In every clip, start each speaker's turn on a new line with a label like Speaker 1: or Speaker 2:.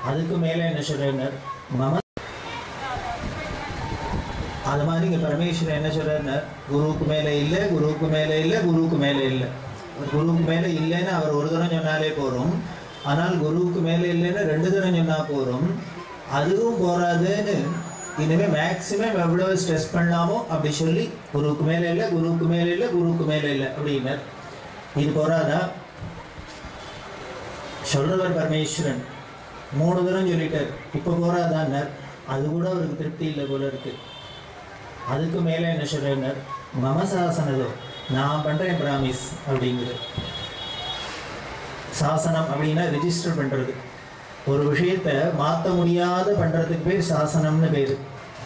Speaker 1: அதுக்கு மேலே என்ன சொல்றாரு மம அது மாதிரி இங்க பரமேஸ்வரன் என்ன சொல்றாருன்னா குருவுக்கு மேலே இல்லை குருவுக்கு மேலே இல்லை குருவுக்கு மேலே இல்லை குருவுக்கு மேலே இல்லைன்னு அவர் ஒரு தரம் சொன்னாலே போதும் ஆனால் குருவுக்கு மேலே இல்லைன்னு ரெண்டு தரம் சொன்னா போதும் அதுவும் போறாதுன்னு இனிமே மேக்சிமம் எவ்வளவு ஸ்ட்ரெஸ் பண்ணலாமோ அப்படி சொல்லி குருவுக்கு மேலே இல்லை குருவுக்கு மேலே இல்லை குருவுக்கு மேலே இல்லை அப்படின்னார் இது போறாதா சொல்றவர் பரமேஸ்வரன் மூணு தரம் சொல்லிட்டார் இப்போ போறாதான்னார் அது கூட அவருக்கு திருப்தி இல்லை போல இருக்கு அதுக்கு மேலே என்ன சொல்றார் மமசாசனதோ நான் பண்றேன் பிராமிஸ் அப்படிங்கிறது சாசனம் அப்படின்னா ரெஜிஸ்டர் பண்றது ஒரு விஷயத்த மாத்த முடியாத பண்றதுக்கு பேர் சாசனம்னு பேரு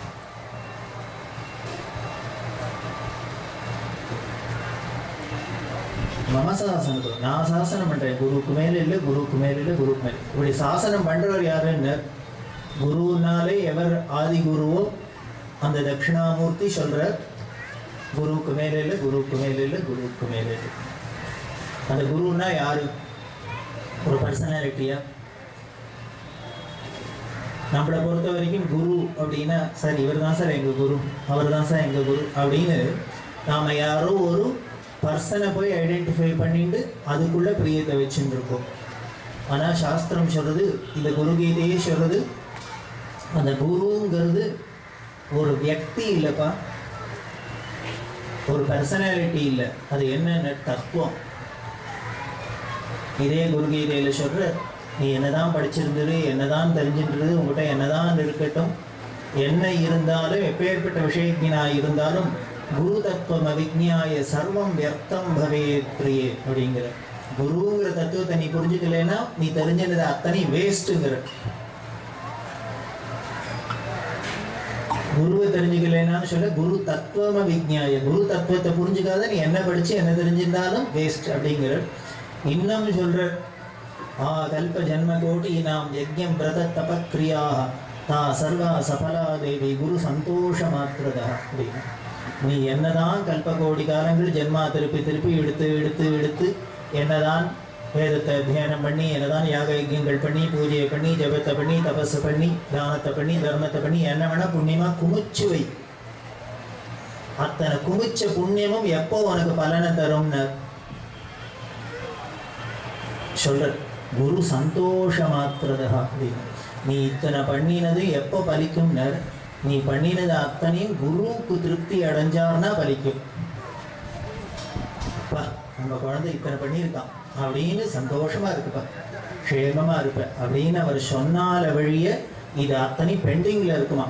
Speaker 1: மம சாசனத்தோ நான் சாசனம் பண்றேன் குருவுக்கு மேல இல்லை குருவுக்கு மேல இல்லை குருவுக்கு மேல இப்படி சாசனம் பண்றவர் யாருன்னு குருனாலே எவர் ஆதி குருவோ அந்த தட்சிணாமூர்த்தி சொல்ற குருவுக்கு மேல இல்லை குருவுக்கு மேல இல்லை குருவுக்கு மேல இல்லை அந்த குருன்னா யாரு ஒரு பர்சனாலிட்டியா நம்மளை பொறுத்த வரைக்கும் குரு அப்படின்னா சார் இவர் தான் சார் எங்க குரு அவர் தான் சார் எங்க குரு அப்படின்னு நாம யாரோ ஒரு பர்சனை போய் ஐடென்டிஃபை பண்ணிட்டு அதுக்குள்ள பிரியத்தை வச்சுட்டு இருக்கோம் ஆனா சாஸ்திரம் சொல்றது இந்த குரு கீதையே சொல்றது அந்த குருங்கிறது ஒரு வியக்தி இல்லைப்பா ஒரு பர்சனாலிட்டி இல்லை அது என்னென்ன தத்துவம் இதே குருகீதையில சொல்ற நீ என்னதான் படிச்சிருந்தது என்னதான் தெரிஞ்சின்றது உங்ககிட்ட என்னதான் இருக்கட்டும் என்ன இருந்தாலும் எப்பேற்பட்ட விஷயத்தினா இருந்தாலும் குரு தத்துவம் அவிஜ்ஞாய சர்வம் வியர்த்தம் பவே பிரியே அப்படிங்கிற குருங்கிற தத்துவத்தை நீ புரிஞ்சுக்கலைன்னா நீ தெரிஞ்சது அத்தனை வேஸ்ட்டுங்கிற குருவை தெரிஞ்சுக்கலைன்னு சொல்ல குரு தத்துவம விஜ்ஞாய குரு தத்துவத்தை புரிஞ்சுக்காத நீ என்ன படிச்சு என்ன தெரிஞ்சிருந்தாலும் வேஸ்ட் அப்படிங்கிற இன்னும் சொல்ற ஆ கல்ப ஜன்ம கோட்டி நாம் யஜ்யம் பிரத தபக்ரியாக தா சர்வா சபலா தேவி குரு சந்தோஷ மாத்திரதா அப்படின்னு நீ என்னதான் கல்ப கோடி காலங்கள் ஜென்மா திருப்பி திருப்பி எடுத்து எடுத்து எடுத்து என்னதான் வேதத்தை அத்தியானம் பண்ணி என்னதான் யாக யஜ்யங்கள் பண்ணி பூஜையை பண்ணி ஜபத்தை பண்ணி தபஸை பண்ணி தானத்தை பண்ணி தர்மத்தை பண்ணி என்ன வேணா புண்ணியமா குமிச்சு வை அத்தனை குமிச்ச புண்ணியமும் எப்போ உனக்கு பலனை தரும்னு சொல்ற குரு சந்தோஷ மாத்திரதா அப்படின்னு நீ இத்தனை பண்ணினது எப்போ பலிக்கும்னர் நீ பண்ணினது அத்தனையும் குருவுக்கு திருப்தி அடைஞ்சார்னா பலிக்கும் அப்பா, நம்ம குழந்தை இத்தனை பண்ணியிருக்கான் அப்படின்னு சந்தோஷமா இருக்குப்பா க்ஷேமமா இருப்ப அப்படின்னு அவர் சொன்னால வழிய இது அத்தனை பெண்டிங்ல இருக்குமா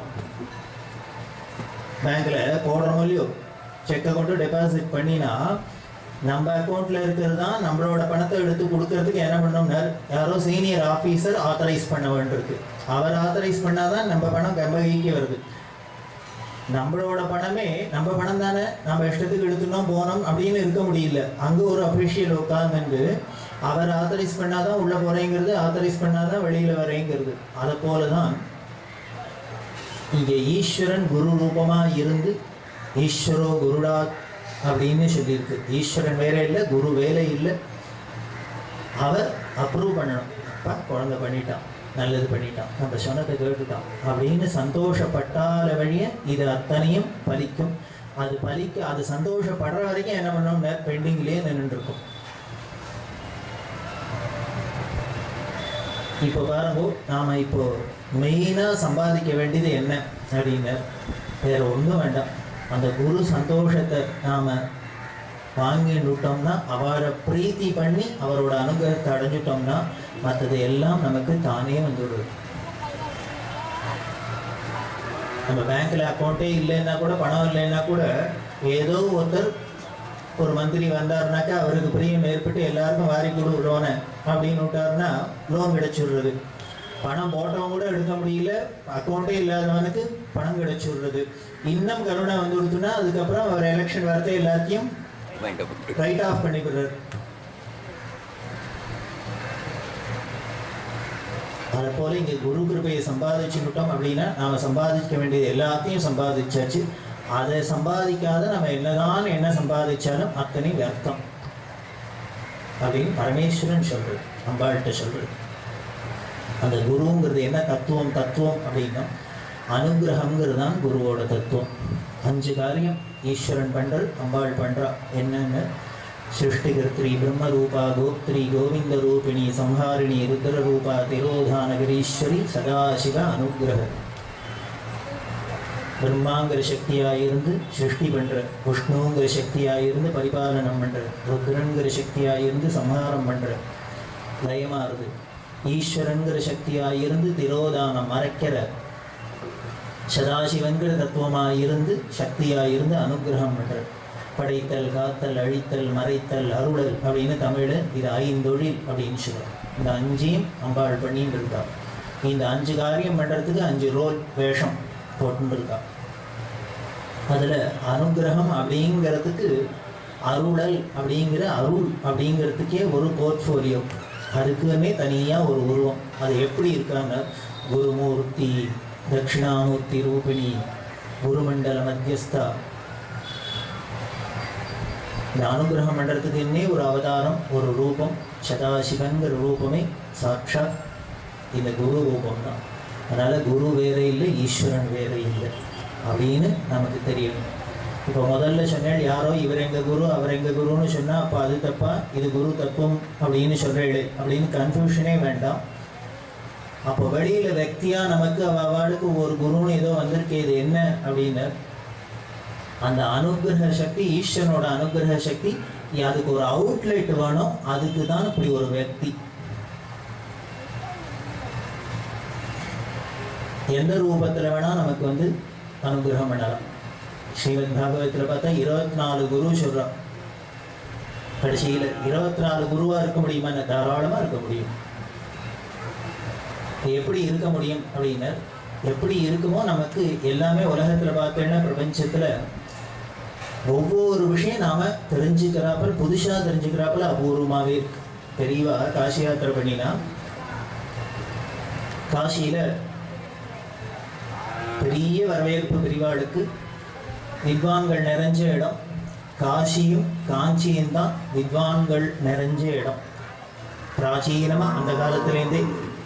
Speaker 1: பேங்க்ல போடுறோமோ இல்லையோ செக்கை கொண்டு டெபாசிட் பண்ணினா நம்ம அக்கௌண்ட்ல இருக்கிறது தான் நம்மளோட பணத்தை எடுத்து கொடுக்கறதுக்கு என்ன பண்ணோம்னா யாரோ சீனியர் ஆபீசர் ஆத்தரைஸ் பண்ண வேண்டியிருக்கு அவர் ஆத்தரைஸ் பண்ணாதான் நம்ம பணம் கம்பகைக்கு வருது நம்மளோட பணமே நம்ம பணம் தானே நம்ம இஷ்டத்துக்கு எடுத்துனோம் போனோம் அப்படின்னு இருக்க முடியல அங்க ஒரு அப்ரிஷியல் உட்கார்ந்து அவர் ஆத்தரைஸ் பண்ணாதான் உள்ள போறேங்கிறது ஆத்தரைஸ் பண்ணாதான் வெளியில வரேங்கிறது அதை போலதான் இங்க ஈஸ்வரன் குரு ரூபமா இருந்து ஈஸ்வரோ குருடா அப்படின்னு சொல்லியிருக்கு ஈஸ்வரன் வேற இல்லை குரு வேலை இல்லை அவர் அப்ரூவ் பண்ணணும் அப்பா குழந்தை பண்ணிட்டான் நல்லது பண்ணிட்டான் நம்ம சொன்னதை கேட்டுட்டான் அப்படின்னு சந்தோஷப்பட்டால வழிய இது அத்தனையும் பலிக்கும் அது பலிக்க அது சந்தோஷப்படுற வரைக்கும் என்ன பண்ணோம் பெண்டிங்லேயே நின்றுட்டு இருக்கும் இப்போ பாருங்க நாம இப்போ மெயினா சம்பாதிக்க வேண்டியது என்ன அப்படின்னு வேற ஒண்ணும் வேண்டாம் அந்த குரு சந்தோஷத்தை நாம வாங்கிட்டோம்னா அவரை பிரீத்தி பண்ணி அவரோட அனுகிரகத்தை அடைஞ்சிட்டோம்னா மற்றது எல்லாம் நமக்கு தானே வந்துடுது நம்ம பேங்க்ல அக்கௌண்ட்டே இல்லைன்னா கூட பணம் இல்லைன்னா கூட ஏதோ ஒருத்தர் ஒரு மந்திரி வந்தாருனாக்கா அவருக்கு பிரியம் ஏற்பட்டு எல்லாருக்கும் வாரி கொடு லோனை அப்படின்னு விட்டாருன்னா லோன் கிடைச்சிடுறது பணம் போட்டவங்க கூட எடுக்க முடியல அக்கௌண்ட்டே இல்லாதவனுக்கு பணம் கிடைச்சிடுறது இன்னும் கருணை வந்து கொடுத்துனா அதுக்கப்புறம் அவர் எலெக்ஷன் வரத்தை எல்லாத்தையும் ரைட் ஆஃப் பண்ணிவிடுறாரு அதை போல இங்க குரு கிருபையை சம்பாதிச்சுக்கிட்டோம் அப்படின்னா நாம சம்பாதிக்க வேண்டியது எல்லாத்தையும் சம்பாதிச்சாச்சு அதை சம்பாதிக்காத நம்ம என்னதான் என்ன சம்பாதிச்சாலும் அத்தனை வியர்த்தம் அப்படின்னு பரமேஸ்வரன் சொல்றது அம்பாள்கிட்ட சொல்றது அந்த குருங்கிறது என்ன தத்துவம் தத்துவம் அப்படின்னா அனுகிரகம்ங்கிறது தான் குருவோட தத்துவம் அஞ்சு காரியம் ஈஸ்வரன் பண்றல் அம்பாள் பண்றா என்னன்னு சிருஷ்டிகர்த்திரி பிரம்மரூபா கோப்திரி கோவிந்த ரூபிணி சம்ஹாரிணி ருத்ர ரூபா திரோதானகிரீஸ்வரி சதாசிவ அனுகிரக பிரம்மாங்கிற சக்தியாக இருந்து சிருஷ்டி பண்ற விஷ்ணுங்கிற சக்தியாக இருந்து பரிபாலனம் பண்ற ருத்ரங்கிற சக்தியாக இருந்து சம்ஹாரம் பண்ற லயமாறுது ஈஸ்வரங்கிற சக்தியாக இருந்து திரோதானம் மறைக்கிற சதாசிவங்கிற தத்துவமாக இருந்து சக்தியாக இருந்து அனுகிரகம் பண்ற படைத்தல் காத்தல் அழித்தல் மறைத்தல் அருளல் அப்படின்னு தமிழ் இது ஐந்தொழில் அப்படின்னு சொல்லுவோம் இந்த அஞ்சையும் அம்பாள் பண்ணிட்டு இருக்கா இந்த அஞ்சு காரியம் பண்றதுக்கு அஞ்சு ரோல் வேஷம் போட்டுட்டு இருக்கா அதுல அனுகிரகம் அப்படிங்கிறதுக்கு அருளல் அப்படிங்கிற அருள் அப்படிங்கிறதுக்கே ஒரு போர்ட்ஃபோலியோ அதுக்குமே தனியா ஒரு உருவம் அது எப்படி இருக்காங்க குருமூர்த்தி தட்சிணாமூர்த்தி ரூபிணி குருமண்டல மத்தியஸ்தா இந்த அனுகிரகம் பண்றதுக்குன்னே ஒரு அவதாரம் ஒரு ரூபம் சதாசிவங்கிற ரூபமே சாட்சாத் இந்த குரு ரூபம் தான் அதனால குரு வேற இல்லை ஈஸ்வரன் வேற இல்லை அப்படின்னு நமக்கு தெரியணும் இப்போ முதல்ல சொன்னேன் யாரோ இவர் எங்க குரு அவர் எங்க குருன்னு சொன்னா அப்போ அது தப்பா இது குரு தத்துவம் அப்படின்னு சொல்றேன் அப்படின்னு கன்ஃபியூஷனே வேண்டாம் அப்போ வெளியில வெக்தியா நமக்கு அவ அவளுக்கு ஒரு குருன்னு ஏதோ வந்திருக்கு இது என்ன அப்படின்னு அந்த அனுகிரக சக்தி ஈஸ்வரனோட அனுகிரக சக்தி அதுக்கு ஒரு அவுட்லெட் வேணும் அதுக்கு தான் இப்படி ஒரு వ్యక్తి எந்த ரூபத்துல வேணா நமக்கு வந்து அனுகிரகம் பண்ணலாம் ஸ்ரீமத் பாகவத்துல பார்த்தா இருபத்தி நாலு குரு சொல்றான் கடைசியில இருபத்தி நாலு குருவா இருக்க முடியுமா தாராளமா இருக்க முடியும் எப்படி இருக்க முடியும் அப்படின்னா எப்படி இருக்குமோ நமக்கு எல்லாமே உலகத்துல பார்த்தேன்னா பிரபஞ்சத்துல ஒவ்வொரு விஷயம் நாம தெரிஞ்சுக்கிறாப்பல் புதுசா தெரிஞ்சுக்கிறாப்பல் அபூர்வமாவே இருக்கு பெரியவா காசி யாத்திரை பண்ணினா காசியில பெரிய வரவேற்பு பெரியவாளுக்கு வித்வான்கள் நிறைஞ்ச இடம் காசியும் காஞ்சியும் தான் வித்வான்கள் நிறைஞ்ச இடம் பிராச்சீனமா அந்த காலத்திலேருந்தே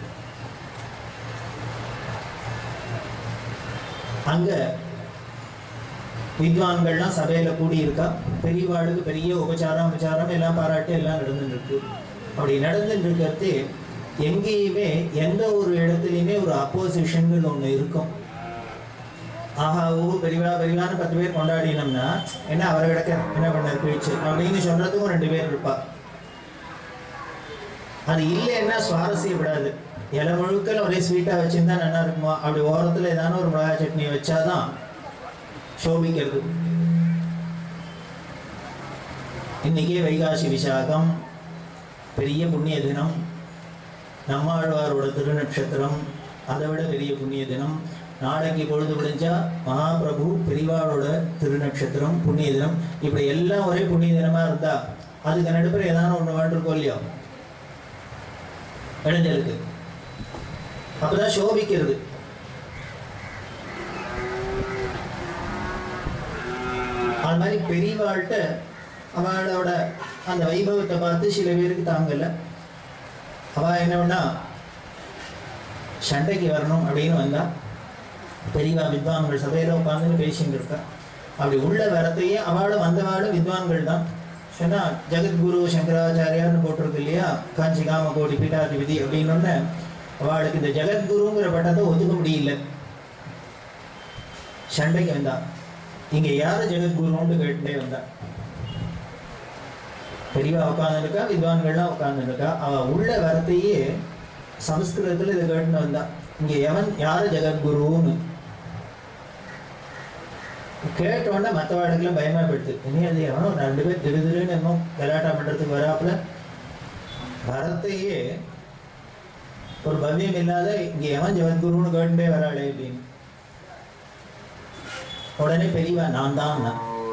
Speaker 1: அங்க வித்வான்கள்லாம் சபையில கூடி இருக்கா பெரியவாளுக்கு பெரிய உபச்சாரம் உபச்சாரம் எல்லாம் பாராட்டு எல்லாம் நடந்துட்டு இருக்கு அப்படி நடந்துட்டு இருக்கிறது எங்கேயுமே எந்த ஒரு இடத்துலையுமே ஒரு அப்போசிஷன்கள் ஒண்ணு இருக்கும் ஆஹா ஓ பெரியவா பெரியவான்னு பத்து பேர் கொண்டாடினோம்னா என்ன அவரை கிடக்க என்ன பண்ண பேச்சு அப்படின்னு சொல்றதுக்கும் ரெண்டு பேர் இருப்பா அது இல்லைன்னா சுவாரஸ்யப்படாது இலை முழுக்கல ஒரே ஸ்வீட்டா வச்சிருந்தா நல்லா இருக்குமா அப்படி ஓரத்துல ஏதான ஒரு மிளகா சட்னி வச்சாதான் சோபிக்கிறது இன்னைக்கே வைகாசி விசாகம் பெரிய புண்ணிய தினம் நம்மாழ்வாரோட திருநட்சத்திரம் அதை விட பெரிய புண்ணிய தினம் நாளைக்கு பொழுது விடிஞ்சா மகாபிரபு பெரியவாளோட திருநட்சத்திரம் புண்ணிய தினம் இப்படி எல்லாம் ஒரே புண்ணிய தினமா இருந்தா அதுக்கு நடுப்புற ஏதான ஒண்ணு வேண்டிருக்கோம் இல்லையோ இளைஞருக்கு அப்பதான் சோபிக்கிறது அது மாதிரி பெரியவாள்கிட்ட அவளோட அந்த வைபவத்தை பார்த்து சில பேருக்கு தாங்கல அவ என்ன பண்ணா சண்டைக்கு வரணும் அப்படின்னு வந்தா பெரியவா வித்வான்கள் சபையில உட்காந்து பேசிட்டு இருக்கா அப்படி உள்ள வரத்தையே அவளும் வந்தவாளும் வித்வான்கள் தான் சொன்னா ஜெகத்குரு சங்கராச்சாரியார்னு போட்டிருக்கு இல்லையா காஞ்சி காம கோடி பீட்டாதிபதி அப்படின்னு ஒண்ணு அவளுக்கு இந்த ஜெகத்குருங்கிற பட்டத்தை ஒத்துக்க முடியல சண்டைக்கு வந்தா இங்க யாரு ஜெகத்குருன்னு கேட்டுட்டே வந்தா பெரியவா உட்காந்துருக்கா வித்வான்கள்லாம் உட்காந்துருக்கா அவ உள்ள வரத்தையே சமஸ்கிருதத்துல இதை கேட்டுன்னு வந்தா இங்க எவன் யாரு ஜெகத்குருன்னு கேட்ட உடனே மற்றவாடுக்கெல்லாம் பயமா போயிடுது இனி அது எவனோ ரெண்டு பேர் திரு திருன்னு என்னமோ கலாட்டா பண்றதுக்கு வராப்புல வரத்தையே ஒரு பவ்யம் இல்லாத இங்க எவன் ஜெகத்குருன்னு கேட்டுட்டே வராளே அப்படின்னு உடனே பெரியவா நான் தான்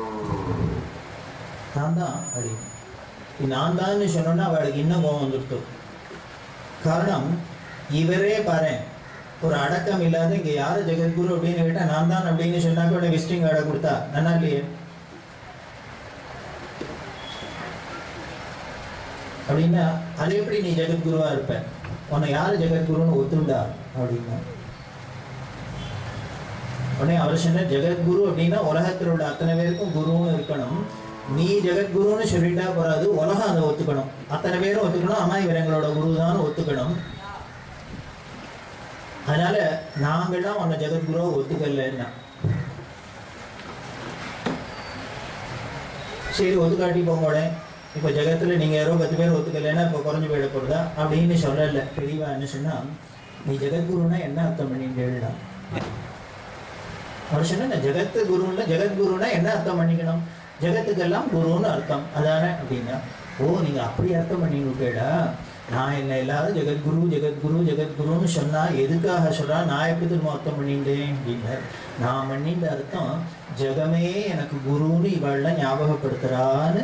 Speaker 1: நான் தான் அப்படின்னு இது நான் தான் சொன்னோன்னா அவளுக்கு இன்னும் கோவம் வந்துடுத்து காரணம் இவரே பாரு ஒரு அடக்கம் இல்லாத இங்க யாரு ஜெகத்குரு அப்படின்னு கேட்டா நான் தான் அப்படின்னு சொன்னாக்க உடனே விசிட்டிங் கார்டை கொடுத்தா நல்லா இல்லையே அப்படின்னா அது எப்படி நீ ஜெகத்குருவா இருப்ப உன்னை யாரு ஜெகத்குருன்னு ஒத்துண்டா அப்படின்னா உடனே அவர் சொன்ன ஜெகத்குரு அப்படின்னா உலகத்தில் உள்ள அத்தனை பேருக்கும் குருன்னு இருக்கணும் நீ ஜெகத்குருன்னு சொல்லிட்டா போறாது உலகம் அதை ஒத்துக்கணும் அத்தனை பேரும் ஒத்துக்கணும் அம்மா இவர் எங்களோட குரு தான் ஒத்துக்கணும் அதனால நாங்கள்லாம் உன்னை ஜெகத்குருவை ஒத்துக்கலைன்னா சரி ஒத்துக்காட்டி போங்கோட இப்போ ஜெகத்துல நீங்க யாரோ பத்து பேர் ஒத்துக்கலைன்னா இப்போ குறைஞ்சு போயிட போறதா அப்படின்னு சொல்லல பெரியவா என்ன சொன்னா நீ ஜெகத்குருன்னா என்ன அர்த்தம் பண்ணிட்டு அவர் சொன்ன ஜெகத்து குருன்னா ஜெகத்குருன்னா என்ன அர்த்தம் பண்ணிக்கணும் ஜெகத்துக்கெல்லாம் குருன்னு அர்த்தம் அதானே அப்படின்னா ஓ நீங்க அப்படி அர்த்தம் பண்ணிவிட்டேடா நான் என்ன எல்லாரும் ஜெகத்குரு ஜெகத்குரு ஜெகத்குருன்னு சொன்னா எதுக்காக சொல்றா நான் எப்படி திரும்ப அர்த்தம் பண்ணிட்டேன் அப்படின்னார் நான் பண்ணிட்ட அர்த்தம் ஜெகமே எனக்கு குருன்னு இவள்லாம் ஞாபகப்படுத்துறான்னு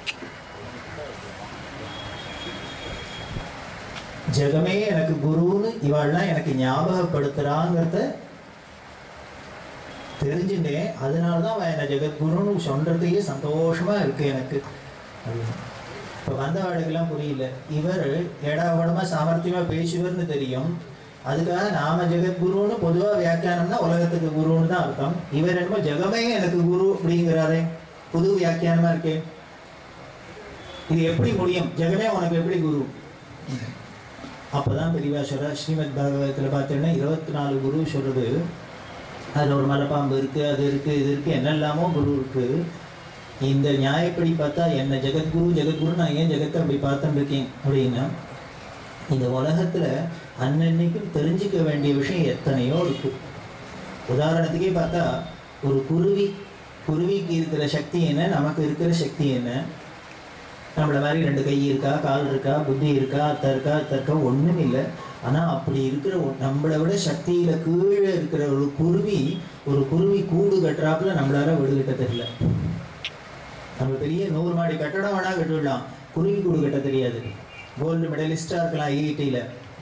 Speaker 1: ஜெகமே எனக்கு குருன்னு இவாள்லாம் எனக்கு ஞாபகப்படுத்துறாங்கிறத தெரிஞ்சுட்டேன் அதனால தான் அவன் என்னை ஜெகத்குருன்னு சொல்றதுக்கே சந்தோஷமா இருக்கு எனக்கு அப்படின்னு இப்போ வந்தவாளுக்கெல்லாம் புரியல இவர் ஏடாவடமா சாமர்த்தியமா பேசுவர்னு தெரியும் அதுக்காக நாம ஜெகத்குருன்னு பொதுவா வியாக்கியானம்னா உலகத்துக்கு குருன்னு தான் அர்த்தம் இவர் என்னமோ ஜெகமே எனக்கு குரு அப்படிங்கிறாரே புது வியாக்கியானமா இருக்கே இது எப்படி முடியும் ஜெகமே உனக்கு எப்படி குரு அப்பதான் பெரியவா சொல்ற ஸ்ரீமத் பாகவதத்துல பார்த்தீங்கன்னா இருபத்தி நாலு குரு சொல்றது அதுல ஒரு மலைப்பாம்பு இருக்கு அது இருக்கு இது இருக்கு என்னெல்லாமோ குரு இருக்கு இந்த நியாயப்படி பார்த்தா என்ன ஜெகத்குரு ஜெகத்குரு நான் ஏன் ஜெகத்தை அப்படி பார்த்துட்டு இருக்கேன் அப்படின்னா இந்த உலகத்துல அன்னன்னைக்கும் தெரிஞ்சுக்க வேண்டிய விஷயம் எத்தனையோ இருக்கு உதாரணத்துக்கே பார்த்தா ஒரு குருவி குருவிக்கு இருக்கிற சக்தி என்ன நமக்கு இருக்கிற சக்தி என்ன நம்மள மாதிரி ரெண்டு கை இருக்கா கால் இருக்கா புத்தி இருக்கா அத்த இருக்கா அத்த இருக்கா ஒண்ணும் இல்லை ஆனா அப்படி இருக்கிற ஒரு- நம்மளை விட சக்தியில கீழே இருக்கிற ஒரு குருவி ஒரு குருவி கூடு கட்டுறாப்புல நம்மளால வீடு கட்ட தெரியல நம்ம பெரிய நூறு மாடி கட்டடம் வேணா கட்டிவிடலாம் குருவி கூடு கட்ட தெரியாது கோல்டு மெடலிஸ்டா இருக்கலாம் ஐஐடியில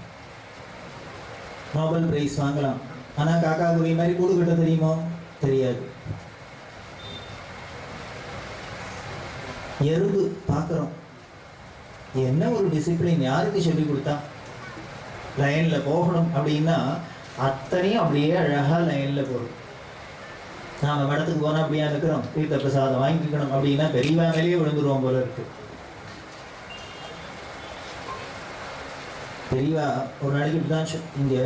Speaker 1: நோபல் பிரைஸ் வாங்கலாம் ஆனா காக்கா குருவி மாதிரி கூடு கட்ட தெரியுமோ தெரியாது எறும்பு பார்க்குறோம் என்ன ஒரு டிசிப்ளின் யாருக்கு சொல்லி கொடுத்தா லைன்ல போகணும் அப்படின்னா அத்தனையும் அப்படியே அழகா லைன்ல போகும் நாம மடத்துக்கு போனா அப்படியா இருக்கிறோம் தீர்த்த பிரசாதம் வாங்கிக்கணும் அப்படின்னா பெரியவா மேலேயே விழுந்துருவோம் போல இருக்கு பெரியவா ஒரு நாளைக்கு இப்படிதான் சொ- இங்க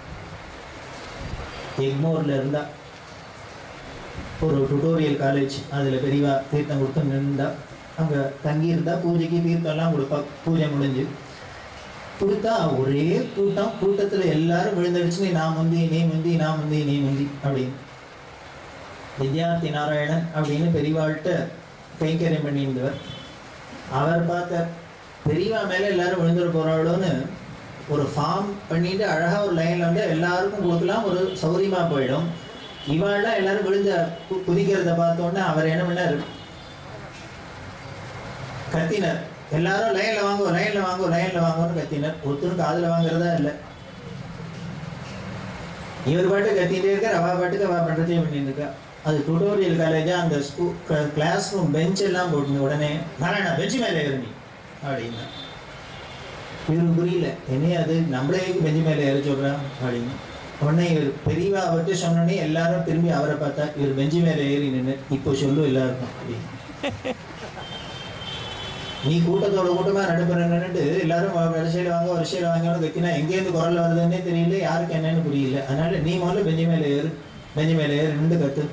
Speaker 1: எக்மோர்ல இருந்தா ஒரு டுட்டோரியல் காலேஜ் அதுல பெரியவா தீர்த்தம் கொடுத்து நின்றா அங்க தங்கி இருந்தா பூஜைக்கு தீர்த்தம் எல்லாம் கொடுப்பா பூஜை முடிஞ்சு கொடுத்தா ஒரே கூட்டம் கூட்டத்துல எல்லாரும் விழுந்தடிச்சு நான் முந்தி நீ முந்தி நான் முந்தி நீ முந்தி அப்படின்னு வித்யார்த்தி நாராயணன் அப்படின்னு பெரியவாள்கிட்ட கைங்கரியம் பண்ணியிருந்தவர் அவர் பார்த்த பெரியவா மேல எல்லாரும் விழுந்துட போறாளோன்னு ஒரு ஃபார்ம் பண்ணிட்டு அழகா ஒரு லைன்ல வந்து எல்லாருக்கும் கொடுக்கலாம் ஒரு சௌரியமா போயிடும் இவாள்லாம் எல்லாரும் விழுந்த கு- குதிக்கிறத பார்த்த உடனே அவர் என்ன பண்ணாரு கத்தினர் எல்லாரும் லைன்ல வாங்கோ லைன்ல வாங்கோ லைன்ல வாங்கோன்னு கத்தினர் ஒருத்தரும் காதுல வாங்குறதா இல்ல இவர் பாட்டு கத்திட்டே இருக்கார் அவ பாட்டுக்கு அவ பண்றதே பண்ணிட்டு இருக்கா அது டுட்டோரியல் காலேஜா அந்த ஸ்கூ கிளாஸ் ரூம் பெஞ்ச் எல்லாம் போட்டு உடனே நாராயணா பெஞ்சு மேலே ஏறி அப்படின்னா இவருக்கு புரியல என்னைய அது நம்மளே பெஞ்சு மேலே ஏற சொல்றான் அப்படின்னு உடனே இவர் பெரியவா அவர்கிட்ட சொன்னோடனே எல்லாரும் திரும்பி அவரை பார்த்தா இவர் பெஞ்சு மேலே ஏறி நின்று இப்போ சொல்லு எல்லாருக்கும் அப்படின்னு நீ கூட்டத்தோட கூட்டமா நடுப்புற நின்னுட்டு எல்லாரும் வ- வரிசையில வாங்க வரிசையில வாங்கன்னு கத்தினா எங்கேருந்து குரல் வருதுன்னே தெரியல யாருக்கு என்னன்னு புரியல அதனால நீ முதல்ல பெஞ்சு மேல ஏறு பெஞ்சு மேல ஏறு நின்று கத்து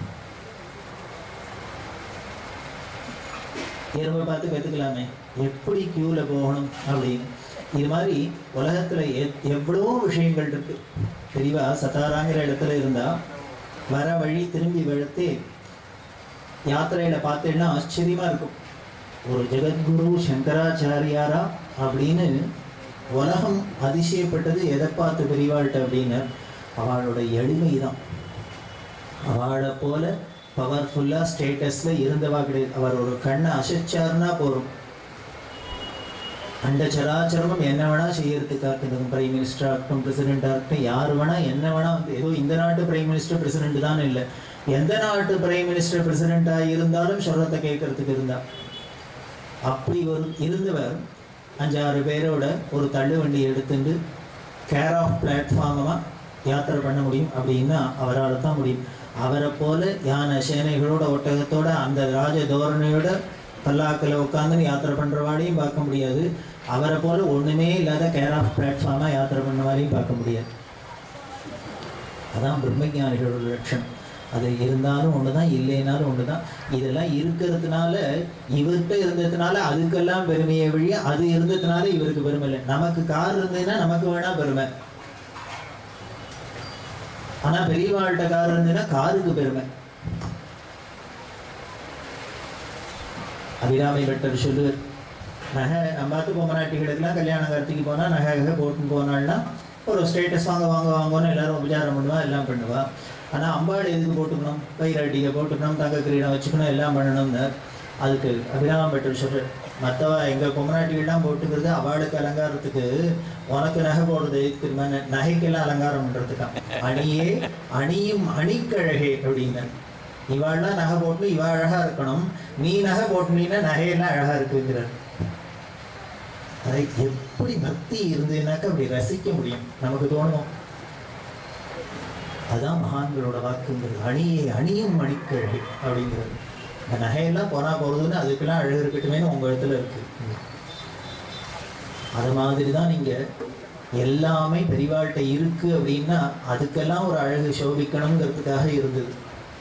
Speaker 1: எறும்பை பார்த்து கத்துக்கலாமே எப்படி கியூல போகணும் அப்படின்னு இது மாதிரி உலகத்துல எ- எவ்வளவோ விஷயங்கள் இருக்கு தெளிவா சத்தாராங்கிற இடத்துல இருந்தா வர வழி திரும்பி வெளுத்து யாத்திரையில பார்த்தேன்னா ஆச்சரியமா இருக்கும் ஒரு ஜெகத்குரு சங்கராச்சாரியாரா அப்படின்னு உலகம் அதிசயப்பட்டது எதை பார்த்து பெரியவாள்கிட்ட அப்படின்னு அவளோட எளிமை தான் அவளை போல பவர்ஃபுல்லாக ஸ்டேட்டஸில் இருந்தவா கிடையாது அவர் ஒரு கண்ணை அசைச்சாருன்னா போதும் அண்ட சராச்சரமும் என்ன வேணா செய்யறதுக்காக இருக்கட்டும் பிரைம் மினிஸ்டர் ஆகட்டும் பிரசிடென்டாக இருக்கட்டும் யார் வேணா என்ன வேணா வந்து ஏதோ இந்த நாட்டு பிரைம் மினிஸ்டர் பிரசிடென்ட் தான் இல்லை எந்த நாட்டு பிரைம் மினிஸ்டர் பிரசிடென்ட்டாக இருந்தாலும் சொல்றதை கேட்கறதுக்கு இருந்தா அப்படி ஒரு இருந்தவர் அஞ்சாறு பேரோட ஒரு தள்ளு வண்டி எடுத்துட்டு கேர் ஆஃப் பிளாட்ஃபார்மாக யாத்திரை பண்ண முடியும் அப்படின்னா அவரால் தான் முடியும் அவரை போல யானை சேனைகளோட ஒட்டகத்தோட அந்த ராஜ தோரணையோட பல்லாக்கில் உட்காந்து யாத்திரை பண்ணுறவாடையும் பார்க்க முடியாது அவரை போல ஒன்றுமே இல்லாத கேர் ஆஃப் பிளாட்ஃபார்மாக யாத்திரை பண்ணவாரையும் பார்க்க முடியாது அதான் பிரம்மஞானிகளோட லட்சணம் அது இருந்தாலும் ஒன்று தான் இல்லைனாலும் ஒன்று தான் இதெல்லாம் இருக்கிறதுனால இவர்கிட்ட இருந்ததுனால அதுக்கெல்லாம் பெருமையை வழி அது இருந்ததுனால இவருக்கு பெருமை இல்லை நமக்கு கார் இருந்ததுன்னா நமக்கு வேணா பெருமை ஆனா பெரியவாழ்கிட்ட கார் இருந்ததுன்னா காருக்கு பெருமை அபிராமி பட்டர் சொல்லுவார் நகை நம்ம பார்த்து பொம்மநாட்டிகளுக்கெல்லாம் கல்யாண கார்த்திக்கு போனால் நகை நகை போட்டுன்னு போனாள்னா ஒரு ஸ்டேட்டஸ் வாங்க வாங்க வாங்கன்னு எல்லாரும் உபச்சாரம் பண்ணுவா எல்லாம் பண்ணுவா ஆனால் அம்பாள் எதுக்கு போட்டுக்கணும் பயிரட்டிகை போட்டுக்கணும் தங்க கிரீடம் வச்சுக்கணும் எல்லாம் பண்ணணும்னு அதுக்கு அபிராம பட்டர் சொல்ற மற்றவா எங்கள் பொம்மநாட்டிகள்லாம் போட்டுக்கிறது அவளுக்கு அலங்காரத்துக்கு உனக்கு நகை போடுறது திரும்ப நகைக்கெல்லாம் அலங்காரம் பண்ணுறதுக்கான் அணியே அணியும் அணிக்கழகே அப்படின்னு இவாள்லாம் நகை போட்டு இவ அழகா இருக்கணும் நீ நகை போட்டுனீன்னா நகையெல்லாம் அழகா இருக்குங்கிறார் அதை எப்படி பக்தி இருந்ததுனாக்க அப்படி ரசிக்க முடியும் நமக்கு தோணும் அதான் மகான்களோட வாக்குங்கிறது அணியை அணியும் மணிக்கழகை அப்படிங்கிறது இந்த நகையெல்லாம் போனா போறதுன்னு அதுக்கெல்லாம் அழகு இருக்கட்டுமேனு உங்க இடத்துல இருக்கு அது மாதிரி தான் நீங்க எல்லாமே பெரிவாழ்கிட்ட இருக்கு அப்படின்னா அதுக்கெல்லாம் ஒரு அழகு சோபிக்கணுங்கிறதுக்காக இருந்தது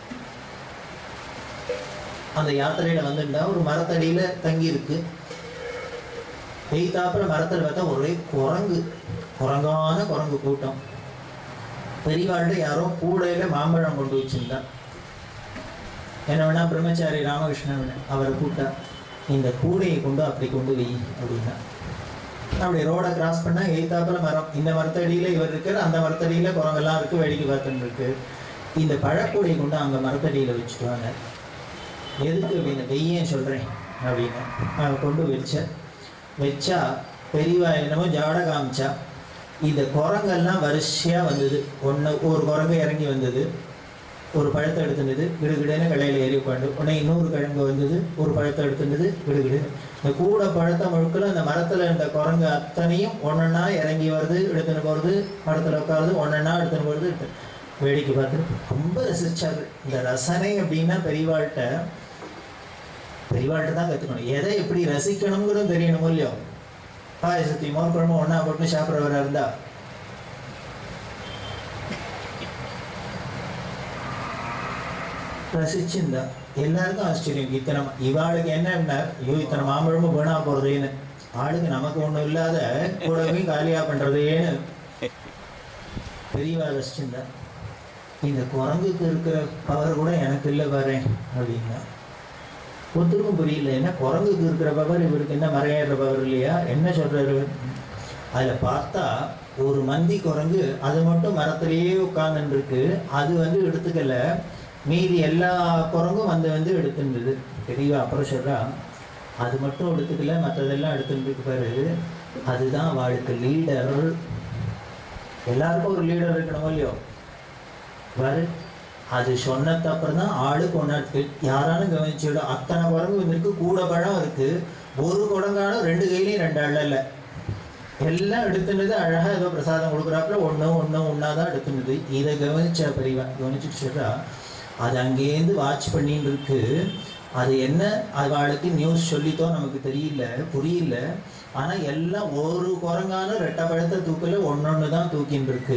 Speaker 1: அந்த யாத்திரையில வந்துட்டா ஒரு மரத்தடியில தங்கி இருக்கு எய்தாப்புல மரத்தில் பார்த்தா ஒரே குரங்கு குரங்கான குரங்கு கூட்டம் பெரியவாள்கிட்ட யாரோ கூடையில மாம்பழம் கொண்டு வச்சிருந்தா என்ன வேணா பிரம்மச்சாரி ராமகிருஷ்ணன் அவரை கூட்டா இந்த கூடையை கொண்டு அப்படி கொண்டு வை அப்படின்னா அப்படி ரோடை கிராஸ் பண்ணா எய்தாப்புல மரம் இந்த மரத்தடியில இவர் இருக்கார் அந்த மரத்தடியில குரங்கெல்லாம் இருக்கு வேடிக்கை பார்த்துன்னு இருக்கு இந்த பழக்கூடையை கொண்டு அங்க மரத்தடியில வச்சுட்டுவாங்க எதுக்கு அப்படின்னு வெய்யேன் சொல்றேன் அப்படின்னு அவன் கொண்டு வச்ச வச்சா பெரியவா என்னமோ ஜாட காமிச்சா இந்த குரங்கெல்லாம் வரிசையா வந்தது ஒன்று ஒரு குரங்கு இறங்கி வந்தது ஒரு பழத்தை எடுத்துனது கிடுகிடுன்னு கலையில் ஏறி உட்காந்து உடனே இன்னொரு கிழங்கு வந்தது ஒரு பழத்தை எடுத்துனது கிடுகிடு இந்த கூட பழத்தை முழுக்கல அந்த மரத்தில் இருந்த குரங்கு அத்தனையும் ஒன்றொன்னா இறங்கி வருது எடுத்துன்னு போகிறது மரத்தில் உட்காருது ஒன்றொன்னா எடுத்துன்னு போகிறது எடுத்து வேடிக்கை பார்த்து ரொம்ப ரசிச்சாரு இந்த ரசனை அப்படின்னா பெரியவாள்கிட்ட பெரியவாள்கிட்ட தான் கற்றுக்கணும் எதை எப்படி ரசிக்கணுங்கிறது தெரியணும் இல்லையோ பாயசத்தி மோர் குழம்பு ஒன்றா போட்டு சாப்பிட்றவரா இருந்தா ரசிச்சிருந்தா எல்லாருக்கும் ஆச்சரியம் இத்தனை இவாளுக்கு என்ன ஐயோ இத்தனை மாம்பழமும் வீணா போறதேன்னு ஆளுக்கு நமக்கு ஒண்ணும் இல்லாத கூடவே காலியா பண்றதேன்னு பெரியவா ரசிச்சிருந்தா இந்த குரங்குக்கு இருக்கிற பவர் கூட எனக்கு இல்லை பாரு அப்படின்னா ஒருத்தருக்கும் புரியல என்ன குரங்குக்கு இருக்கிற பவர் இவருக்கு என்ன மறையாடுற பவர் இல்லையா என்ன சொல்றாரு அதுல பார்த்தா ஒரு மந்தி குரங்கு அது மட்டும் மரத்திலேயே உட்கார்ந்துட்டு இருக்கு அது வந்து எடுத்துக்கல மீதி எல்லா குரங்கும் வந்து வந்து எடுத்துருந்தது தெரியவா அப்புறம் சொல்றா அது மட்டும் எடுத்துக்கல மற்றதெல்லாம் எடுத்துட்டு பாரு அதுதான் அவளுக்கு லீடர் எல்லாருக்கும் ஒரு லீடர் இருக்கணும் இல்லையோ பாரு அது சொன்னது அப்புறம் தான் ஆளுக்கு ஒன்று யாராலும் கவனிச்சுடும் அத்தனை குரங்கு வந்திருக்கு கூட பழம் இருக்கு ஒரு குரங்காலும் ரெண்டு கையிலையும் ரெண்டு அள்ளல எல்லாம் எடுத்துனது அழகா ஏதோ பிரசாதம் கொடுக்குறாப்புல ஒன்று ஒன்று ஒன்றா தான் எடுத்துனது இதை கவனிச்ச பெரியவா கவனிச்சுட்டு சொல்றா அது அங்கேருந்து வாட்ச் பண்ணிட்டு இருக்கு அது என்ன அவளுக்கு நியூஸ் சொல்லித்தோ நமக்கு தெரியல புரியல ஆனா எல்லாம் ஒரு குரங்காலும் ரெட்டை பழத்தை தூக்கல ஒன்னொன்னு தான் தூக்கின்னு இருக்கு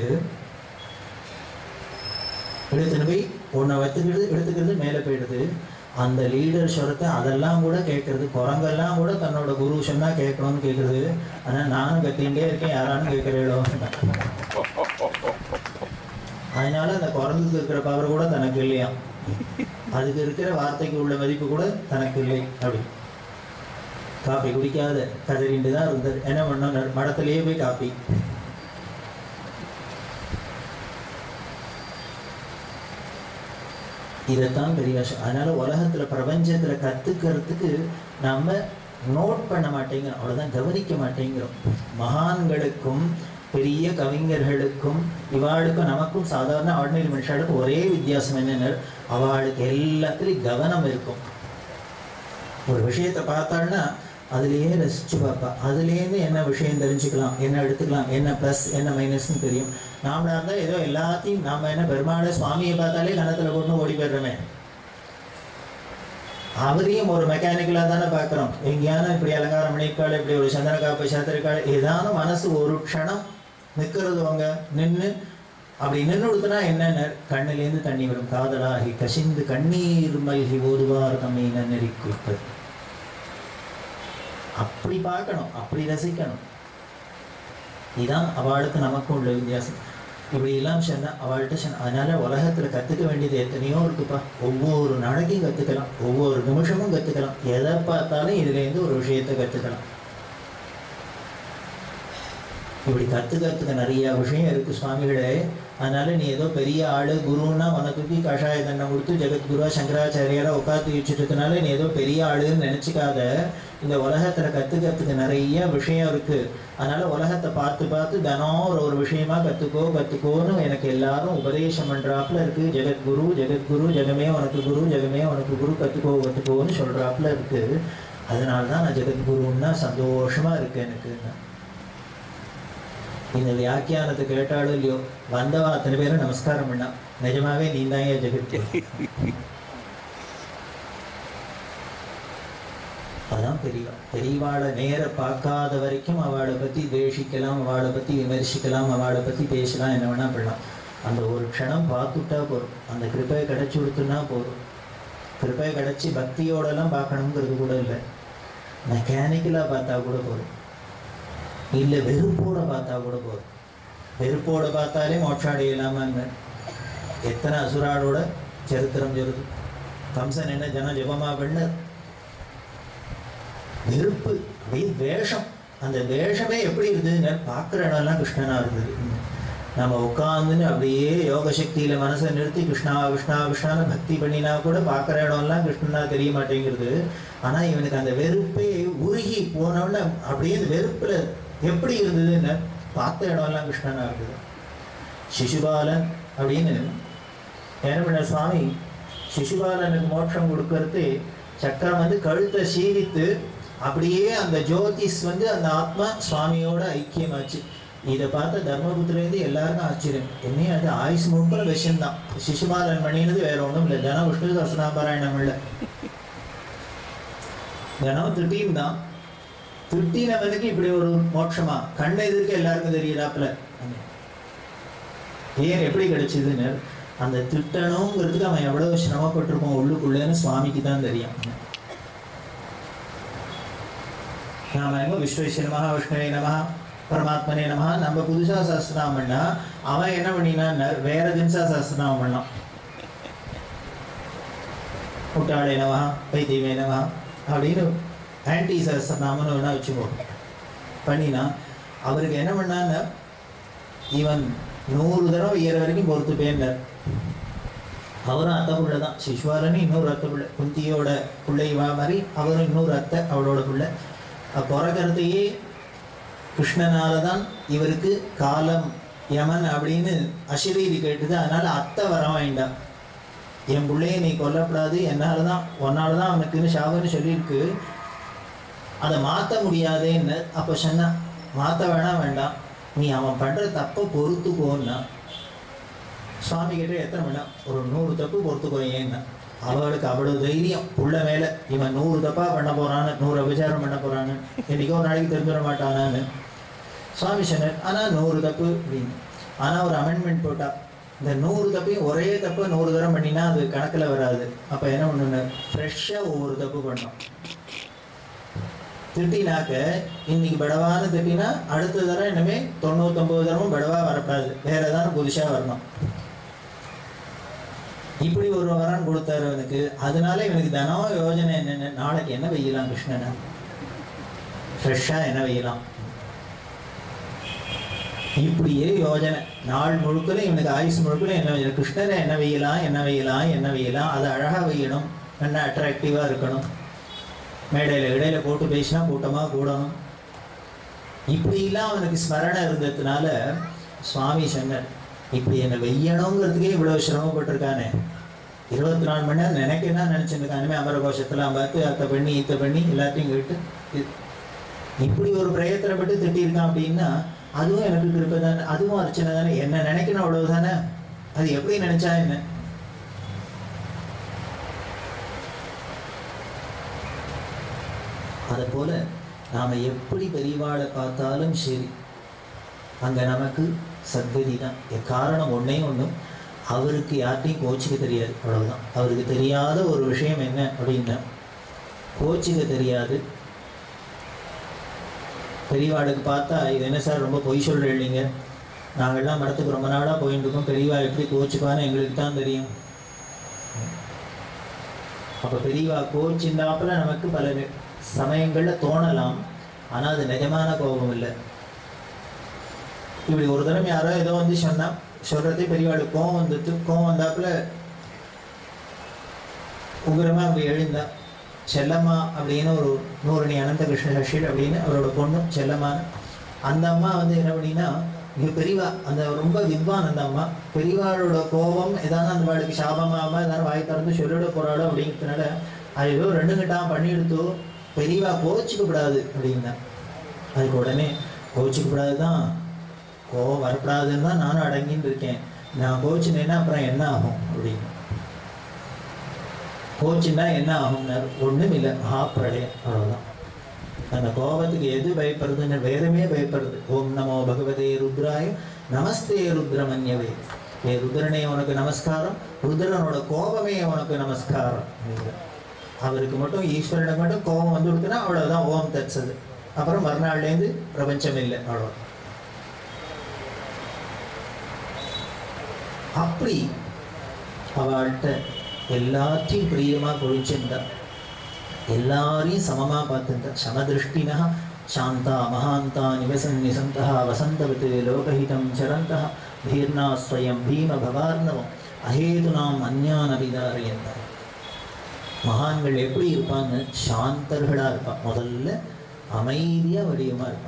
Speaker 1: எடுத்துன்னு போய் ஒன்றை வச்சுக்கிறது எடுத்துக்கிறது மேலே போயிடுது அந்த லீடர் சொல்றத அதெல்லாம் கூட கேட்கறது குரங்கெல்லாம் கூட தன்னோட குரு சொன்னா கேட்கணும்னு கேட்குறது ஆனா நானும் கத்திகிட்டே இருக்கேன் யாராலும் கேட்கிறீங்களோ அதனால அந்த குரங்குக்கு இருக்கிற பவர் கூட தனக்கு இல்லையா அதுக்கு இருக்கிற வார்த்தைக்கு உள்ள மதிப்பு கூட தனக்கு இல்லை அப்படி காப்பி குடிக்காத கதறிண்டு தான் இருந்தது என்ன பண்ணோம் மடத்திலேயே போய் காப்பி இதைத்தான் பெரிய விஷயம் அதனால உலகத்துல பிரபஞ்சத்துல கத்துக்கிறதுக்கு நம்ம நோட் பண்ண மாட்டேங்கிறோம் அவ்வளவுதான் கவனிக்க மாட்டேங்கிறோம் மகான்களுக்கும் பெரிய கவிஞர்களுக்கும் இவாளுக்கும் நமக்கும் சாதாரண ஆர்டினரி மனுஷாளுக்கும் ஒரே வித்தியாசம் என்னென்ன அவளுக்கு எல்லாத்துலேயும் கவனம் இருக்கும் ஒரு விஷயத்தை பார்த்தாள்னா அதுலேயே ரசிச்சு பார்ப்பா அதுலேருந்து என்ன விஷயம் தெரிஞ்சுக்கலாம் என்ன எடுத்துக்கலாம் என்ன ப்ளஸ் என்ன மைனஸ்னு தெரியும் நாமளா இருந்தால் ஏதோ எல்லாத்தையும் நாம என்ன பெருமாளை சுவாமியை பார்த்தாலே கணத்தில் கொண்டு ஓடி போயிடுறோமே அவரையும் ஒரு மெக்கானிக்கலாக தானே பார்க்குறோம் எங்கேயான இப்படி அலங்காரம் பண்ணியிருக்காள் இப்படி ஒரு சந்தன காப்பு சாத்திருக்காள் ஏதான மனசு ஒரு க்ஷணம் நிற்கிறது அவங்க நின்று அப்படி நின்று கொடுத்தனா என்னென்ன கண்ணிலேருந்து தண்ணி வரும் காதலாகி கசிந்து கண்ணீர் மல்கி ஓதுவார் தம்மை நன்னறி குறிப்பது அப்படி பார்க்கணும் அப்படி ரசிக்கணும் இதுதான் அவளுக்கு நமக்கும் உள்ள வித்தியாசம் இப்படி எல்லாம் சொன்னா அவள்கிட்ட சொன்ன அதனால உலகத்துல கத்துக்க வேண்டியது எத்தனையோ இருக்குப்பா ஒவ்வொரு நாளைக்கும் கத்துக்கலாம் ஒவ்வொரு நிமிஷமும் கத்துக்கலாம் எதை பார்த்தாலும் இதுல இருந்து ஒரு விஷயத்தை கத்துக்கலாம் இப்படி கத்துக்கிறதுக்கு நிறைய விஷயம் இருக்கு சுவாமிகளே அதனால நீ ஏதோ பெரிய ஆளு குருன்னா உனக்கு கஷாய தண்டனை கொடுத்து ஜெகத்குருவா சங்கராச்சாரியாரா உட்காந்து வச்சுட்டதுனால நீ ஏதோ பெரிய ஆளுன்னு நினைச்சுக்காத இந்த உலகத்துல கத்துக்கிறதுக்கு நிறைய விஷயம் இருக்கு அதனால உலகத்தை பார்த்து பார்த்து தினம் ஒரு ஒரு விஷயமா கத்துக்கோ கத்துக்கோன்னு எனக்கு எல்லாரும் உபதேசம் பண்றாப்புல இருக்கு ஜெகத்குரு ஜெகத்குரு ஜெகமே உனக்கு குரு ஜெகமே உனக்கு குரு கத்துக்கோ கத்துக்கோன்னு சொல்றாப்புல இருக்கு அதனால தான் நான் ஜெகத்குருன்னா சந்தோஷமா இருக்கு எனக்கு இந்த வியாக்கியானத்தை கேட்டாலும் இல்லையோ வந்தவா அத்தனை பேரும் நமஸ்காரம் பண்ணா நிஜமாவே நீ தான் ஏன் ஜெகத் அதான் பெரியவா பெரியவாளை நேர பார்க்காத வரைக்கும் அவளை பத்தி தேஷிக்கலாம் அவளை பத்தி விமர்சிக்கலாம் அவளை பத்தி பேசலாம் என்ன வேணா பண்ணலாம் அந்த ஒரு க்ஷணம் பார்த்துட்டா போதும் அந்த கிருப்பையை கிடைச்சி கொடுத்துனா போதும் கிருப்பை கிடைச்சி பக்தியோடலாம் பார்க்கணுங்கிறது கூட இல்லை மெக்கானிக்கலாக பார்த்தா கூட போதும் இல்லை வெறுப்போட பார்த்தா கூட போதும் வெறுப்போட பார்த்தாலே மோட்சம் அடையலாமாங்க எத்தனை அசுராளோட சரித்திரம் சொல்லுது கம்சன் என்ன ஜன ஜபமா பண்ண வெறுப்பு அப்படியே வேஷம் அந்த வேஷமே எப்படி இருந்ததுன்னு பார்க்குற இடம்லாம் கிருஷ்ணனா இருந்தது நம்ம உட்காந்துன்னு அப்படியே யோக சக்தியில மனசை நிறுத்தி கிருஷ்ணா கிருஷ்ணா கிருஷ்ணான்னு பக்தி பண்ணினா கூட பார்க்குற இடம்லாம் கிருஷ்ணனா தெரிய மாட்டேங்கிறது ஆனா இவனுக்கு அந்த வெறுப்பே உருகி போனவுடனே அப்படியே அந்த வெறுப்புல எப்படி இருந்ததுன்னு பார்த்த இடம்லாம் கிருஷ்ணனா இருக்குது சிசுபாலன் அப்படின்னு ஏனப்பின்ன சுவாமி சிசுபாலனுக்கு மோட்சம் கொடுக்கறது சக்கரம் வந்து கழுத்தை சீவித்து அப்படியே அந்த ஜோதிஷ் வந்து அந்த ஆத்மா சுவாமியோட ஐக்கியமாச்சு இதை பார்த்த தர்மபுத்திரேந்து எல்லாருக்கும் ஆச்சரியம் என்னையும் அது ஆயுஷ் முழுக்க விஷயம்தான் சிசுபாலன் பண்ணினது வேற ஒன்றும் இல்லை தினம் விஷ்ணு சசனாபாராயணம் இல்லை தினம் திட்டியும் தான் திட்டினவனுக்கு இப்படி ஒரு மோட்சமா கண் எதிர்க்க எல்லாருக்கும் தெரியுறாப்புல ஏன் எப்படி கிடைச்சதுன்னு அந்த திட்டணுங்கிறதுக்கு அவன் எவ்வளவு சிரமப்பட்டிருப்பான் உள்ளுக்குள்ளேன்னு சுவாமிக்கு தான் தெரியும் நாம என்ன விஸ்வேஸ்வர மகா விஷ்ணுவே நமஹா பரமாத்மனே நமஹா நம்ம புதுசா சஸ்திரநாமம் பண்ணா அவன் என்ன பண்ணினான்னு வேற தினசா சஸ்திரநாமம் பண்ணான் முட்டாளே நமஹா வைத்தியமே நமஹா அப்படின்னு ஆன்டி சஸ்திரநாமம்னு வேணா வச்சுக்கோ பண்ணினா அவருக்கு என்ன பண்ணான்னு இவன் நூறு தடவை ஏற வரைக்கும் பொறுத்து பேர்ந்தார் அவரும் அத்தை புள்ள தான் சிசுவாலனு இன்னொரு அத்தை புள்ள குந்தியோட பிள்ளைவா மாதிரி அவரும் இன்னொரு அத்தை அவளோட பிள்ளை அப்ப பிறக்கிறதையே கிருஷ்ணனால தான் இவருக்கு காலம் யமன் அப்படின்னு அசிரீதி கேட்டுது அதனால அத்தை வர வேண்டாம் என் பிள்ளைய நீ கொல்லப்படாது என்னால தான் உன்னால தான் அவனுக்குன்னு சாவுன்னு சொல்லியிருக்கு அதை மாற்ற முடியாதேன்னு அப்போ சொன்னா மாற்ற வேணாம் வேண்டாம் நீ அவன் பண்ற தப்பை பொறுத்துக்கோன்னா சுவாமி கிட்ட எத்தனை வேணாம் ஒரு நூறு தப்பு பொறுத்துக்கோ ஏன்னா அவளுக்கு அவ்வளவு தைரியம் புள்ள மேல இவன் நூறு தப்பா பண்ண போறான்னு நூறு அபிச்சாரம் பண்ண போறான்னு என்னைக்கோ ஒரு நாளைக்கு தெரிஞ்சிட மாட்டானான்னு சுவாமி சொன்னார் ஆனா நூறு தப்பு அப்படின்னு ஆனா ஒரு அமெண்ட்மெண்ட் போட்டா இந்த நூறு தப்பையும் ஒரே தப்பு நூறு தரம் பண்ணினா அது கணக்குல வராது அப்ப என்ன பண்ணு ஃப்ரெஷ்ஷா ஒவ்வொரு தப்பு பண்ணோம் திட்டினாக்க இன்னைக்கு படவான்னு திட்டினா அடுத்த தரம் இனிமே தொண்ணூத்தொன்பது தரமும் படவா வரக்கூடாது வேற ஏதாவது புதுசா வரணும் இப்படி ஒரு வரம் கொடுத்தாரு அவனுக்கு அதனால இவனுக்கு தினம் யோஜனை என்னென்ன நாளைக்கு என்ன வெய்யலாம் கிருஷ்ணனை ஃப்ரெஷ்ஷா என்ன வெய்யலாம் இப்படியே யோஜனை நாள் முழுக்கல இவனுக்கு ஆயுசு முழுக்கல என்ன வெய்யலாம் கிருஷ்ணரை என்ன வெய்யலாம் என்ன வெய்யலாம் என்ன வெய்யலாம் அதை அழகா வெய்யணும் என்ன அட்ராக்டிவா இருக்கணும் மேடையில இடையில போட்டு பேசினா கூட்டமா கூடணும் இப்படிலாம் அவனுக்கு ஸ்மரணை இருந்ததுனால சுவாமி சொன்னார் இப்படி என்னை வெய்யணுங்கிறதுக்கே இவ்வளவு சிரமப்பட்டிருக்கானே இருபத்தி நாலு மணி நேரம் நினைக்கதான் நினைச்சிருக்கானுமே அமர கோஷத்துல பார்த்து அத்தை பண்ணி இத்தை பண்ணி எல்லாத்தையும் கேட்டு இ- இப்படி ஒரு பிரயத்தனப்பட்டு திட்டியிருக்கான் அப்படின்னா அதுவும் எனக்கு கிருப்பை தானே அதுவும் அர்ச்சனை தானே என்ன நினைக்கணும் அவ்வளவுதானே அது எப்படி நினைச்சா என்ன அதை போல நாம எப்படி பெரியவாளை பார்த்தாலும் சரி அங்க நமக்கு சத்கதி தான் காரணம் ஒண்ணே ஒண்ணும் அவருக்கு யார்ட்டையும் கோச்சிக்க தெரியாது அவ்வளவுதான் அவருக்கு தெரியாத ஒரு விஷயம் என்ன அப்படின்னா கோச்சிக்க தெரியாது பெரியவாளுக்கு பார்த்தா இது என்ன சார் ரொம்ப பொய் சொல்றீங்க நாங்கள்லாம் மடத்துக்கு ரொம்ப நாளா போயிட்டு இருக்கோம் பெரியவா எப்படி கோச்சுப்பான்னு எங்களுக்கு தான் தெரியும் அப்ப பெரியவா கோச்சிந்தாப்புல நமக்கு பல நே- சமயங்கள்ல தோணலாம் ஆனா அது நிஜமான கோபம் இல்லை இப்படி ஒரு தடவை யாரோ ஏதோ வந்து சொன்னா சொல்றதே பெரியவாளுக்கு கோவம் வந்துட்டு கோவம் வந்தாப்புல உഗ്രமா அப்படி எழுந்தா செல்லம்மா அப்படின்னு ஒரு நூறணி அனந்த கிருஷ்ண சஷில் அப்படின்னு அவரோட பொண்ணு செல்லம்மான்னு அந்த அம்மா வந்து என்ன பண்ணினா இங்க பெரியவா அந்த ரொம்ப வித்வான் அந்த அம்மா பெரியவாளோட கோபம் ஏதாவது அந்த வாளுக்கு சாபமாம ஏதாவது வாய் திறந்து சொல்லிட போறாளோ அப்படிங்கிறதுனால அது ஏதோ ரெண்டு கட்டாம் பண்ணி எடுத்து பெரியவா கோச்சிக்க கூடாது அப்படின்னா அதுக்கு உடனே கோச்சிக்க கூடாது தான் கோவம் வரக்கூடாதுன்னு தான் நானும் அடங்கின்னு இருக்கேன் நான் கோச்சினேன்னா அப்புறம் என்ன ஆகும் அப்படின்னு கோச்சுன்னா என்ன ஆகும்னாரு ஒண்ணும் இல்லை ஆ பிரளயம் அவ்வளவுதான் அந்த கோபத்துக்கு எது பயப்படுறதுன்னு வேதமே பயப்படுறது ஓம் நமோ பகவதே ருத்ராய நமஸ்தே ருத்ரமன்யவே ஏ ருத்ரனே உனக்கு நமஸ்காரம் ருத்ரனோட கோபமே உனக்கு நமஸ்காரம் அப்படிங்கிற. அவருக்கு மட்டும் ஈஸ்வரனுக்கு மட்டும் கோபம் வந்து கொடுத்தனா அவ்வளவுதான் ஓம் தட்சது அப்புறம் மறுநாள்லேருந்து பிரபஞ்சம் இல்லை அவ்வளோ அப்படி அவள்கிட்ட எல்லாத்தையும் பிரியமா பொழிச்சிருந்தா எல்லாரையும் சமமா பார்த்துருந்தா சமதிருஷ்டினா சாந்தா மகாந்தா நிவசன் நிசந்தா வசந்தவத் லோகஹிதம் சரந்தா தீர்ணா ஸ்வயம் பீம பவார்ணவம் அஹேதுனாம் அஞ்ஞான விதாரியந்த மகான்கள் எப்படி இருப்பாங்க சாந்தர்களா இருப்பா முதல்ல அமைதியா வடிவமா இருப்பான்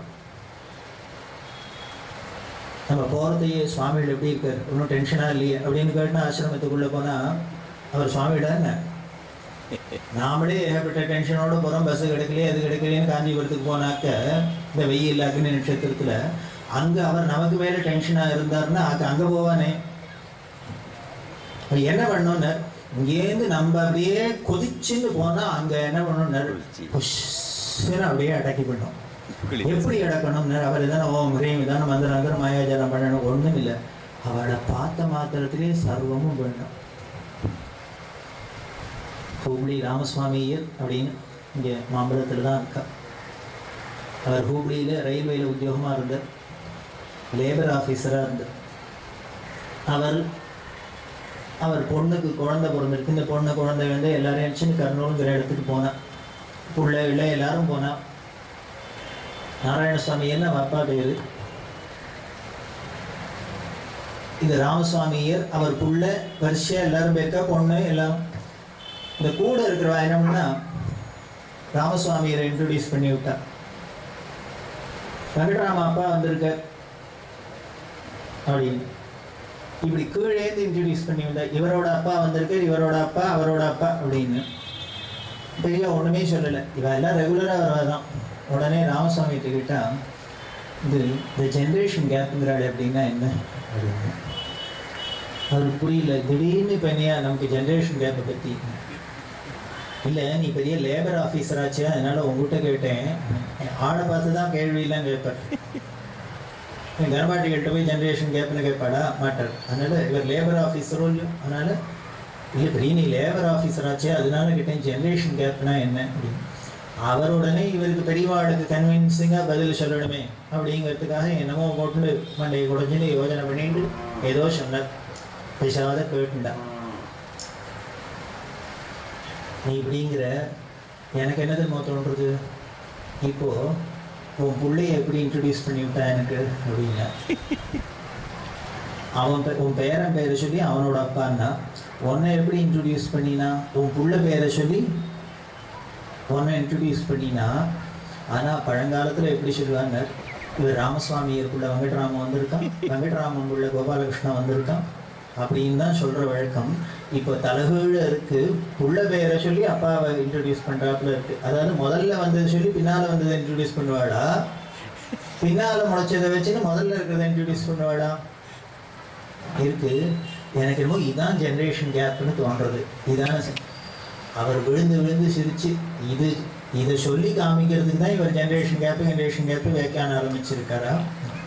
Speaker 1: நம்ம போகிறதையே சுவாமிகள் எப்படி இருக்கார் ஒன்றும் டென்ஷனாக இல்லையே அப்படின்னு கேட்டா ஆசிரமத்துக்குள்ளே போனால் அவர் சுவாமிடாங்க நாமளே ஏகப்பட்ட டென்ஷனோட போகிறோம் பஸ்ஸு கிடைக்கலையே அது கிடைக்கலையேன்னு காஞ்சிபுரத்துக்கு போனாக்க இந்த வெயில் அக்னி நட்சத்திரத்தில் அங்கே அவர் நமக்கு மேலே டென்ஷனாக இருந்தாருன்னா அங்கே அங்கே போவானே அப்ப என்ன பண்ணோன்னு இங்கேருந்து நம்ம அப்படியே கொதிச்சுன்னு போனால் அங்கே என்ன பண்ணணும் புஷ்ன்னு அப்படியே அடக்கி பண்ணோம் எப்படி அடக்கணும்னு அவர் தானே ஓம் ஹ்ரீம் தானே மந்திரங்கிற மாயாஜாலம் பண்ணணும் ஒண்ணும் இல்லை அவளை பார்த்த மாத்திரத்திலே சர்வமும் பண்ணணும் ஹூப்ளி ராமசுவாமியர் அப்படின்னு இங்கே மாம்பழத்தில் தான் இருக்கா அவர் ஹூப்ளியில் ரயில்வேல உத்தியோகமா இருந்தார் லேபர் ஆஃபீஸரா இருந்தார் அவர் அவர் பொண்ணுக்கு குழந்தை பிறந்திருக்கு இந்த பொண்ணு குழந்தை வந்து எல்லாரையும் அடிச்சுன்னு கர்னூலுங்கிற இடத்துக்கு போனா புள்ள இல்லை எல்லாரும் போனா நாராயணசுவாமி என்ன அவ அப்பா பேரு இது ராமசுவாமியர் அவர் புள்ள வரிசையா எல்லாரும் பேருக்கா பொண்ணு எல்லாம் இந்த கூட இருக்கிறவா என்னம்னா ராமசுவாமியரை இன்ட்ரோடியூஸ் பண்ணி விட்டா வெங்கட்ராம அப்பா வந்திருக்க அப்படின்னு இப்படி கீழேந்து இன்ட்ரடியூஸ் பண்ணி விட்டா இவரோட அப்பா வந்திருக்கு இவரோட அப்பா அவரோட அப்பா அப்படின்னு பெரிய ஒண்ணுமே சொல்லலை இவ எல்லாம் ரெகுலரா வரவாதான் உடனே ராமசாமி கேட்டா இது இந்த ஜென்ரேஷன் கேப்புங்கிறாள் அப்படின்னா என்ன அப்படின்னு அவருக்கு புரியல திடீர்னு இப்போ என்னையா நமக்கு ஜென்ரேஷன் கேப்பை பற்றி இல்லை நீ பெரிய லேபர் ஆஃபீஸராச்சு அதனால உங்ககிட்ட கேட்டேன் ஆளை பார்த்து தான் கேள்வியெல்லாம் கேட்பேன் கனபாட்டிகள்கிட்ட போய் ஜென்ரேஷன் கேப்னு கேட்பாடா மாட்டார் அதனால இவர் லேபர் ஆஃபீஸரும் இல்லையோ அதனால இல்லை பெரிய நீ லேபர் ஆஃபீஸராச்சே அதனால கேட்டேன் ஜென்ரேஷன் கேப்னா என்ன அப்படின்னு அவர் உடனே இவருக்கு பெரியவாளுக்கு கன்வின்சிங்காக பதில் சொல்லணுமே அப்படிங்கிறதுக்காக என்னமோ போட்டு மண்டையை குடைஞ்சுன்னு யோஜனை பண்ணிட்டு ஏதோ சொன்னார் பேசாத கேட்டுண்டா நீ இப்படிங்கிற எனக்கு என்ன தெரியுமா தோன்றது இப்போ உன் பிள்ளைய எப்படி இன்ட்ரடியூஸ் பண்ணி விட்டா எனக்கு அப்படின்னா அவன் பே- உன் பேரன் பேரை சொல்லி அவனோட அப்பான்னா உன்னை எப்படி இன்ட்ரடியூஸ் பண்ணினா உன் புள்ள பேரை சொல்லி உன்னை இன்ட்ரடியூஸ் பண்ணினா ஆனால் பழங்காலத்தில் எப்படி சொல்லுவாங்க இவர் ராமசுவாமியருக்குள்ள வெங்கட்ராமன் வந்திருக்கான் வெங்கட்ராமன் உள்ள கோபாலகிருஷ்ணன் வந்திருக்கான் அப்படின்னு தான் சொல்ற வழக்கம் இப்போ தலகீழ இருக்கு புள்ள பேரை சொல்லி அப்பாவை இன்ட்ரடியூஸ் பண்றாப்புல இருக்கு அதாவது முதல்ல வந்ததை சொல்லி பின்னால வந்ததை இன்ட்ரடியூஸ் பண்ணுவாடா பின்னால முளைச்சதை வச்சுன்னு முதல்ல இருக்கிறத இன்ட்ரடியூஸ் பண்ணுவாடா இருக்கு எனக்கு என்னமோ இதான் ஜெனரேஷன் கேப்னு தோன்றது இதான் ச- அவர் விழுந்து விழுந்து சிரிச்சு இது இதை சொல்லி காமிக்கிறதுக்கு தான் இவர் ஜெனரேஷன் கேப் ஜெனரேஷன் கேப் வைக்கான ஆரம்பிச்சிருக்காரா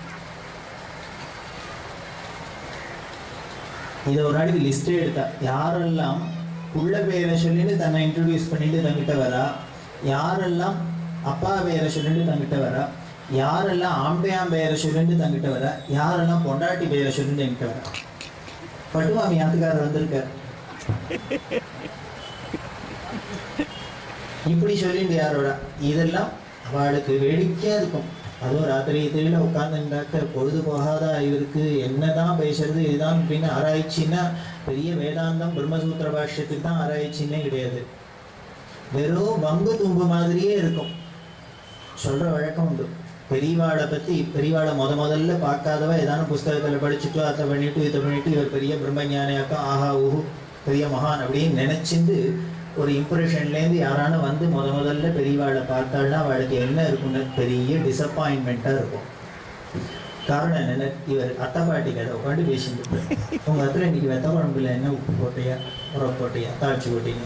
Speaker 1: இதை ஒரு நாளைக்கு லிஸ்டே எடுத்தா யாரெல்லாம் புள்ள பேரை சொல்லிட்டு தன்னை இன்ட்ரடியூஸ் பண்ணிட்டு தங்கிட்ட வரா யாரெல்லாம் அப்பா பேரை சொல்லிட்டு தங்கிட்ட வரா யாரெல்லாம் ஆம்பையாம் பேரை சொல்லிட்டு தங்கிட்ட வரா யாரெல்லாம் பொண்டாட்டி பேரை சொல்லிட்டு தங்கிட்ட வரா பட்டுமாமி ஆத்துக்காரர் வந்திருக்கார் இப்படி சொல்லிட்டு யாரோட இதெல்லாம் அவளுக்கு வேடிக்கையா இருக்கும் அதுவும் ராத்திரி தெரியல உட்காந்துட்டாக்க பொழுது போகாதா இவருக்கு என்னதான் பேசுறது இதுதான் அப்படின்னு ஆராய்ச்சின்னா பெரிய வேதாந்தம் பிரம்மசூத்திர பாஷ்யத்துக்கு தான் ஆராய்ச்சின்னே கிடையாது வெறும் வம்பு தும்பு மாதிரியே இருக்கும் சொல்ற வழக்கம் உண்டு பெரியவாளை பத்தி பெரியவாளை முத முதல்ல பார்க்காதவ ஏதான புஸ்தகத்துல படிச்சுட்டு அதை பண்ணிட்டு இதை பண்ணிட்டு இவர் பெரிய பிரம்மஞானியாக்கம் ஆஹா ஊஹு பெரிய மகான் அப்படின்னு நினைச்சிருந்து ஒரு இம்ப்ரெஷன்லேருந்து யாரான வந்து முத முதல்ல பெரியவாளை பார்த்தாள்னா அவளுக்கு என்ன இருக்கும்னு பெரிய டிசப்பாயின்மெண்ட்டாக இருக்கும் காரணம் என்னென்ன இவர் அத்தை பாட்டி கதை உட்காந்து பேசிட்டு இருப்பாரு. உங்க அத்துல இன்னைக்கு வெத்த குழம்புல என்ன உப்பு போட்டியா உரம் போட்டியா தாளிச்சு போட்டீங்க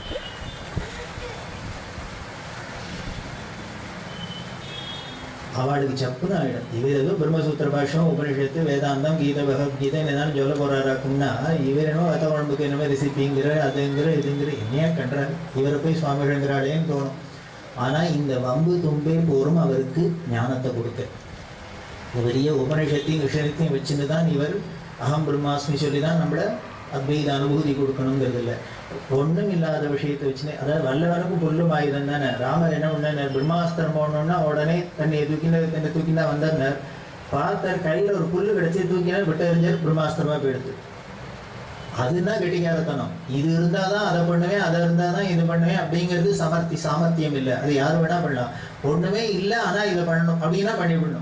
Speaker 1: அவளுக்கு சப்புன்னு ஆயிடும் இவர் ஏதோ பிரம்மசூத்திர பாஷம் உபனிஷத்து வேதாந்தம் கீதை பகவத்கீதை என்னதான் சொல்ல போறாராக்கும்னா இவர் என்னமோ வெத்த குழம்புக்கு என்னமோ ரெசிபிங்கிற அதுங்கிற இதுங்கிற என்னையா கண்டாரு இவரை போய் சுவாமிகளாலேன்னு தோணும் ஆனா இந்த வம்பு தும்பே போரும் அவருக்கு ஞானத்தை கொடுக்க இந்த பெரிய உபனிஷத்தையும் விஷயத்தையும் வச்சுன்னு தான் இவர் அகம் பிரம்மாஸ்மி சொல்லி தான் நம்மள அத்வைத அனுபூதி கொடுக்கணுங்கிறது இல்லை ஒண்ணும் இல்லாத விஷயத்தை வச்சுன்னு அதாவது வல்லவனுக்கும் புல்லும் ஆயுதம் தானே ராமர் என்ன பண்ணார் பிரம்மாஸ்திரம் போடணும்னா உடனே தன்னை தூக்கின தன்னை தூக்கினா வந்தார் பார்த்தார் கையில ஒரு புல்லு கிடைச்சி தூக்கினார் விட்டு எறிஞ்சார் பிரம்மாஸ்திரமா போயிடுது அதுதான் கெட்டிக்காரத்தனம் இது இருந்தாதான் அதை பண்ணுவேன் அதை இருந்தாதான் இது பண்ணுவேன் அப்படிங்கிறது சமர்த்தி சாமர்த்தியம் இல்லை அது யார் வேணா பண்ணலாம் ஒண்ணுமே இல்லை ஆனா இதை பண்ணணும் அப்படின்னா பண்ணிவிடணும்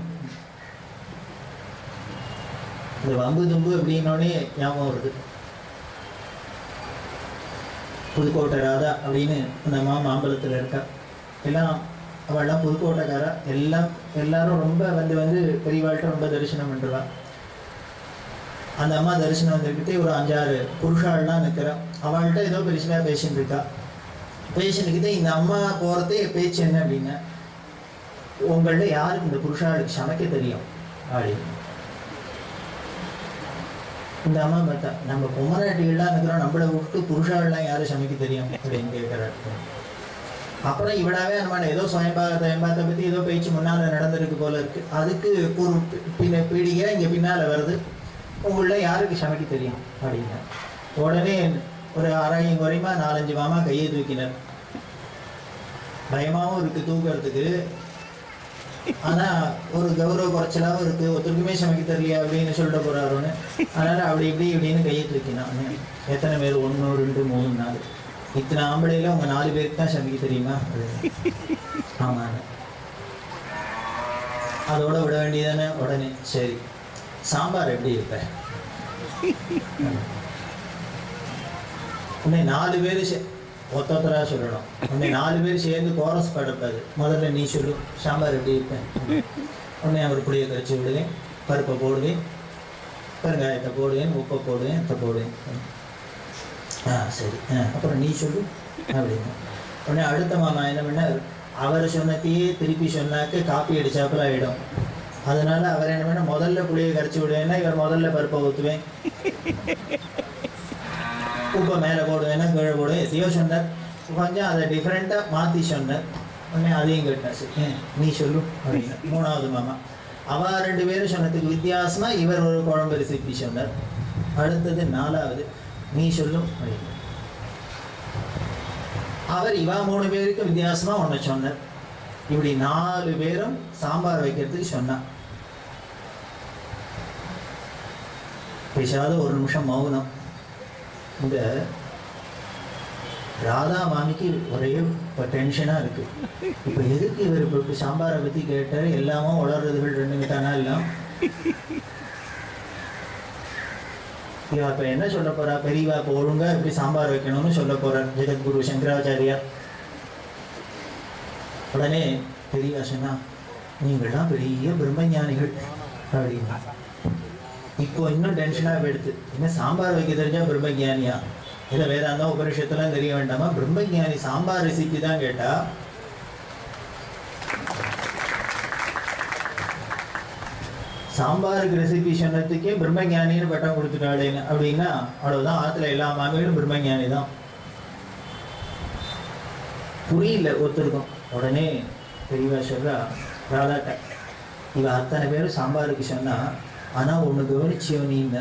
Speaker 1: இந்த வம்பு தும்பு அப்படின்னோடனே ஞாபகம் வருது புதுக்கோட்டை ராதா அப்படின்னு அந்த அம்மா மாம்பழத்தில் இருக்கா எல்லாம் அவள்லாம் புதுக்கோட்டைக்காரா எல்லாம் எல்லாரும் ரொம்ப வந்து வந்து பெரியவாள்கிட்ட ரொம்ப தரிசனம் பண்ணுறவா அந்த அம்மா தரிசனம் வந்துக்கிட்டே ஒரு அஞ்சாறு புருஷாள்லாம் நிற்கிறா அவள்கிட்ட ஏதோ பெருசாக பேசிட்டு இருக்கா பேசினுக்கிட்டே இந்த அம்மா போகிறதே பேச்சு என்ன அப்படின்னா உங்கள்ட்ட யாருக்கு இந்த புருஷாளுக்கு சமைக்க தெரியும் அப்படின்னு இந்த அம்மா பார்த்தா நம்ம பொம்மராட்டிகள்லாம் இருக்கிறோம் நம்மளை விட்டு புருஷாலாம் யாரும் சமைக்க தெரியும் அப்படின்னு கேட்கிறாரு அப்புறம் இவளாவே நம்ம ஏதோ சுயம்பாக தயம்பாத்தை பத்தி ஏதோ பேச்சு முன்னால நடந்திருக்கு போல இருக்கு அதுக்கு ஒரு பி- பின்ன பீடிகை இங்க பின்னால வருது உங்கள யாருக்கு சமைக்க தெரியும் அப்படின்னா உடனே ஒரு அரையும் குறையுமா நாலஞ்சு மாமா கையை தூக்கினார் பயமாவும் இருக்கு தூக்குறதுக்கு ஆனா ஒரு கௌரவ குறைச்சலாவும் இருக்கு ஒருத்தருக்குமே சமைக்க தெரியல அப்படின்னு சொல்லிட்டு போறாருன்னு அதனால அப்படி இப்படி இப்படின்னு கையை தூக்கினான் எத்தனை பேர் ஒன்று ரெண்டு மூணு நாலு இத்தனை ஆம்பளையில உங்க நாலு பேருக்கு தான் சமைக்க தெரியுமா அப்படின்னு. ஆமாங்க அதோட விட வேண்டியதானே உடனே சரி சாம்பார் எப்படி இருப்ப உன்னை நாலு பேர் ஒத்தொத்தரா சொல்லணும் உன்னை நாலு பேர் சேர்ந்து கோரஸ் பாடக்கூடாது முதல்ல நீ சொல்லு சாம்பார் எப்படி இருப்பேன் உடனே அவர் புளியை கரைச்சி விடுவேன் பருப்பை போடுவேன் பெருங்காயத்தை போடுவேன் உப்பை போடுவேன் இதை போடுவேன் ஆ சரி ஆ அப்புறம் நீ சொல்லு அப்படின்னு உடனே அடுத்த மாமா என்ன பண்ணார் அவர் சொன்னதையே திருப்பி சொன்னாக்க காப்பி அடிச்சாப்புல ஆயிடும் அதனால அவர் என்ன பண்ண முதல்ல புளியை கரைச்சி விடுவேன்னா இவர் முதல்ல பருப்பை ஊற்றுவேன் உப்பை மேலே போடுவேன்னா கீழே போடுவேன் எதையோ சொன்னார் கொஞ்சம் அதை டிஃப்ரெண்ட்டாக மாற்றி சொன்னார் உடனே அதையும் கேட்டேன் சரி ஏன், நீ சொல்லு அப்படின்னு மூணாவது மாமா அவ ரெண்டு பேரும் சொன்னதுக்கு வித்தியாசமா இவர் ஒரு குழம்பு ரெசிபி சொன்னார் அடுத்தது நாலாவது நீ சொல்லும் அப்படின்னு அவர் இவா மூணு பேருக்கு வித்தியாசமா ஒண்ணு சொன்னார் இப்படி நாலு பேரும் சாம்பார் வைக்கிறதுக்கு சொன்னா பேசாத ஒரு நிமிஷம் மௌனம் இந்த ராதா மாமிக்கு ஒரே இப்போ டென்ஷனாக இருக்கு இப்போ எதுக்கு இவர் இப்போ இப்படி சாம்பாரை பற்றி கேட்டார் எல்லாமும் வளர்றதுகள் ரெண்டு விட்டானா எல்லாம் இவ அப்ப என்ன சொல்ல போறா பெரியவா இப்போ ஒழுங்கா எப்படி சாம்பார் வைக்கணும்னு சொல்ல போறார் ஜெகத்குரு சங்கராச்சாரியார் உடனே பெரியவா சொன்னா நீங்கள்லாம் பெரிய பிரம்மஞானிகள் அப்படின்னா இப்போ இன்னும் டென்ஷனாக போயிடுது என்ன சாம்பார் வைக்க தெரிஞ்சா பிரம்மஞானியா இல்லை வேதாந்தம் உபனிஷத்துலாம் தெரிய வேண்டாமா பிரம்மஞானி சாம்பார் ரெசிபி தான் கேட்டா சாம்பாருக்கு ரெசிபி சொன்னதுக்கே பிரம்மஞானின்னு பட்டம் கொடுத்துட்டாளேன்னு அப்படின்னா அவ்வளவுதான் ஆத்துல எல்லா மாமிகளும் பிரம்மஞானி தான் புரியல ஒருத்தருக்கும் உடனே பெரியவா சொல்றா ராதாட்ட இவ அத்தனை பேரும் சாம்பாருக்கு சொன்னா ஆனா ஒண்ணு கவனிச்சியோ நீன்னு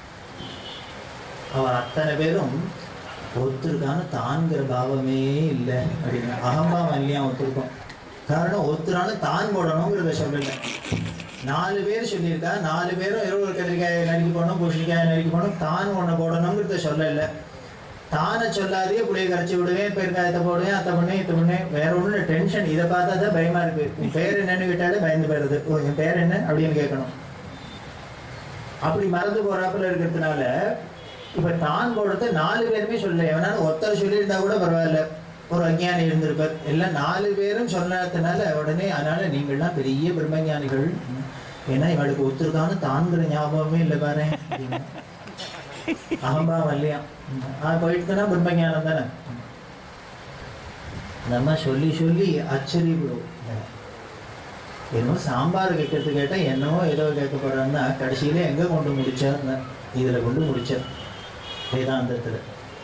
Speaker 1: அவ அத்தனை பேரும் ஒருத்தருக்கான தான்கிற பாவமே இல்லை அப்படின்னா அகம்பாவம் இல்லையா ஒருத்தருக்கும் காரணம் ஒருத்தரான தான் போடணுங்கிறத சொல்லல நாலு பேர் சொல்லியிருக்கா நாலு பேரும் இருபது கத்திரிக்காயை நறுக்கி போடணும் பூசணிக்காயை நறுக்கி போடணும் தான் ஒண்ணு போடணுங்கிறத சொல்லல தானை சொல்லாதே புளிய கரைச்சி விடுவேன் பெருங்காயத்தை போடுவேன் அத்தை பண்ணேன் இத்தை பண்ணேன் வேற ஒன்றும் டென்ஷன் இதை பார்த்தா தான் பயமா இருக்கு உன் பேர் என்னன்னு கேட்டாலே பயந்து போயிருது ஓ என் பேர் என்ன அப்படின்னு கேட்கணும் அப்படி மறந்து போறாப்புல இருக்கிறதுனால இப்ப தான் போடுறது நாலு பேருமே சொல்லல எவனாலும் ஒருத்தர் சொல்லியிருந்தா கூட பரவாயில்ல ஒரு அஞ்ஞானி இருந்திருப்பார் எல்லாம் நாலு பேரும் சொன்னதுனால உடனே அதனால நீங்கள்லாம் பெரிய பிரம்மஞானிகள் ஏன்னா இவளுக்கு ஒருத்தருக்கான தான்கிற ஞாபகமே இல்லை பாரு அப்படின்னு. அகம்பாவம் இல்லையா ஆஹ் போயிட்டுனா பிரம்மஞானம் தானே நம்ம சொல்லி சொல்லி ஆச்சரியப்படும் என்னமோ சாம்பார் வைக்கிறது கேட்டா என்னவோ ஏதோ கேட்க போறான்னா கடைசியில எங்க கொண்டு முடிச்சார் இதுல கொண்டு முடிச்சார் வேதாந்தத்துல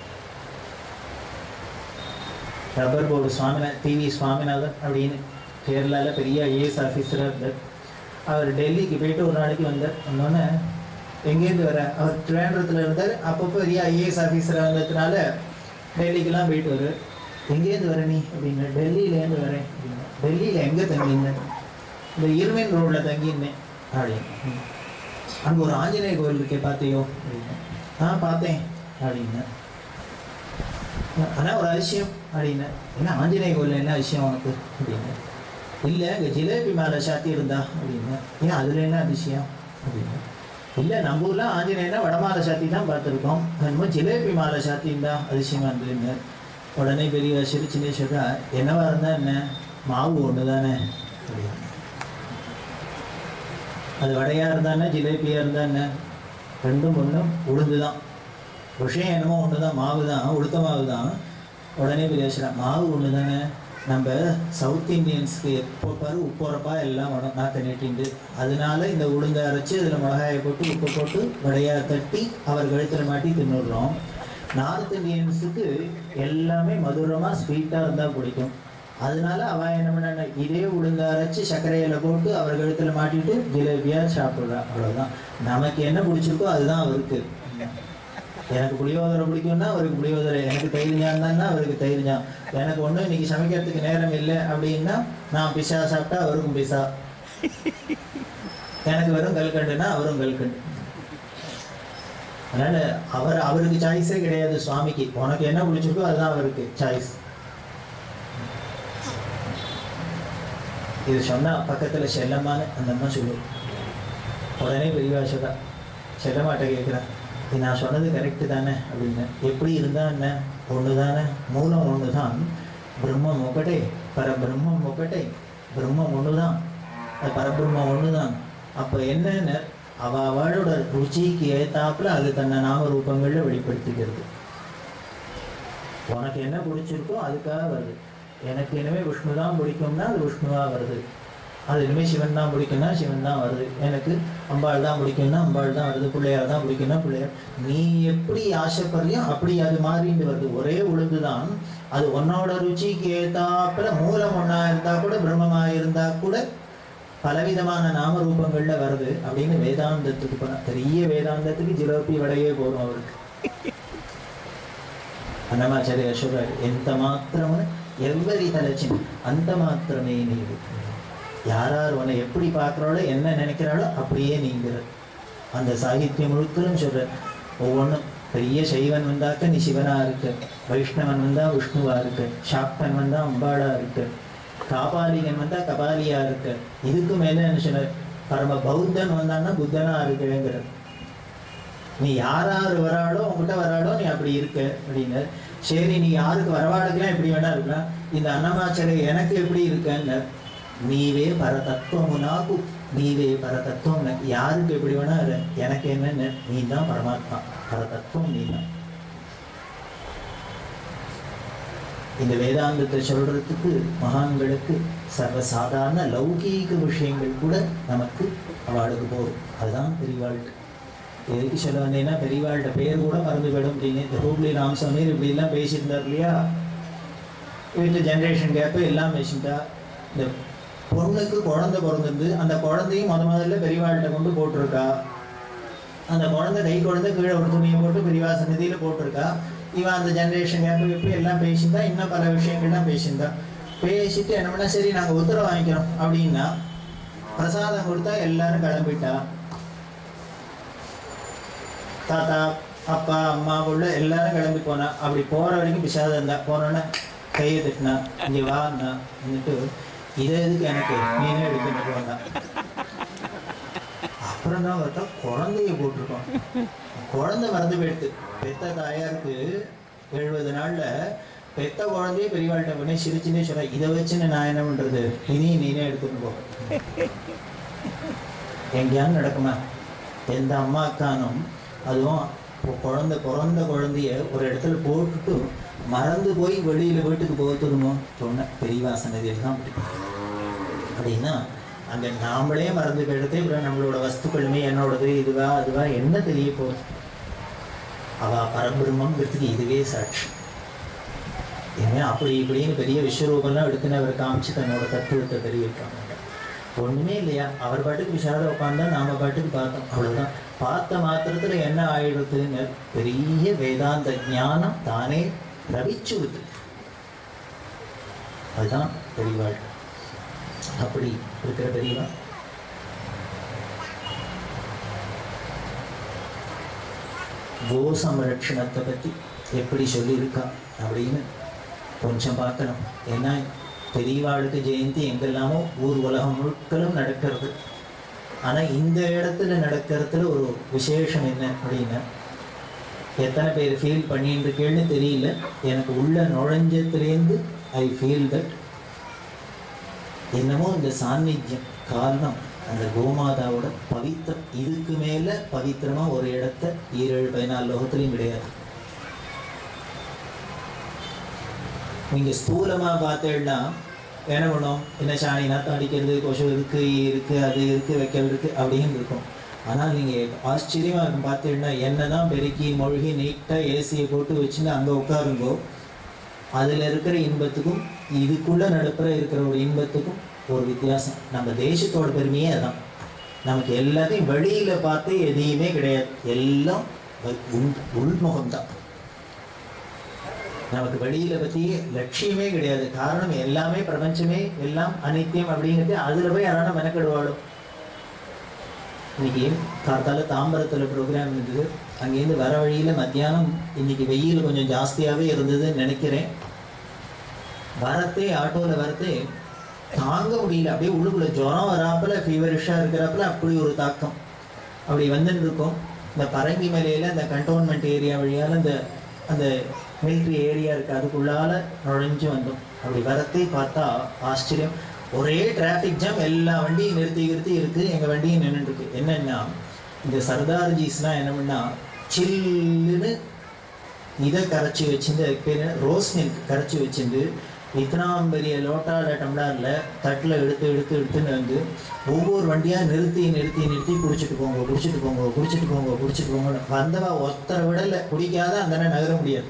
Speaker 1: rubber board Swaminath TV Swaminathan அப்படின்னு கேரளால பெரிய ஐஏஎஸ் ஆஃபீஸராக இருந்தார் அவர் டெல்லிக்கு போயிட்டு ஒரு நாளைக்கு வந்தார் வந்தோடனே எங்கேருந்து வர அவர் திருவேண்டரத்தில் இருந்தார் அப்பப்போ பெரிய ஐஏஎஸ் ஆஃபீஸராக இருந்ததுனால டெல்லிக்கெல்லாம் போயிட்டு வர்றார் எங்கேருந்து வர நீ அப்படின்னு டெல்லியிலேருந்து வரேன் அப்படின்னா டெல்லியில் எங்கே தங்கியிருந்தேன் இந்த இருமேன் ரோடில் தங்கியிருந்தேன் அப்படின்னு அங்கே ஒரு ஆஞ்சநேய கோயில் இருக்கே பார்த்தியோ அப்படின்னு ஆ பார்த்தேன் அப்படின்னு அதான் ஒரு அதிசயம் அப்படின்னு என்ன ஆஞ்சநேய கோயில் என்ன அதிசயம் உனக்கு அப்படின்னு இல்லை இங்கே ஜிலேபி மேலே சாத்தி இருந்தா அப்படின்னு ஏன் அதில் என்ன அதிசயம் அப்படின்னு இல்லை நம்ம ஊர்ல ஆஞ்சநேயனா வடமாலை சாத்தி தான் பார்த்துருக்கோம் என்னமோ ஜிலேபி மாலை சாத்தி இருந்தா அதிசயமா இருந்ததுன்னு உடனே பெரிய சிரிச்சுனே சொல்றா என்னவா இருந்தா என்ன மாவு ஒன்று தானே அப்படின்னு அது வடையா இருந்தா என்ன ஜிலேபியா இருந்தா என்ன ரெண்டும் ஒன்றும் உளுந்து தான் விஷயம் என்னமோ ஒன்று தான் மாவு தான் உளுத்த மாவு தான் உடனே பெரியாசிரா மாவு ஒன்று தானே நம்ம சவுத் இந்தியன்ஸ்க்கு எப்போ பாரு உப்புறப்பா எல்லாம் வரும் நாற்று நெட்டிண்டு அதனால இந்த உளுந்தை அரைச்சி அதில் மிளகாயை போட்டு உப்பு போட்டு வடையா தட்டி அவர் கழுத்தில் மாட்டி தின்னுடுறோம் நார்த் இந்தியன்ஸுக்கு எல்லாமே மதுரமாக ஸ்வீட்டாக இருந்தால் பிடிக்கும் அதனால அவ என்ன பண்ண இதே உளுந்த அரைச்சி சர்க்கரையில போட்டு அவர் கழுத்துல மாட்டிட்டு ஜிலேபியா சாப்பிடுறா அவ்வளவுதான் நமக்கு என்ன பிடிச்சிருக்கோ அதுதான் அவருக்கு எனக்கு புளியோதரை பிடிக்கும்னா அவருக்கு புளியோதரை எனக்கு தயிர் ஞான் அவருக்கு தயிர் ஞான் எனக்கு ஒண்ணும் இன்னைக்கு சமைக்கிறதுக்கு நேரம் இல்லை அப்படின்னா நான் பிசா சாப்பிட்டா அவருக்கும் பிசா எனக்கு வெறும் கல்கண்டுனா அவரும் கல்கண்டு அதனால அவர் அவருக்கு சாய்ஸே கிடையாது சுவாமிக்கு உனக்கு என்ன பிடிச்சிருக்கோ அதுதான் அவருக்கு சாய்ஸ் இது சொன்னா பக்கத்துல செல்லம்மான்னு அந்த அம்மா சொல்லுவோம் உடனே பெரியவா சொல்றா செல்லம்மாட்ட கேட்குறா இது நான் சொன்னது கரெக்டு தானே அப்படின்னு எப்படி இருந்தா என்ன ஒன்று தானே மூலம் ஒன்று தான் பிரம்மம் ఒకటే பரபிரம்மம் ఒకటే பிரம்மம் ஒன்று தான் அது பரபிரம்மம் ஒன்று தான் அப்போ என்னன்னு அவ அவளோட ருச்சிக்கு ஏத்தாப்புல அது தன்னை நாம ரூபங்கள்ல வெளிப்படுத்திக்கிறது உனக்கு என்ன பிடிச்சிருக்கோ அதுக்காக வருது எனக்கு இனிமே விஷ்ணு தான் பிடிக்கும்னா அது விஷ்ணுவா வருது அது இனிமேல் சிவன் தான் பிடிக்கும்னா சிவன் தான் வருது எனக்கு அம்பாள் தான் பிடிக்கும்னா அம்பாள் தான் வருது பிள்ளையார் தான் பிடிக்கும்னா பிள்ளையார் நீ எப்படி ஆசைப்படுறியோ அப்படி அது மாறிட்டு வருது ஒரே உளுந்து தான் அது உன்னோட ருச்சிக்கு ஏத்தாப்புல மூலம் ஒண்ணா இருந்தா கூட பிரம்மமா இருந்தா கூட பலவிதமான நாம ரூபங்கள்ல வருது அப்படின்னு வேதாந்தத்துக்கு போனா பெரிய வேதாந்தத்துக்கு ஜிலேபி வடையே போறோம் அவருக்கு అన్నమాచార్య యశోగారు ఎంత మాత్రమున ఎవ్వరి తలచిన అంత మాత్రమే నీవు யாரார் உன்னை எப்படி பார்க்குறாளோ என்ன நினைக்கிறாளோ அப்படியே நீங்கிற அந்த சாகித்யம் முழுக்கலும் சொல்ற ஒவ்வொன்றும் பெரிய சைவன் வந்தாக்க நீ சிவனா இருக்க வைஷ்ணவன் வந்தா விஷ்ணுவா இருக்க சாக்தன் வந்தா அம்பாளா இருக்க காபாலிகன் வந்தா கபாலியா இருக்க இதுக்கு மேல என்ன சொன்னார் பரம பௌத்தன் வந்தான்னா புத்தனா இருக்குங்கிற நீ யார் யார் வராளோ உங்ககிட்ட வராளோ நீ அப்படி இருக்க அப்படின்னு சரி நீ யாருக்கு வரவாளுக்கெல்லாம் எப்படி வேணா இருக்கலாம் இந்த அன்னமாச்சரை எனக்கு எப்படி இருக்கன்னு நீவே பரதத்துவம் நாக்கு நீவே பரதத்துவம் யாருக்கு எப்படி வேணா இரு எனக்கு என்னன்னு நீ தான் பரமாத்மா பரதத்துவம் நீ தான் இந்த வேதாந்தத்தை சொல்றதுக்கு மகான்களுக்கு சர்வசாதாரண லௌகீக விஷயங்கள் கூட நமக்கு அவளுக்கு போகும் அதுதான் பெரியவாழ்ட்டு எதுக்கு சொல்ல வந்தேன்னா பெரியவாழ்கிட்ட பேர் கூட மறந்து போயிடும் அப்படின்னு இந்த ஹூப்ளி ராமசாமி இப்படி எல்லாம் பேசியிருந்தார் இல்லையா வீட்டில் ஜென்ரேஷன் கேப்பு எல்லாம் பேசிட்டா இந்த பொண்ணுக்கு குழந்தை பிறந்திருந்து அந்த குழந்தையும் முத முதல்ல பெரியவாழ்கிட்ட கொண்டு போட்டிருக்கா அந்த குழந்தை கை குழந்தை கீழே ஒரு துணியை போட்டு பெரியவா சந்நிதியில போட்டிருக்கா இவன் அந்த ஜென்ரேஷன் கேப் இப்படி எல்லாம் பேசியிருந்தா இன்னும் பல விஷயங்கள்லாம் பேசியிருந்தா பேசிட்டு என்ன பண்ணா சரி நாங்கள் உத்தரவு வாங்கிக்கிறோம் அப்படின்னா பிரசாதம் கொடுத்தா எல்லாரும் கிளம்பிட்டா தாத்தா அப்பா அம்மா உள்ள எல்லாரும் கிளம்பி போனா அப்படி போற வரைக்கும் பிசாதம் இருந்தா போனோன்னே கையை தட்டினா இங்க வான்னா வந்துட்டு இதை எதுக்கு எனக்கு நீனே எடுத்துட்டு வந்தா அப்புறம் தான் பார்த்தா குழந்தைய போட்டிருக்கோம் குழந்தை மறந்து போயிடுது பெத்த தாயாருக்கு எழுபது நாள்ல பெத்த குழந்தைய பெரியவாள்கிட்ட பண்ணி சிரிச்சுன்னே சொல்ல இதை வச்சுன்னு நான் என்ன பண்றது இதையும் நீனே எடுத்துட்டு போ எங்கேயாவது நடக்குமா எந்த அம்மா அக்கானும் அதுவும் இப்போ குழந்தை பிறந்த குழந்தைய ஒரு இடத்துல போட்டுட்டு மறந்து போய் வெளியில வீட்டுக்கு போகத்துணுமோ சொன்ன பெரியவா சன்னதியில் தான் அப்படி அப்படின்னா அங்க நாமளே மறந்து போயிடுதே அப்புறம் நம்மளோட வஸ்துக்களுமே என்னோடது இதுவா அதுவா என்ன தெரிய போகுது அவ பரபிரம்மங்கிறதுக்கு இதுவே சாட்சி இனிமே அப்படி இப்படின்னு பெரிய விஸ்வரூபம்லாம் எடுத்துன்னு அவர் காமிச்சு தன்னோட தத்துவத்தை தெரிவிக்காங்க ஒண்ணுமே இல்லையா அவர் பாட்டுக்கு விஷாத உட்காந்தா நாம பாட்டுக்கு பார்த்தோம் அவ்வளவுதான் பார்த்த மாத்திரத்துல என்ன ஆயிடுதுன்னு பெரிய வேதாந்த ஞானம் தானே ரவிச்சு விட்டு அதுதான் பெரியவாள் அப்படி இருக்கிற பெரியவா கோ சம்ரட்சணத்தை பத்தி எப்படி சொல்லியிருக்கா அப்படின்னு கொஞ்சம் பார்க்கணும் ஏன்னா பெரியவாளுக்கு ஜெயந்தி எங்கெல்லாமோ ஊர் உலகம் முழுக்களும் நடக்கிறது ஆனா இந்த இடத்துல நடக்கிறதுல ஒரு விசேஷம் என்ன அப்படின்னா எத்தனை பேர் ஃபீல் பண்ணிட்டு இருக்கேன்னு தெரியல எனக்கு உள்ள நுழைஞ்சதுலேருந்து ஐ ஃபீல் தட் என்னமோ இந்த சாநித்தியம் காரணம் அந்த கோமாதாவோட பவித்திரம் இதுக்கு மேல பவித்திரமா ஒரு இடத்த ஈரேழு பதினாலு லோகத்துலையும் கிடையாது நீங்க ஸ்தூலமா பார்த்தேன்னா என்ன பண்ணும் என்ன சாணி நாத்தம் அடிக்கிறது கொசு இருக்கு ஈ இருக்கு அது இருக்கு வைக்கல் இருக்கு அப்படின்னு இருக்கும் ஆனால் நீங்க ஆச்சரியமா இருக்கும் பார்த்தீங்கன்னா என்னதான் பெருக்கி மொழிகி நீட்டா ஏசியை போட்டு வச்சுன்னு அங்க உட்காருங்கோ அதுல இருக்கிற இன்பத்துக்கும் இதுக்குள்ள நடுப்புற இருக்கிற ஒரு இன்பத்துக்கும் ஒரு வித்தியாசம் நம்ம தேசத்தோட பெருமையே அதான் நமக்கு எல்லாத்தையும் வெளியில பார்த்து எதையுமே கிடையாது எல்லாம் உள் உள்முகம்தான் நமக்கு வெளியில பத்தி லட்சியமே கிடையாது காரணம் எல்லாமே பிரபஞ்சமே எல்லாம் அனித்தியம் அப்படிங்கிறது அதுல போய் யாரான மெனக்கெடுவாளும் இன்னைக்கு கார்த்தால தாம்பரத்துல ப்ரோக்ராம் இருந்தது அங்கேருந்து வர வழியில மத்தியானம் இன்னைக்கு வெயில் கொஞ்சம் ஜாஸ்தியாவே இருந்ததுன்னு நினைக்கிறேன் வரத்தே ஆட்டோல வரத்தே தாங்க முடியல அப்படியே உள்ளுக்குள்ள ஜுரம் வராப்புல ஃபீவரிஷா இருக்கிறப்பல அப்படி ஒரு தாக்கம் அப்படி வந்துட்டு இருக்கோம் இந்த பரங்கி மலையில இந்த கண்டோன்மெண்ட் ஏரியா வழியால இந்த அந்த மிலிட்ரி ஏரியா இருக்கு அதுக்குள்ளால நுழைஞ்சு வந்தோம் அப்படி வரத்தே பார்த்தா ஆச்சரியம் ஒரே டிராஃபிக் ஜாம் எல்லா வண்டியும் நிறுத்தி நிறுத்தி இருக்கு எங்க வண்டியும் நின்றுட்டு இருக்கு என்னன்னா இந்த சர்தார்ஜிஸ்லாம் என்ன பண்ணா சில்லுன்னு இதை கரைச்சி வச்சிருந்து அதுக்கு பேர் என்ன? ரோஸ் மில்க் கரைச்சி வச்சிருந்து இத்தனாம் பெரிய லோட்டால டம்ளர்ல தட்டில் எடுத்து எடுத்து எடுத்துன்னு வந்து ஒவ்வொரு வண்டியா நிறுத்தி நிறுத்தி நிறுத்தி குடிச்சிட்டு போங்க குடிச்சிட்டு போங்க குடிச்சிட்டு போங்க குடிச்சிட்டு போங்க வந்தவா ஒத்தரை விடல குடிக்காத அந்த அண்ணன் நகர முடியாது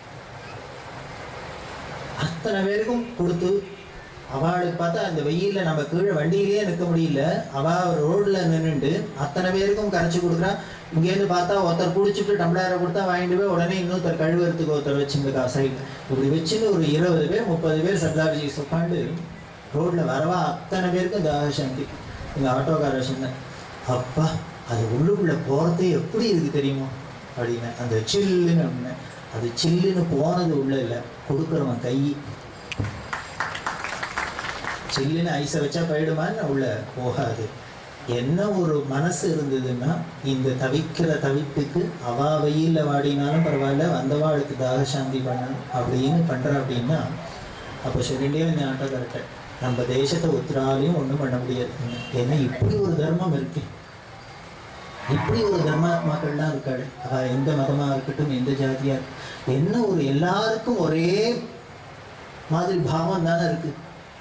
Speaker 1: அத்தனை பேருக்கும் கொடுத்து அவளுக்கு பார்த்தா அந்த வெயில்ல நம்ம கீழே வண்டியிலேயே நிற்க முடியல அவ ரோட்ல நின்னுட்டு அத்தனை பேருக்கும் கரைச்சி கொடுக்குறா இங்கேருந்து பார்த்தா ஒருத்தர் குடிச்சிட்டு டம்ளரை கொடுத்தா வாங்கிட்டு போய் உடனே இன்னொருத்தர் கழுவுறதுக்கு ஒருத்தர் வச்சிருந்துக்கா சைடு இப்படி வச்சுன்னு ஒரு இருபது பேர் முப்பது பேர் சர்தார்ஜி உட்காந்து ரோட்ல வரவா அத்தனை பேருக்கும் தாக சாந்தி இந்த ஆட்டோக்கார சொன்ன அப்பா அது உள்ளுக்குள்ள போறதே எப்படி இருக்கு தெரியுமா அப்படின்னு அந்த சில்லுன்னு அப்படின்னேன். அது சில்லுன்னு போனது உள்ள இல்லை கொடுக்குறவன் கை சில்லுன்னு ஐஸை வச்சா போயிடுமான்னு உள்ள போகாது என்ன ஒரு மனசு இருந்ததுன்னா இந்த தவிக்கிற தவிப்புக்கு அவா வெயில்ல வாடினாலும் பரவாயில்ல வந்தவாளுக்கு தாக சாந்தி பண்ணணும் அப்படின்னு பண்ற அப்படின்னா அப்போ சொல்லிட்டே இந்த ஆட்டம் கரெக்டாக நம்ம தேசத்தை ஒத்துறாலையும் ஒன்றும் பண்ண முடியாது ஏன்னா இப்படி ஒரு தர்மம் இருக்கு இப்படி ஒரு தர்மாத்மாக்கள்லாம் இருக்காரு அவ எந்த மதமா இருக்கட்டும் எந்த ஜாதியா இருக்கட்டும். என்ன ஒரு எல்லாருக்கும் ஒரே மாதிரி பாவம் தானே இருக்கு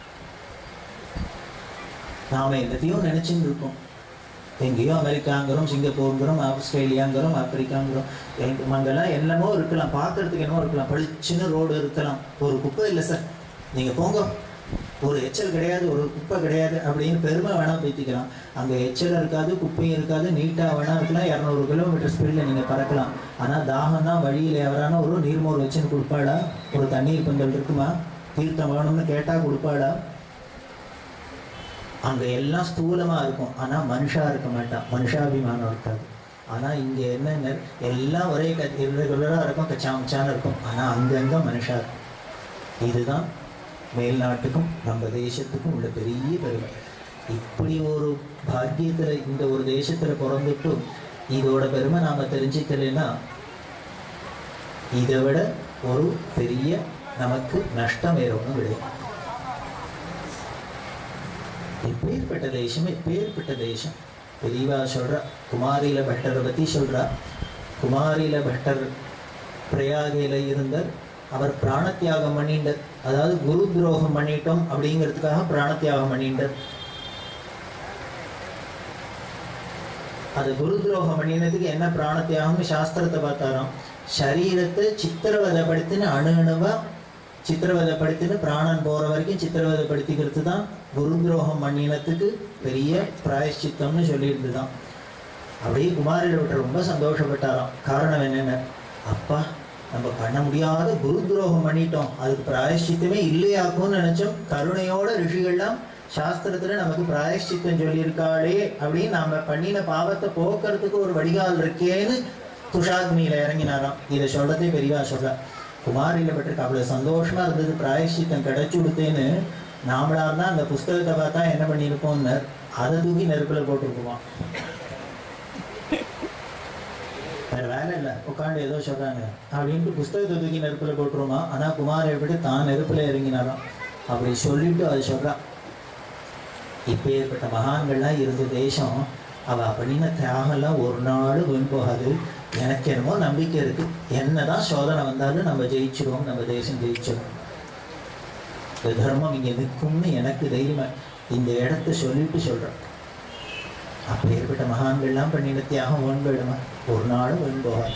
Speaker 1: நாம எல்லாத்தையும் நினைச்சுட்டு இருக்கோம் எங்கேயோ அமெரிக்காங்கிறோம் சிங்கப்பூருங்கிறோம் ஆஸ்திரேலியாங்கிறோம் ஆப்பிரிக்காங்கிறோம் எங்க அங்கெல்லாம் என்னமோ இருக்கலாம் பார்க்கறதுக்கு என்னமோ இருக்கலாம் பளிச்சுன்னு ரோடு இருக்கலாம் ஒரு குப்பை இல்லை சார் நீங்க போங்க ஒரு எச்சல் கிடையாது ஒரு குப்பை கிடையாது அப்படின்னு பெருமை வேணா பேத்திக்கலாம் அங்க எச்சல் இருக்காது குப்பையும் இருக்காது நீட்டா வேணா இருக்கலாம் இரநூறு கிலோமீட்டர் ஸ்பீட்ல நீங்க பறக்கலாம் ஆனா தாகம்னா வழியில எவரான ஒரு நீர்மோர் வச்சுன்னு கொடுப்பாளா ஒரு தண்ணீர் பந்தல் இருக்குமா தீர்த்தம் வேணும்னு கேட்டா கொடுப்பாளா அங்க எல்லாம் ஸ்தூலமா இருக்கும் ஆனா மனுஷா இருக்க மாட்டான் மனுஷாபிமானம் இருக்காது ஆனா இங்க என்ன எல்லாம் ஒரே ரெகுலரா இருக்கும் கச்சாமச்சான இருக்கும் ஆனா அங்கங்க மனுஷா இருக்கும் இதுதான் மேல்நாட்டுக்கும் நம்ம தேசத்துக்கும் உள்ள பெரிய பெருமை இப்படி ஒரு பாக்கியத்துல இந்த ஒரு தேசத்துல பிறந்துட்டு இதோட பெருமை நாம தெரிஞ்சுக்கலைன்னா இதை விட ஒரு பெரிய நமக்கு நஷ்டம் வேற ஒன்றும் கிடையாது எப்பேற்பட்ட தேசம் எப்பேற்பட்ட தேசம் பெரியவா சொல்றா குமாரில பட்டரை பத்தி சொல்றா குமாரில பட்டர் பிரயாகையில இருந்தார் அவர் பிராணத்தியாகம் பண்ணிட்டார் அதாவது குரு துரோகம் பண்ணிட்டோம் அப்படிங்கிறதுக்காக பிராணத்தியாகம் பண்ணிட்டார் அது குரு துரோகம் பண்ணினதுக்கு என்ன பிராணத்தியாகம்னு சாஸ்திரத்தை பார்த்தாராம் சரீரத்தை சித்திரவதைப்படுத்தின அணு அணுவா சித்திரவதைப்படுத்தின பிராணன் போற வரைக்கும் சித்திரவதைப்படுத்திக்கிறது தான் குரு துரோகம் பண்ணினத்துக்கு பெரிய பிராயஷ்சித்தம்னு சொல்லியிருந்துதான் அப்படியே குமாரில விட்டு ரொம்ப சந்தோஷப்பட்டாராம் காரணம் என்னென்ன அப்பா நம்ம பண்ண முடியாத குரு துரோகம் பண்ணிட்டோம் அதுக்கு பிராயஷ்சித்தமே இல்லையாக்கும்னு நினைச்சோம் கருணையோட ரிஷிகள்லாம் சாஸ்திரத்துல நமக்கு பிராயஷ்சித்தம் சொல்லியிருக்காளே அப்படின்னு நாம பண்ணின பாவத்தை போக்குறதுக்கு ஒரு வடிகால் இருக்கேன்னு துஷாக்னியில இறங்கினாராம் இதை சொல்றதே பெரியவா சொல்ற குமாரில பட்டிருக்கு அவ்வளவு சந்தோஷமா இருந்தது பிராயஷ்சித்தம் கிடைச்சு கொடுத்தேன்னு நாமளா இருந்தா அந்த புஸ்தகத்தை பார்த்தா என்ன பண்ணியிருப்போம்னு அதை தூக்கி நெருப்புல போட்டிருக்குமா வேற வேலை இல்லை உட்காந்து ஏதோ சொல்றாங்க அப்படின்ட்டு புஸ்தகத்தை தூக்கி நெருப்புல போட்டுருமா ஆனா குமார் எப்படி தான் நெருப்புல இறங்கினாராம் அப்படி சொல்லிட்டு அதை சொல்றான் இப்பேற்பட்ட மகான்கள்லாம் இருந்த தேசம் அவ பண்ணின தியாகம்லாம் ஒரு நாள் வீண் போகாது எனக்கு என்னமோ நம்பிக்கை இருக்கு என்னதான் சோதனை வந்தாலும் நம்ம ஜெயிச்சிருவோம் நம்ம தேசம் ஜெயிச்சிடும் இந்த தர்மம் இங்க நிற்கும்னு எனக்கு தைரியமா இந்த இடத்த சொல்லிட்டு சொல்றேன் அப்ப ஏற்பட்ட மகான்கள்லாம் பண்ணின தியாகம் வீண் போயிடுமா ஒரு நாளும் வீண் போகாது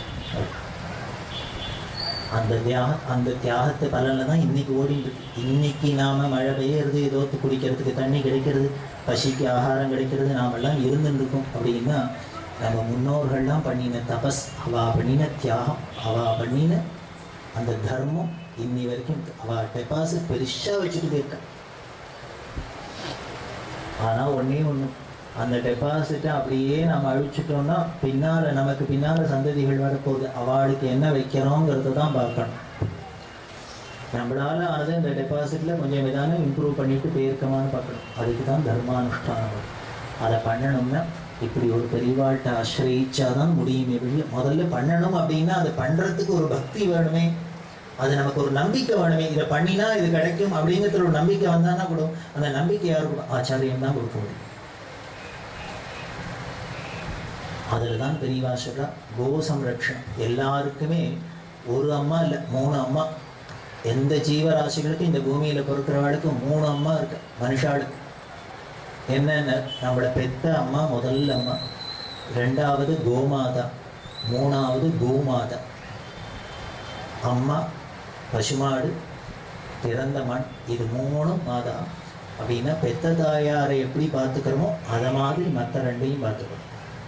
Speaker 1: அந்த தியாகம் அந்த தியாகத்தை பலனில் தான் இன்னைக்கு ஓடிட்டு இருக்கு இன்னைக்கு நாம மழை பெய்யறது ஏதோ குடிக்கிறதுக்கு தண்ணி கிடைக்கிறது பசிக்கு ஆகாரம் கிடைக்கிறது நாமெல்லாம் இருந்துட்டு இருக்கோம் அப்படின்னா நம்ம முன்னோர்கள்லாம் பண்ணின தபஸ் அவா பண்ணின தியாகம் அவா பண்ணின அந்த தர்மம் இன்னி வரைக்கும் அவ டெபாசிட் பெருசா வச்சுக்கிட்டே இருக்கா ஆனா ஒண்ணே ஒண்ணு அந்த டெபாசிட்டை அப்படியே நம்ம அழிச்சிட்டோம்னா பின்னால நமக்கு பின்னால சந்ததிகள் வரப்போகுது அவளுக்கு என்ன வைக்கிறோங்கிறத தான் பார்க்கணும் நம்மளால ஆனது இந்த டெபாசிட்ல கொஞ்சம் விதானம் இம்ப்ரூவ் பண்ணிட்டு போயிருக்கமான்னு பார்க்கணும் அதுக்கு தான் தர்மானுஷ்டானம் அதை பண்ணணும்னா இப்படி ஒரு பெரியவாழ்கிட்ட ஆசிரியிச்சாதான் முடியுமே வெளியே முதல்ல பண்ணணும் அப்படின்னா அதை பண்றதுக்கு ஒரு பக்தி வேணுமே அது நமக்கு ஒரு நம்பிக்கை வேணுமே இதை பண்ணினா இது கிடைக்கும் அப்படிங்கிறது ஒரு நம்பிக்கை வந்தான்னா கூட அந்த நம்பிக்கை யாரு கூட ஆச்சாரியம் தான் கொடுக்க முடியும் அதில் தான் பெரியவா சொல்றா கோ சம்ரக்ஷணம் எல்லாருக்குமே ஒரு அம்மா இல்லை மூணு அம்மா எந்த ஜீவராசிகளுக்கும் இந்த பூமியில பிறக்கிறவாளுக்கு மூணு அம்மா இருக்கு மனுஷாளுக்கு என்னென்ன நம்மளை பெத்த அம்மா முதல்ல அம்மா ரெண்டாவது கோமாதா மூணாவது கோமாதா அம்மா பசுமாடு பிறந்த மண் இது மூணும் மாதா அப்படின்னா பெத்த தாயாரை எப்படி பார்த்துக்கிறோமோ அதை மாதிரி மற்ற ரெண்டையும் பார்த்துக்கணும்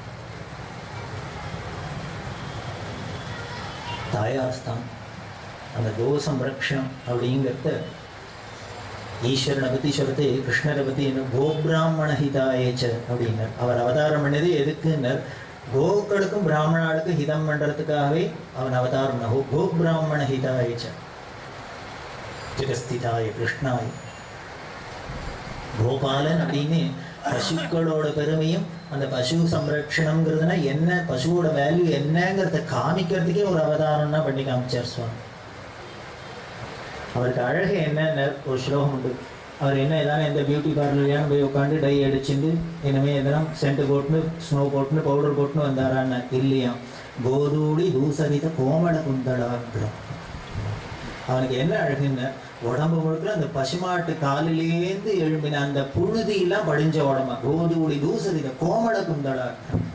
Speaker 1: தாயார் ஸ்தானம் அந்த கோ சம்ரக்ஷணம் அப்படிங்கிறத ஈஸ்வரனை பத்தி சொல்றது கிருஷ்ணரை பத்தி என்ன கோபிராமண ஹிதாயேச்ச அப்படின்னார் அவர் அவதாரம் பண்ணது எதுக்குன்னர் கோக்களுக்கும் பிராமணாளுக்கும் ஹிதம் பண்றதுக்காகவே அவன் அவதாரம் பண்ண கோ பிராமண ஹிதாயேச்ச ஜெகஸ்திதாய கிருஷ்ணாய் கோபாலன் அப்படின்னு பசுக்களோட பெருமையும் அந்த பசு சம்ரக்ஷணம்ங்கிறதுனா என்ன பசுவோட வேல்யூ என்னங்கிறத காமிக்கிறதுக்கே ஒரு அவதாரம்னா பண்ணி காமிச்சார் சுவாமி அவருக்கு அழகு என்னன்னு ஒரு ஸ்லோகம் உண்டு அவர் என்ன ஏதாவது எந்த பியூட்டி பார்லர்லையானு போய் உட்காந்து டை அடிச்சுட்டு இனிமே எதனா சென்ட் போட்டுன்னு ஸ்னோ போட்டுன்னு பவுடர் போட்டுன்னு வந்தாரான்னு இல்லையா கோதூடி தூசரித கோமள குந்தடாங்கிறோம் அவனுக்கு என்ன அழகுன்னு உடம்பு முழுக்க அந்த பசுமாட்டு காலிலேந்து எழும்பின அந்த புழுதியெல்லாம் படிஞ்ச உடம்பா கோதூடி தூசரித கோமள குந்தடா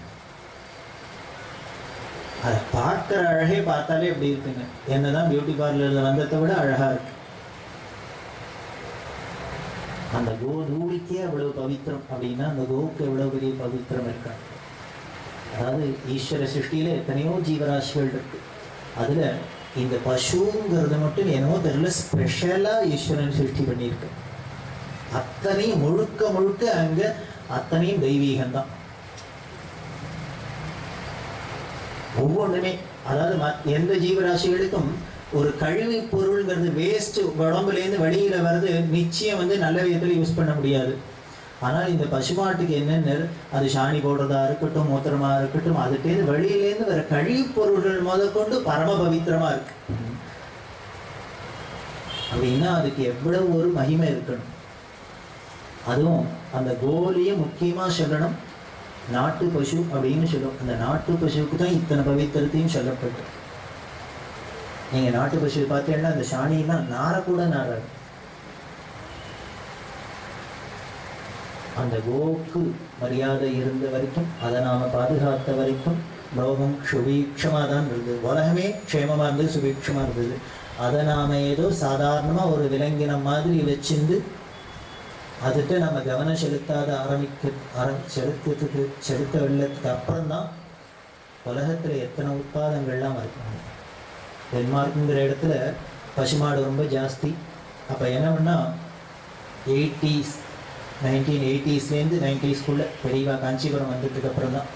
Speaker 1: அதை பார்க்கிற அழகே பார்த்தாலே எப்படி இருக்குங்க என்னதான் பியூட்டி பார்லர்ல வந்ததை விட அழகா இருக்கு அந்த கோதூடிக்கே அவ்வளவு பவித்திரம் அப்படின்னா அந்த கோவுக்கு எவ்வளவு பெரிய பவித்திரம் இருக்கா அதாவது ஈஸ்வர சிருஷ்டியில எத்தனையோ ஜீவராசிகள் இருக்கு அதுல இந்த பசுங்கிறது மட்டும் என்னவோ தெரியல ஸ்பெஷலா ஈஸ்வரன் சிருஷ்டி பண்ணியிருக்கு அத்தனையும் முழுக்க முழுக்க அங்க அத்தனையும் தெய்வீகம்தான் ஒவ்வொன்றுமே அதாவது மத்- எந்த ஜீவராசிகளுக்கும் ஒரு கழிவு பொருள்ங்கிறது வேஸ்ட் உடம்புலேருந்து வெளியில வர்றது நிச்சயம் வந்து நல்ல விதத்துல யூஸ் பண்ண முடியாது ஆனால் இந்த பசுமாட்டுக்கு என்னென்ன அது சாணி போடுறதா இருக்கட்டும் மூத்திரமா இருக்கட்டும் அதுலேருந்து வெளியிலேருந்து வர கழிவு பொருள்கள் முதற்கொண்டு பரம பவித்திரமா இருக்கு அப்படின்னா அதுக்கு எவ்வளவு ஒரு மகிமை இருக்கணும் அதுவும் அந்த கோலியை முக்கியமா சொல்லணும் நாட்டு பசு அப்படின்னு சொல்லும் அந்த நாட்டு பசுவுக்கு தான் இத்தனை பவித்திரத்தையும் சொல்லப்பட்டு நீங்க நாட்டு பசு பார்த்தீங்கன்னா அந்த சாணியெல்லாம் நாரக்கூட நாராது அந்த கோவுக்கு மரியாதை இருந்த வரைக்கும் அதை நாம பாதுகாத்த வரைக்கும் லோகம் சுபீட்சமாக தான் இருந்தது உலகமே க்ஷேமமா இருந்தது சுபீட்சமா இருந்தது அதை நாம ஏதோ சாதாரணமா ஒரு விலங்கினம் மாதிரி வச்சிருந்து அதுகிட்ட நம்ம கவனம் செலுத்தாத ஆரம்பிக்க ஆரம் செலுத்துறதுக்கு செலுத்த வெள்ளத்துக்கு அப்புறம்தான் உலகத்துல எத்தனை உட்பாதங்கள்லாம் இருக்கும் டென்மார்க்குங்கிற இடத்துல பசுமாடு ரொம்ப ஜாஸ்தி அப்போ என்ன பண்ணா எயிட்டிஸ் நைன்டீன் எயிட்டிஸ்லேருந்து நைன்டிஸ்குள்ள பெரியவா காஞ்சிபுரம் வந்ததுக்கு அப்புறம் தான்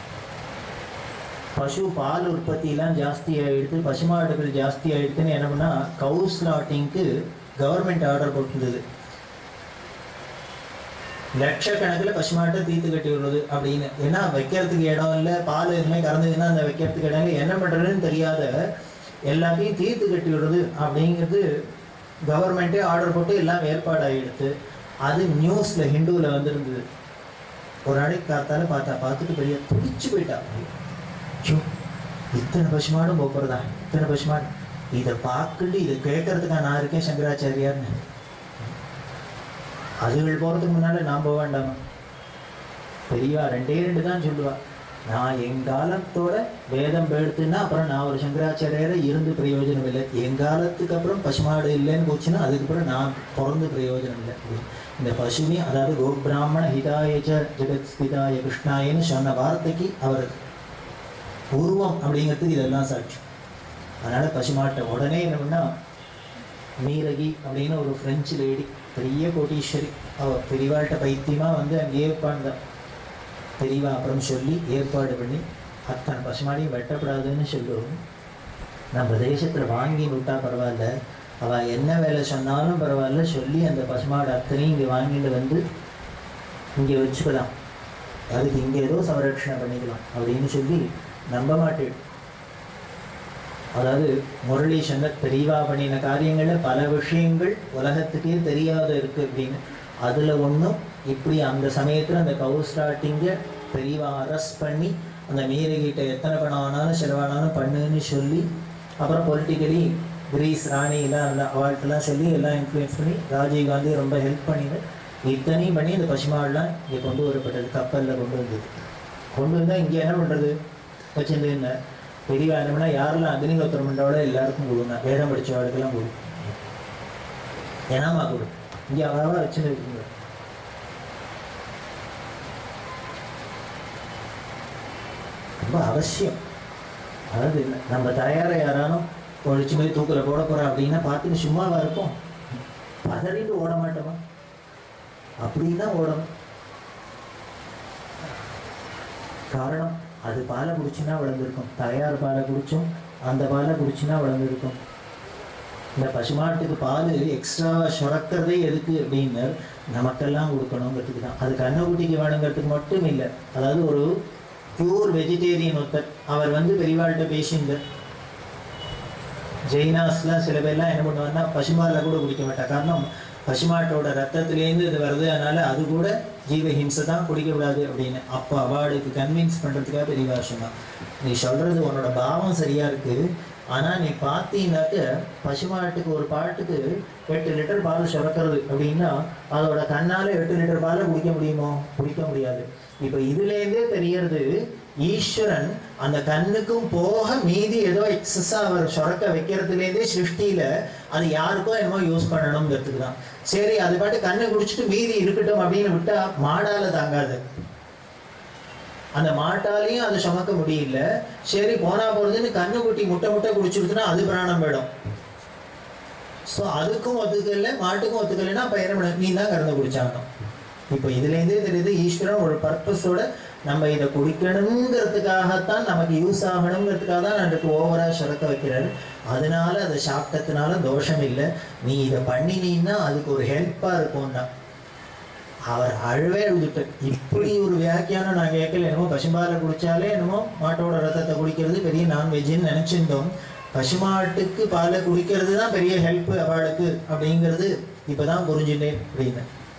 Speaker 1: பசு பால் உற்பத்தியெல்லாம் ஜாஸ்தி ஆயிடுது பசுமாடுகள் ஜாஸ்தி ஆயிடுதுன்னு என்ன பண்ணா கவு ஸ்லாட்டிங்க்கு கவர்மெண்ட் ஆர்டர் போட்டிருந்தது லட்சக்கணக்கில் பசுமாட்டை தீர்த்து கட்டி விடுறது அப்படின்னு ஏன்னா வைக்கிறதுக்கு இடம் இல்லை பால் எதுவுமே கறந்ததுன்னா அந்த வைக்கிறதுக்கு இடம் இல்லை என்ன பண்ணுறதுன்னு தெரியாத எல்லாத்தையும் தீர்த்து கட்டி விடுறது அப்படிங்கிறது கவர்மெண்ட்டே ஆர்டர் போட்டு எல்லாம் ஏற்பாடாகிடுது அது நியூஸில் ஹிந்துவில் வந்திருந்தது ஒரு நாளைக்கு காத்தால பார்த்தா பார்த்துட்டு பெரிய துடிச்சு போயிட்டா ஐயோ இத்தனை பசுமாடும் போக்குறதா இத்தனை பசுமாடு இதை பார்த்துட்டு இதை கேட்கறதுக்கா நான் இருக்கேன் சங்கராச்சாரியார்னு அதுகள் போறதுக்கு முன்னால நான் போக வேண்டாமா பெரியவா ரெண்டே ரெண்டு தான் சொல்லுவா நான் எங்காலத்தோட வேதம் எடுத்துன்னா அப்புறம் நான் ஒரு சங்கராச்சாரியரை இருந்து பிரயோஜனம் இல்லை எங்காலத்துக்கு அப்புறம் பசுமாடு இல்லைன்னு போச்சுன்னா அதுக்கப்புறம் நான் பிறந்து பிரயோஜனம் இல்லை இந்த பசுமி அதாவது கோபிராமண ஹிதாயச்ச ஜெகத் ஸ்திதாய கிருஷ்ணாயன்னு சொன்ன வார்த்தைக்கு அவர் உருவம் அப்படிங்கிறதுக்கு இதெல்லாம் சாட்சி அதனால பசுமாட்டை உடனே என்ன பண்ணா மீரகி அப்படின்னு ஒரு பிரெஞ்சு லேடி பெரிய கோட்டீஸ்வரி அவ பெரியவாள்கிட்ட பைத்தியமா வந்து அங்கேயே உட்கார்ந்தா பெரியவா அப்புறம் சொல்லி ஏற்பாடு பண்ணி அத்தனை பசுமாடியும் வெட்டப்படாதுன்னு சொல்லுவோம் நம்ம தேசத்துல வாங்கி விட்டா பரவாயில்ல அவ என்ன வேலை சொன்னாலும் பரவாயில்ல சொல்லி அந்த பசுமாடு அத்தனையும் இங்க வாங்கிட்டு வந்து இங்க வச்சுக்கலாம் அதுக்கு இங்க ஏதோ சவரட்சணை பண்ணிக்கலாம் அப்படின்னு சொல்லி நம்ப மாட்டேன் அதாவது முரளி சங்கர் பெரியவா பண்ணின காரியங்கள்ல பல விஷயங்கள் உலகத்துக்கே தெரியாத இருக்கு அப்படின்னு அதுல ஒண்ணும் இப்படி அந்த சமயத்துல அந்த கவு ஸ்டார்டிங்க பெரியவா அரெஸ்ட் பண்ணி அந்த மீறகிட்ட எத்தனை பணம் ஆனாலும் செலவானாலும் பண்ணுன்னு சொல்லி அப்புறம் பொலிட்டிக்கலி கிரீஸ் ராணி எல்லாம் அந்த அவள்கிட்டலாம் சொல்லி எல்லாம் இன்ஃப்ளூயன்ஸ் பண்ணி ராஜீவ் காந்தி ரொம்ப ஹெல்ப் பண்ணிட்டு இத்தனையும் பண்ணி இந்த பசுமாடெலாம் இங்கே கொண்டு வரப்பட்டது கப்பலில் கொண்டு வந்தது கொண்டு வந்தால் இங்கே என்ன பண்ணுறது வச்சிருந்து பெரிய என்னம்னா யாரெல்லாம் அக்னிஹோத்திரம் பண்ணுறவளோ எல்லாருக்கும் கொடுங்க வேதம் படித்தவளுக்கெல்லாம் கொடு ஏனாமா கொடு இங்கே அவ்வளவா வச்சுன்னு இருக்குங்க ரொம்ப அவசியம் அதாவது என்ன, நம்ம தயாரை யாரானும் ஒழிச்சு போய் தூக்கில் போட போகிறோம் அப்படின்னா பார்த்துட்டு சும்மாவா இருக்கும் பதறிட்டு ஓட மாட்டோமா அப்படின்னா ஓடணும் காரணம் அது பாலை குடிச்சுன்னா வளர்ந்துருக்கும் தயார் பாலை குடிச்சும் அந்த பாலை குடிச்சுன்னா வளர்ந்துருக்கும் இந்த பசுமாட்டுக்கு பால் எக்ஸ்ட்ராவாக சுரக்கிறதே எதுக்கு அப்படின்னு நமக்கெல்லாம் கொடுக்கணுங்கிறதுக்கு தான் அது கண்ணுக்குட்டிக்கு வேணுங்கிறதுக்கு மட்டும் இல்லை அதாவது ஒரு பியூர் வெஜிடேரியன் ஒருத்தர் அவர் வந்து பெரியவாள்கிட்ட பேசியிருந்தார் ஜெயினாஸ்லாம் சில பேர்லாம் என்ன பண்ணுவாங்கன்னா பசுமாலை கூட குடிக்க மாட்டா காரணம் பசுமாட்டோட ரத்தத்திலேருந்து இது வருது அதனால அது கூட ஜீவஹிம்சை தான் குடிக்கக்கூடாது அப்படின்னு அப்போ அவாளுக்கு கன்வின்ஸ் பண்ணுறதுக்காக பெரிய சொன்னான் நீ சொல்றது உன்னோட பாவம் சரியா இருக்கு ஆனா நீ பார்த்தீங்கன்னாக்க பசுமாட்டுக்கு ஒரு பாட்டுக்கு எட்டு லிட்டர் பால் சுரக்கிறது அப்படின்னா அதோட கண்ணால எட்டு லிட்டர் பாலை குடிக்க முடியுமோ குடிக்க முடியாது இப்போ இதுலேருந்தே தெரியறது ஈஸ்வரன் அந்த கண்ணுக்கும் போக மீதி ஏதோ எக்ஸஸா அவர் சுரக்க வைக்கிறதுலேருந்தே சிருஷ்டியில அது யாருக்கோ என்னமோ யூஸ் பண்ணணுங்கிறதுக்கு தான் சரி அது பாட்டு கண்ணை குடிச்சிட்டு மீதி இருக்கட்டும் அப்படின்னு விட்டா மாடால தாங்காது அந்த மாட்டாலையும் அதை சுமக்க முடியல சரி போனா போறதுன்னு கண்ணு குட்டி முட்டை முட்டை குடிச்சிருச்சுன்னா அது பிராணம் போயிடும் ஸோ அதுக்கும் ஒத்துக்கல மாட்டுக்கும் ஒத்துக்கலைன்னா அப்ப என்ன பண்ண நீ தான் கறந்து குடிச்சாகணும் இப்போ இதுலேருந்தே தெரியுது ஈஸ்வரன் ஒரு பர்பஸோட நம்ம இதை குடிக்கணுங்கிறதுக்காகத்தான் நமக்கு யூஸ் ஆகணுங்கிறதுக்காக தான் நமக்கு ஓவரா சுரக்க வைக்கிறாரு அதனால அதை சாப்பிட்டதுனால தோஷம் இல்லை நீ இதை பண்ணினீன்னா அதுக்கு ஒரு ஹெல்ப்பா இருக்கும்னா அவர் அழுவே எழுதிட்டு இப்படி ஒரு வியாக்கியானம் நான் கேட்கல என்னமோ பசும்பாலை குடிச்சாலே என்னமோ மாட்டோட ரத்தத்தை குடிக்கிறது பெரிய நான்வெஜ்ஜுன்னு நினைச்சிருந்தோம் பசுமாட்டுக்கு பாலை குடிக்கிறது தான் பெரிய ஹெல்ப் அவளுக்கு அப்படிங்கிறது இப்பதான் புரிஞ்சுட்டேன் அப்படின்னு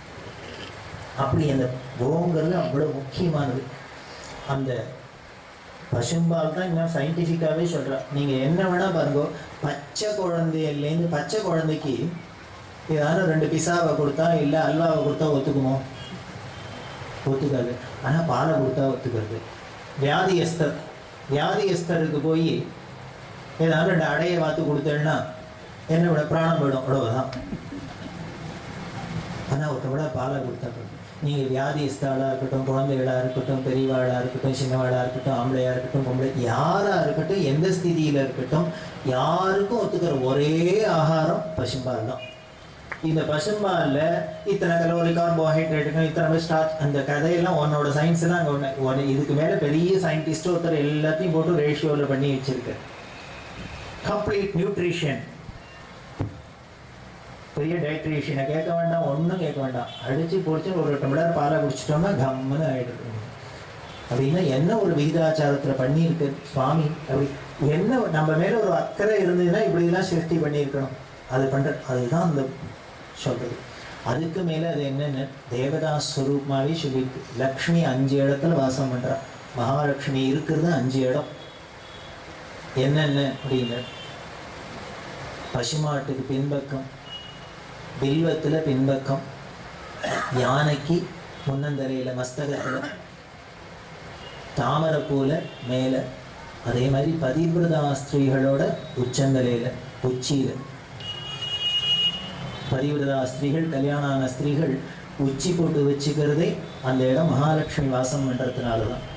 Speaker 1: அப்படி அந்த கோங்கிறது அவ்வளவு முக்கியமானது அந்த பசும்பால் தான் இன்னும் சயின்டிஃபிக்காகவே சொல்கிறா நீங்கள் என்ன வேணால் பாருங்க பச்சை குழந்தையிலேருந்து பச்சை குழந்தைக்கு ஏதாவது ரெண்டு பிசாவை கொடுத்தா இல்லை அல்வாவை கொடுத்தா ஒத்துக்குமோ ஒத்துக்காது ஆனால் பாலை கொடுத்தா ஒத்துக்கிறது வியாதியஸ்தர் வியாதியஸ்தருக்கு போய் ஏதாவது ரெண்டு அடையை பார்த்து கொடுத்தேன்னா என்ன விட பிராணம் போயிடும் அவ்வளவுதான் ஆனால் ஒருத்த விட பாலை கொடுத்தா போதும் நீங்கள் வியாதிஸ்தாளாக இருக்கட்டும் குழந்தைகளாக இருக்கட்டும் பெரியவாளாக இருக்கட்டும் சின்னவாளாக இருக்கட்டும் ஆம்பளையாக இருக்கட்டும் பொம்பளை யாராக இருக்கட்டும் எந்த ஸ்திதியில் இருக்கட்டும் யாருக்கும் ஒத்துக்கிற ஒரே ஆகாரம் பசும்பால் தான் இந்த பசும்பால்ல இத்தனை கலோரி கார்போஹைட்ரேட்டுக்கும் இத்தனை ஸ்டார்ச் அந்த கதையெல்லாம் உன்னோட சயின்ஸ் எல்லாம் அங்கே ஒன்று ஒன்று இதுக்கு மேலே பெரிய சயின்டிஸ்ட் ஒருத்தர் எல்லாத்தையும் போட்டு ரேஷியோவில் பண்ணி வச்சிருக்கு கம்ப்ளீட் நியூட்ரிஷன் பெரிய டயட்ரிஷியனை கேட்க வேண்டாம் ஒன்றும் கேட்க வேண்டாம் அடிச்சு பிடிச்சி ஒரு டம்ளர் பாலை குடிச்சிட்டோம்னா கம்முன்னு ஆயிடுது அப்படின்னா என்ன ஒரு விகிதாச்சாரத்தில் பண்ணியிருக்கு சுவாமி அப்படி என்ன நம்ம மேல ஒரு அக்கறை இருந்ததுன்னா இப்படிலாம் சிருஷ்டி பண்ணியிருக்கணும் அது பண்ற அதுதான் அந்த சொல்றது அதுக்கு மேல அது என்னன்னு தேவதா ஸ்வரூபமாவே சொல்லியிருக்கு லக்ஷ்மி அஞ்சு இடத்துல வாசம் பண்றா மகாலட்சுமி இருக்கிறது அஞ்சு இடம் என்னென்ன அப்படின்னு பசுமாட்டுக்கு பின்பக்கம் பில்வத்துல பின்பக்கம் யானைக்கு முன்னந்தரையில மஸ்தகத்துல தாமரைப்பூல மேல அதே மாதிரி பதிவிரதா ஸ்திரீகளோட உச்சந்தலையில உச்சியில பதிவிரதா ஸ்திரீகள் கல்யாணம் ஆன ஸ்திரீகள் உச்சி போட்டு வச்சுக்கிறதே அந்த இடம் மகாலட்சுமி வாசம் பண்றதுனால தான்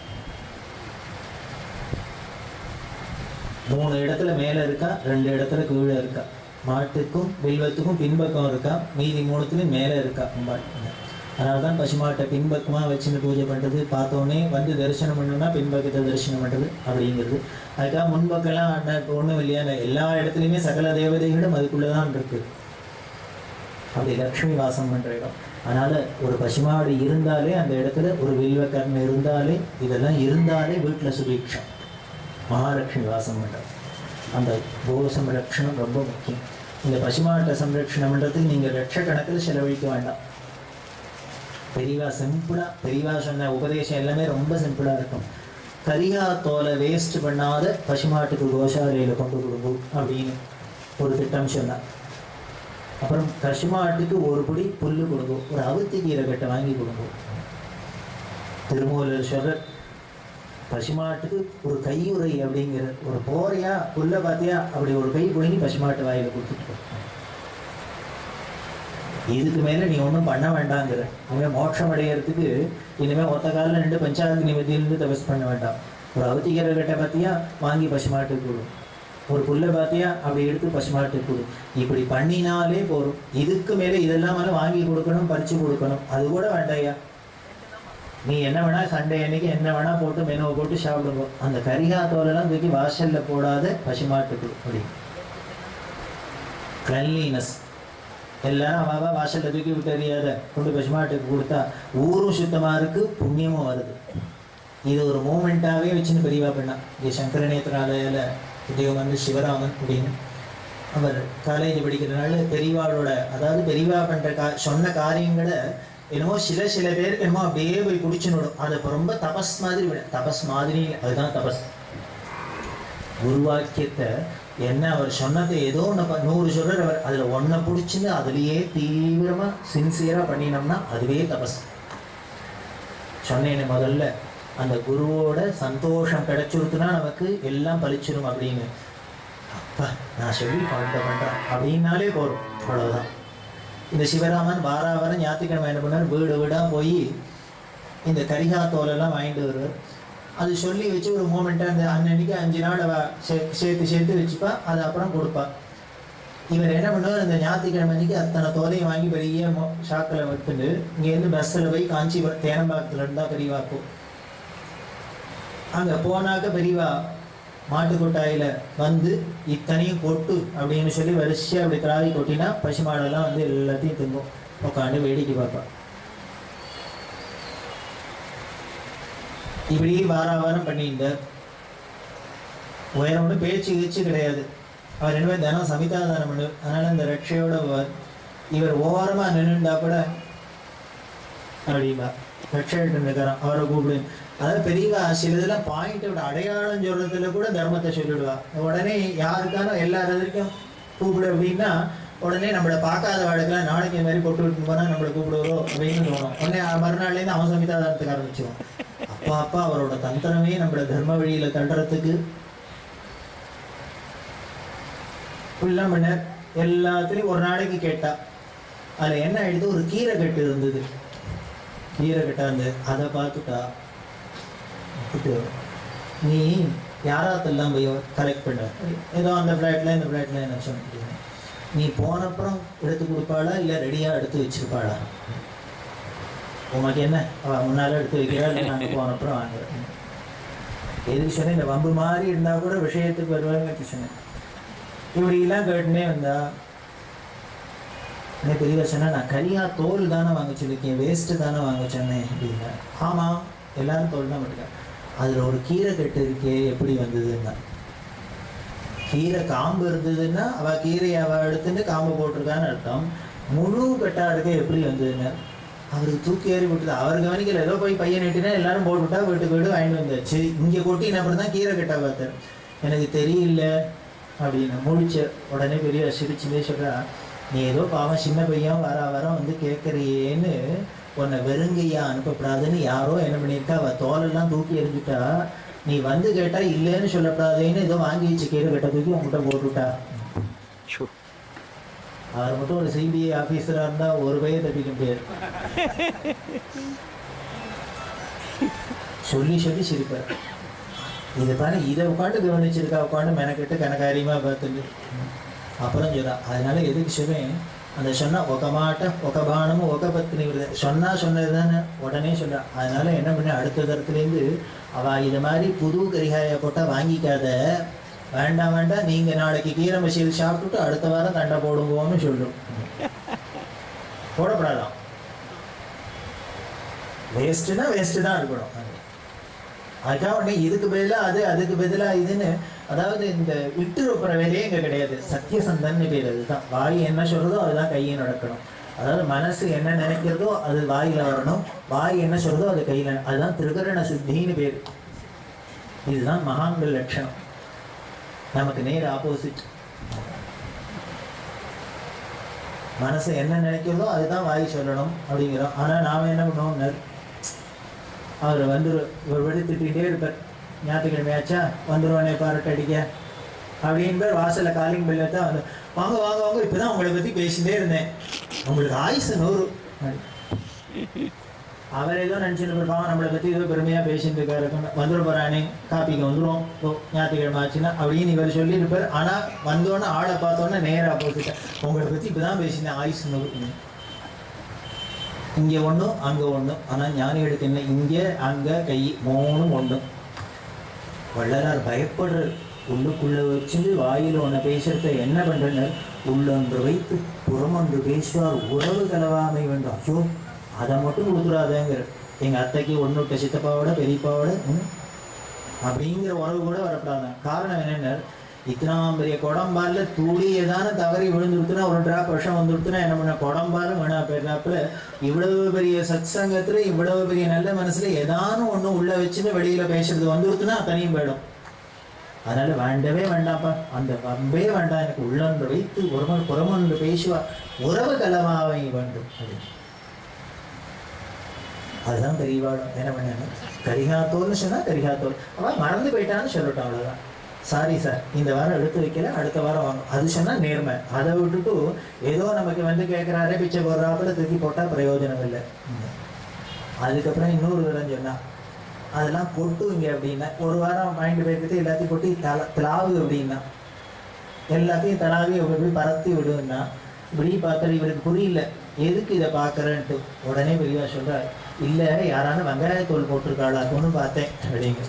Speaker 1: மூணு இடத்துல மேல இருக்கா ரெண்டு இடத்துல கீழே இருக்கா மாட்டுக்கும் வில்வத்துக்கும் பின்பக்கம் இருக்கா மீதி மூணுத்துலையும் மேலே இருக்கா அம்பாள் அதனால தான் பசுமாட்டை பின்பக்கமாக வச்சுன்னு பூஜை பண்ணுறது பார்த்தோன்னே வந்து தரிசனம் பண்ணணும்னா பின்பக்கத்தை தரிசனம் பண்ணுறது அப்படிங்கிறது அதுக்காக முன்பக்கெல்லாம் அண்ணன் ஒன்றும் இல்லையா எல்லா இடத்துலையுமே சகல தேவதைகளும் அதுக்குள்ளே தான் இருக்குது அப்படி லக்ஷ்மி வாசம் பண்ணுற இடம் அதனால ஒரு பசுமாடு இருந்தாலே அந்த இடத்துல ஒரு வில்வக்கரண் இருந்தாலே இதெல்லாம் இருந்தாலே வீட்டில் சுபீட்சம் மகாலட்சுமி வாசம் பண்ணுறது அந்த கோ சம்ரட்சணம் ரொம்ப முக்கியம் இந்த பசுமாட்டை சம்ரட்சணம் பண்ணுறதுக்கு நீங்கள் லட்சக்கணக்கில் செலவழிக்க வேண்டாம் பெரியவா சிம்பிளாக பெரியவா சொன்ன உபதேசம் எல்லாமே ரொம்ப சிம்பிளாக இருக்கும் கரியா தோலை வேஸ்ட் பண்ணாத பசுமாட்டுக்கு கோசாலையில் கொண்டு கொடுங்க அப்படின்னு ஒரு திட்டம் சொன்னார் அப்புறம் பசுமாட்டுக்கு ஒரு பிடி புல்லு கொடுங்க ஒரு அவுத்தி கீரை கட்டை வாங்கி கொடுங்க திருமூலர் சொல்ற பசுமாட்டுக்கு ஒரு கையுறை அப்படிங்கிற ஒரு போறையா புல்ல பாத்தியா அப்படி ஒரு கை பிடுங்கி பசுமாட்டு வாயில கொடுத்துட்டு போ. இதுக்கு மேல நீ ஒன்றும் பண்ண வேண்டாங்கிற இனிமே மோட்சம் அடையறதுக்கு இனிமே ஒத்த காலில் நின்று பஞ்சாங்க நிமித்திலிருந்து தபஸ் பண்ண வேண்டாம் ஒரு அவத்திக்கிற கட்டை பாத்தியா வாங்கி பசுமாட்டுக்கு கொடு ஒரு புல்லை பாத்தியா அப்படி எடுத்து பசுமாட்டுக்கு கொடு இப்படி பண்ணினாலே போதும் இதுக்கு மேல இதெல்லாம் மேல வாங்கி கொடுக்கணும் பறிச்சு கொடுக்கணும் அது கூட வேண்டாயா நீ என்ன வேணா சண்டே அன்னைக்கு என்ன வேணா போட்டு மெனுவை போட்டு சாப்பிடுங்க அந்த கரிகா தோலெல்லாம் தூக்கி வாசல்ல போடாத பசுமாட்டுக்கு அப்படி கிளன்லினஸ் எல்லாரும் அவ அவ வாசல்ல தூக்கி விட்டு எறியாத கொண்டு பசுமாட்டுக்கு கொடுத்தா ஊரும் சுத்தமா இருக்கு புண்ணியமும் வருது இது ஒரு மூமெண்ட்டாகவே வச்சுன்னு பெரியவா பண்ணா இங்கே சங்கரநேத்திராலயில உத்தியோகம் வந்து சிவராமன் அப்படின்னு அவர் காலேஜ் படிக்கிறதுனால பெரியவாளோட அதாவது பெரியவா பண்ற கா சொன்ன காரியங்களை என்னமோ சில சில பேருக்கு என்னமோ அப்படியே போய் குடிச்சுனுடும் அதை இப்ப ரொம்ப தபஸ் மாதிரி விட தபஸ் மாதிரி இல்ல, அதுதான் தபஸ் குருவாக்கியத்தை என்ன அவர் சொன்னது ஏதோ ஒன்று நூறு சொல்றார் அவர் அதில் ஒன்றை பிடிச்சின்னு அதுலேயே தீவிரமாக சின்சியராக பண்ணினோம்னா அதுவே தபஸ் சொன்னேனே முதல்ல அந்த குருவோட சந்தோஷம் கிடைச்சிருத்துனா நமக்கு எல்லாம் பலிச்சிரும் அப்படின்னு அப்பா நான் சொல்லி பண்ற பண்றேன் அப்படின்னாலே போதும் அவ்வளவுதான் இந்த சிவராமன் வாராவாரம் ஞாயிற்றுக்கிழமை என்ன பண்ணார் வீடு வீடா போய் இந்த கரிகா தோலெல்லாம் வாங்கிட்டு வருவார் அது சொல்லி வச்சு ஒரு மூமெண்ட்டாக அந்த அன்னன்னைக்கு அஞ்சு நாள் அவ சே- சேர்த்து சேர்த்து வச்சுப்பா அது அப்புறம் கொடுப்பா இவர் என்ன பண்ணுவார் இந்த ஞாயிற்றுக்கிழமை அன்னைக்கு அத்தனை தோலையும் வாங்கி பெரிய ஷாக்கில் விட்டுட்டு இங்கேருந்து பஸ்ஸில் போய் காஞ்சிபுரம் தேனம்பாக்கத்துல இருந்தா பெரியவா போ அங்க போனாக்க பெரியவா மாட்டுக்கொட்டாயில வந்து இத்தனையும் கொட்டு அப்படின்னு சொல்லி வரிசையா அப்படி திராவி கொட்டினா பசு மாடெல்லாம் வந்து எல்லாத்தையும் திங்கும் உட்காந்து வேடிக்கை பார்ப்பா இப்படி வார வாரம் பண்ணியிருந்தார் உயரம் ஒன்றும் பேச்சு கீச்சு கிடையாது அவர் என்ன தினம் சமிதா தானம் பண்ணு அதனால இந்த ரட்சையோட போவார் இவர் ஓரமா நின்றுண்டா கூட அப்படிம்பா ரட்சைட்டு நிற்கிறான் அவரை கூப்பிடு அதாவது பெரியவா சில இதெல்லாம் பாயிண்டோட அடையாளம் சொல்றதுல கூட தர்மத்தை சொல்லிடுவா உடனே யாருக்கான எல்லா இதற்கும் கூப்பிடு அப்படின்னா உடனே நம்மளை பார்க்காத வாழ்க்கைலாம் நாளைக்கு இந்த மாதிரி கொட்டு விட்டு போனா நம்மளை கூப்பிடுவோ அப்படின்னு தோணும் உடனே மறுநாள்லேருந்து அவன் சமிதாதானத்துக்கு ஆரம்பிச்சிடும் அப்பா அப்பா அவரோட தந்திரமே நம்மள தர்ம வழியில தள்ளுறதுக்கு ஃபுல்லாக பண்ணார் எல்லாத்துலேயும் ஒரு நாளைக்கு கேட்டா அதில் என்ன ஆயிடுது ஒரு கீரை கட்டு இருந்தது கீரை கட்டா இருந்தது அதை பார்த்துட்டா இது, நீ யாராத்தெல்லாம் போய் கலெக்ட் பண்ண ஏதோ அந்த ஃப்ளாட்டில் இந்த ஃப்ளாட்டில் என்ன சொன்ன நீ போனப்புறம் எடுத்து கொடுப்பாளா இல்லை ரெடியாக எடுத்து வச்சிருப்பாளா உனக்கு என்ன அவள் முன்னால் எடுத்து வைக்கிறா இல்லை நாங்கள் போனப்புறம் வாங்குறேன் எதுக்கு சொன்னேன் இந்த வம்பு மாதிரி இருந்தால் கூட விஷயத்துக்கு வருவாங்க சொன்னேன் இப்படிலாம் கேட்டுனே வந்தா எனக்கு பெரிய சொன்னா நான் கரியா தோல் தானே வாங்க சொல்லியிருக்கேன் வேஸ்ட்டு தானே வாங்க சொன்னேன் அப்படின்னா ஆமாம் எல்லாரும் தோல் தான் பண்ணிருக்காங்க அதில் ஒரு கீரை கட்டு இருக்கே எப்படி வந்ததுன்னா கீரை காம்பு இருந்ததுன்னா அவ கீரையை அவ எடுத்துட்டு காம்பு போட்டிருக்கான்னு அர்த்தம் முழு கட்டா இருக்க எப்படி வந்ததுன்னு அவருக்கு தூக்கி ஏறி விட்டுது அவர் கவனிக்கல ஏதோ போய் பையன் நட்டினா எல்லாரும் போட்டு விட்டா வீட்டுக்கு வீடு வாங்கிட்டு வந்தாச்சு இங்கே கொட்டி என்ன தான் கீரை கட்டா பார்த்தேன் எனக்கு தெரியல அப்படின்னு முழிச்ச உடனே பெரிய சிரிச்சுலே சொல்றா நீ ஏதோ பாவம் சின்ன பையன் வர வர வந்து கேட்குறியேன்னு உன்னை வெறுங்கையா அனுப்பப்படாதுன்னு யாரோ என்ன பண்ணியிருக்கா அவ தோலெல்லாம் தூக்கி எறிஞ்சுட்டா நீ வந்து கேட்டா இல்லைன்னு சொல்லப்படாதேன்னு ஏதோ வாங்கி வச்சு கீரை கட்ட தூக்கி உங்ககிட்ட போட்டுவிட்டா
Speaker 2: ஷோ
Speaker 1: அவர் மட்டும் ஒரு சிபிஐ ஆஃபீஸராக இருந்தால் ஒரு பைய தப்பிக்க முடியாது சொல்லி சொல்லி சிரிப்பார் இது பாரு இதை உட்காந்து கவனிச்சிருக்கா உட்காந்து மெனக்கெட்டு கனகாரியமாக பார்த்துட்டு அப்புறம் சொல்றா அதனால எதுக்கு சொல்றேன் அந்த சொன்னா ఒక మాట ఒక బాణము ఒక பத்னி விருது சொன்னா சொன்னது தானே உடனே சொல்றா அதனால என்ன பண்ண அடுத்த தரத்துலேருந்து அவ இது மாதிரி புது கரிகாய போட்டா வாங்கிக்காத வேண்டாம் வேண்டாம் நீங்க நாளைக்கு கீரை மசியல் சாப்பிட்டுட்டு அடுத்த வாரம் தண்டை போடுவோம்னு சொல்லும் போடப்படாதாம் வேஸ்ட்டுனா வேஸ்ட்டு தான் இருக்கணும் அதுக்காக உடனே இதுக்கு பதிலாக அது அதுக்கு பதிலாக இதுன்னு அதாவது இந்த விட்டு வைக்கிற வேலையே இங்கே கிடையாது சத்தியசந்தன்னு பேர் அதுதான் வாய் என்ன சொல்றதோ அதுதான் கையை நடக்கணும் அதாவது மனசு என்ன நினைக்கிறதோ அது வாயில வரணும் வாய் என்ன சொல்றதோ அது கையில அதுதான் திருகரண சுத்தின்னு பேர் இதுதான் மகான்கள் லட்சணம் நமக்கு நேர் ஆப்போசிட் மனசு என்ன நினைக்கிறதோ அதுதான் வாய் சொல்லணும் அப்படிங்கிறோம் ஆனா நாம என்ன பண்ணுவோம் அவர் வந்து ஒரு வழி திட்டிகிட்டே இருப்பார் ஞாயிற்றுக்கிழமையாச்சா வந்துருவானே பாராட்டு அடிக்க அப்படின்னு பேர் வாசல்ல காலிங் பில்ல தான் வந்து வாங்க வாங்க வாங்க இப்பதான் உங்களை பத்தி பேசிட்டே இருந்தேன் உங்களுக்கு ஆயுசு நூறு அப்படி. அவர் ஏதோ நினைச்சிட்டு இருப்பான் நம்மளை பத்தி ஏதோ பெருமையா பேசிட்டு இருக்காரு வந்துட போறானே காப்பிக்கு வந்துரும் ஓ ஞாயிற்றுக்கிழமை ஆச்சுன்னா அப்படின்னு இவர் சொல்லியிருப்பார் ஆனா வந்தோடனே ஆளை பார்த்தோன்னே நேரா ஆப்போசிட்டா உங்களை பத்தி இப்பதான் பேசினேன் ஆயுசு நூறு இங்க ஒண்ணும் அங்க ஒண்ணும் ஆனா ஞானிகளுக்கு என்ன இங்க அங்க கை மூணும் ஒண்ணும் வள்ளலார் பயப்படுற உள்ளுக்குள்ள வச்சு வாயில் ஒன்று பேசுறத என்ன பண்றேன்னு உள்ளொன்று வைத்து புறமொன்று பேசுவார் உறவு கலவாமை வேண்டும் ஐயோ அதை மட்டும் கொடுத்துடாதேங்கிற எங்க அத்தைக்கு ஒன்றுட்ட சித்தப்பாவோட பெரியப்பாவோட ம், அப்படிங்கிற உறவு கூட வரப்படாதான் காரணம் என்னென்ன இத்தனாம் பெரிய குடம்பால்ல தூளி ஏதான தவறி விழுந்துருத்துனா ஒரு டிராப் விஷம் வந்துருத்துனா என்ன பண்ண குடம்பாலும் வேணா போயிடுறாப்புல இவ்வளவு பெரிய சத் சங்கத்துல இவ்வளவு பெரிய நல்ல மனசுல ஏதானும் ஒண்ணு உள்ள வச்சுன்னு வெளியில பேசுறது வந்துருத்துனா தனியும் போயிடும் அதனால வேண்டவே வேண்டாம்ப்பா அந்த வம்பே வேண்டாம் எனக்கு உள்ளொன்று வைத்து ஒருவன் புறமொன்று பேசுவா உறவு கலவாவை வேண்டும் அப்படின்னு அதுதான் பெரியவாள் என்ன பண்ணாங்க கரிகாத்தோல்னு சொன்னா கரிகாத்தோல் அவன் மறந்து போயிட்டான்னு சொல்லட்டும் அவ்வளவுதான் சாரி சார் இந்த வாரம் எடுத்து வைக்கல அடுத்த வாரம் வாங்க அது சொன்னா நேர்மை அதை விட்டுட்டு ஏதோ நமக்கு வந்து கேட்கிறாரே பிச்சை போடுறாப்புல தூக்கி போட்டா பிரயோஜனம் இல்லை அதுக்கப்புறம் இன்னொரு விடம் சொன்னா அதெல்லாம் கொட்டுவீங்க அப்படின்னா ஒரு வாரம் மைண்டு பேக்கிட்டு எல்லாத்தையும் கொட்டி தல திலாவு அப்படின்னா எல்லாத்தையும் தலாவி அப்படி பறத்தி விடுன்னா இப்படி பார்த்தா இவருக்கு புரியல எதுக்கு இதை பார்க்கறேன்ட்டு உடனே பெரியவா சொல்றார் இல்ல யாரான வெங்காயத்தோல் போட்டிருக்காளாக்குன்னு பார்த்தேன் அப்படிங்க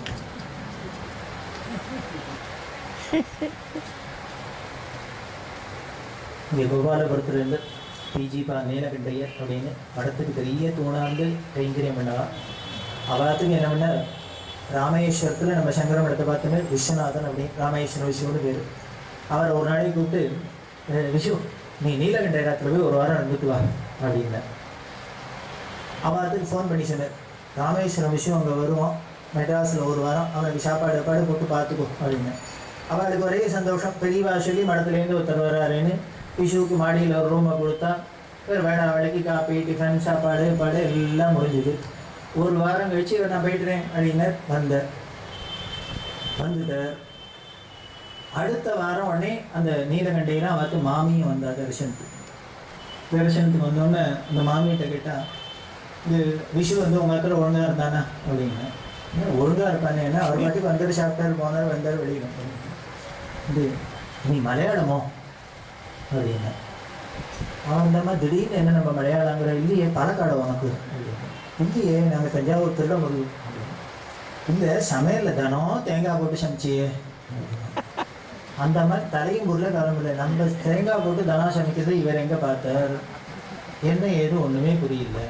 Speaker 1: இங்கே கோபாலபுரத்துலேருந்து பிஜி பா நீலகண்டையர் அப்படின்னு படத்துக்கு பெரிய தூணாந்து கைங்கரியம் பண்ணவா அவாத்துக்கு என்ன பண்ண ராமேஸ்வரத்தில் நம்ம சங்கரம் இடத்தை பார்த்தோமே விஸ்வநாதன் அப்படின்னு ராமேஸ்வரம் விஷ்ணுன்னு பேர் அவர் ஒரு நாளைக்கு கூப்பிட்டு "அஹ், விஷு நீ நீலகண்ட இடத்துல போய் ஒரு வாரம் இருந்துட்டு வா அப்படின்னா அவன் அதுக்கு ஃபோன் பண்ணி சொன்னார் ராமேஸ்வரம் விஷயம் அங்கே வருவான் மெட்ராஸில் ஒரு வாரம் அவனுக்கு சாப்பாடு பாடு போட்டு பார்த்துக்கோ அப்படின்னு அவளுக்கு ஒரே சந்தோஷம் பெரியவா சொல்லி மடத்துலேருந்து ஒருத்தர் வர்றாருன்னு விஷுவுக்கு மாடியில் ஒரு ரூமை கொடுத்தா வேறு வேணாம் வேலைக்கு காப்பி டிஃபன் சாப்பாடு பாடு எல்லாம் முடிஞ்சுது ஒரு வாரம் கழிச்சு "இவர் நான் போயிட்டுறேன் அப்படின்னு வந்தார் வந்துட்டார் அடுத்த வாரம் உடனே அந்த நீலகண்டையெல்லாம் பார்த்து மாமியும் வந்தா தரிசனத்துக்கு தரிசனத்துக்கு வந்தோடனே அந்த மாமியிட்ட கேட்டா இது விஷு வந்து உங்க இடத்துல ஒழுங்கா இருந்தானா அப்படின்னு "என்ன ஒழுங்கா இருப்பானே என்ன அவர் பாட்டுக்கு வந்தார் சாப்பிட்டார் போனார் வந்தார் வெளியே வந்தார் இது நீ மலையாளமோ அப்படின்னு அவன் அந்தம்மா திடீர்னு என்ன நம்ம மலையாளங்கிற இல்லையே பாலக்காடு உனக்கு அப்படின்னு இல்லையே நாங்கள் தஞ்சாவூர் திருடமுருகு அப்படின்னு இந்த சமையல்ல தினம் தேங்காய் போட்டு சமைச்சியே அந்த மாதிரி தலையும் முருள கிளம்பல நம்ம தேங்காய் போட்டு தனம் சமைக்கிறது இவர் எங்க பார்த்தார் என்ன ஏது ஒண்ணுமே புரியல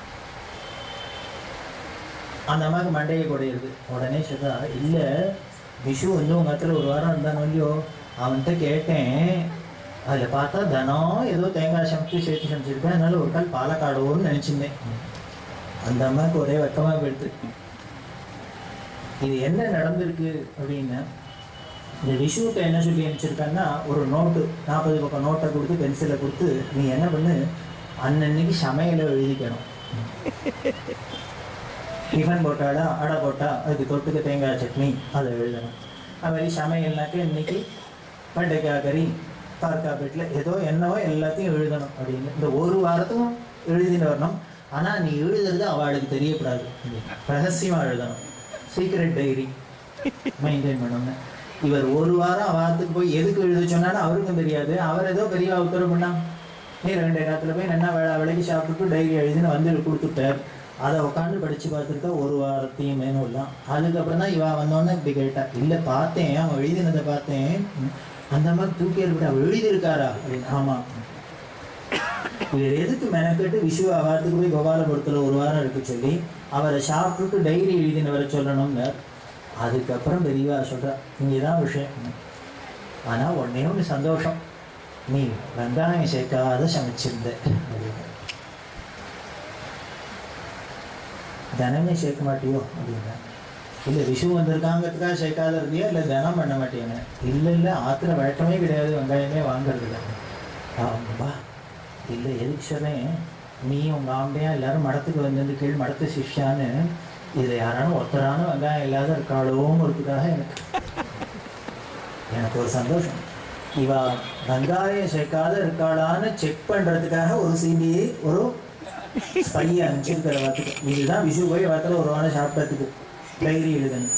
Speaker 1: அந்த அம்மாவுக்கு மண்டையை குடையிறது உடனே சொல்றா இல்ல விஷு வந்து உங்க இடத்துல ஒரு வாரம் இருந்தானோ இல்லையோ அவன்கிட்ட கேட்டேன் அதுல பார்த்தா தினம் ஏதோ தேங்காய் சமைச்சு சேர்த்து சமைச்சிருக்கேன் அதனால ஒரு கால் பாலக்காடுவோன்னு நினைச்சிருந்தேன் அந்த அம்மாவுக்கு ஒரே வெக்கமா போயிடுது இது என்ன நடந்திருக்கு அப்படின்னா இந்த விஷுவுக்கு என்ன சொல்லி அனுப்பிச்சிருக்காங்கன்னா ஒரு நோட்டு நாற்பது பக்கம் நோட்டை கொடுத்து பென்சிலை கொடுத்து நீ என்ன பண்ணு அன்னன்னைக்கு சமையலை எழுதிக்கணும் டிஃபன் போட்டாடா அடை போட்டா அதுக்கு தொட்டுக்க தேங்காய் சட்னி அதை எழுதணும் அது மாதிரி சமையல்னாக்க இன்னைக்கு வெண்டைக்காய் கறி பார்க்காய் பெட்டில் ஏதோ என்னவோ எல்லாத்தையும் எழுதணும் அப்படின்னு இந்த ஒரு வாரத்துக்கும் எழுதின்னு வரணும் ஆனால் நீ எழுதுறது அவளுக்கு தெரியக்கூடாது ரகசியமாக எழுதணும் சீக்ரெட் டைரி மெயின்டைன் பண்ணணும் இவர் ஒரு வாரம் வாரத்துக்கு போய் எதுக்கு எழுத சொன்னாலும் அவருக்கும் தெரியாது அவர் ஏதோ பெரிய உத்தரவு பண்ணா நீ ரெண்டு நேரத்தில் போய் என்ன வேலை விலைக்கு சாப்பிட்டு டைரி எழுதின்னு வந்து கொடுத்துட்டார் அதை உட்காந்து படிச்சு பார்த்துருக்கா ஒரு வாரத்தையும் மேனும் இல்லாம் அதுக்கப்புறம் தான் இவா வந்தோடனே இப்படி கேட்டா இல்லை பார்த்தேன் அவன் எழுதினதை பார்த்தேன் ம், அந்த மாதிரி தூக்கி எறிவிட்டு அவர் எழுதியிருக்காரா அப்படின்னு ஆமாம் இவர் எதுக்கு மெனக்கெட்டு விஷு வாரத்துக்கு போய் கோபாலபுரத்தில் ஒரு வாரம் இருக்க சொல்லி அவரை சாப்பிட்டுட்டு டைரி எழுதின வர சொல்லணும்னு அதுக்கப்புறம் பெரியவா சொல்றா இங்கே தான் விஷயம் ஆனால் ஒன்னே ஒன்று சந்தோஷம் நீ வெங்காயம் சேர்க்காத சமைச்சிருந்த அப்படின்னு. தினமே சேர்க்க மாட்டியோ அப்படின்னா இல்லை விஷு வந்திருக்காங்கிறதுக்காக சேர்க்காத இருந்தியா இல்லை தினம் பண்ண மாட்டேன்னு இல்லை இல்லை ஆற்றுல வழக்கமே கிடையாது வெங்காயமே வாங்குறது இல்லை ஆம்பா இல்லை எதுக்கு சொன்னேன் நீ உங்கள் ஆம்பையா எல்லாரும் மடத்துக்கு வந்திருந்து கீழ் மடத்து சிஷ்யான்னு இதில் யாராலும் ஒருத்தரான வெங்காயம் இல்லாத இருக்காளோன்னு இருக்குதாக எனக்கு எனக்கு ஒரு சந்தோஷம் இவா வெங்காயம் சேர்க்காத இருக்காளான்னு செக் பண்ணுறதுக்காக ஒரு சிபிஐ ஒரு பையன் அனுப்பிச்சிருக்கிற வார்த்தைக்கு இதுதான் விஷு போய் வாரத்தில் ஒரு வாரம் சாப்பிட்டதுக்கு டைரி எழுதணும்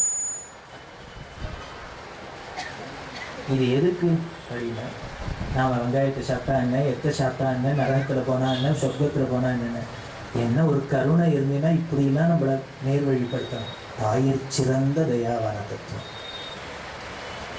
Speaker 1: இது எதுக்கு அப்படின்னா நாம வெங்காயத்தை சாப்பிட்டா என்ன எத்தை சாப்பிட்டா என்ன நரகத்தில் போனா என்ன சொர்க்கத்தில் போனா என்னென்ன என்ன ஒரு கருணை இருந்ததுன்னா இப்படிலாம் நம்மளை நேர்வழிப்படுத்தணும் தாயிற் சிறந்த தயாவான தத்துவம்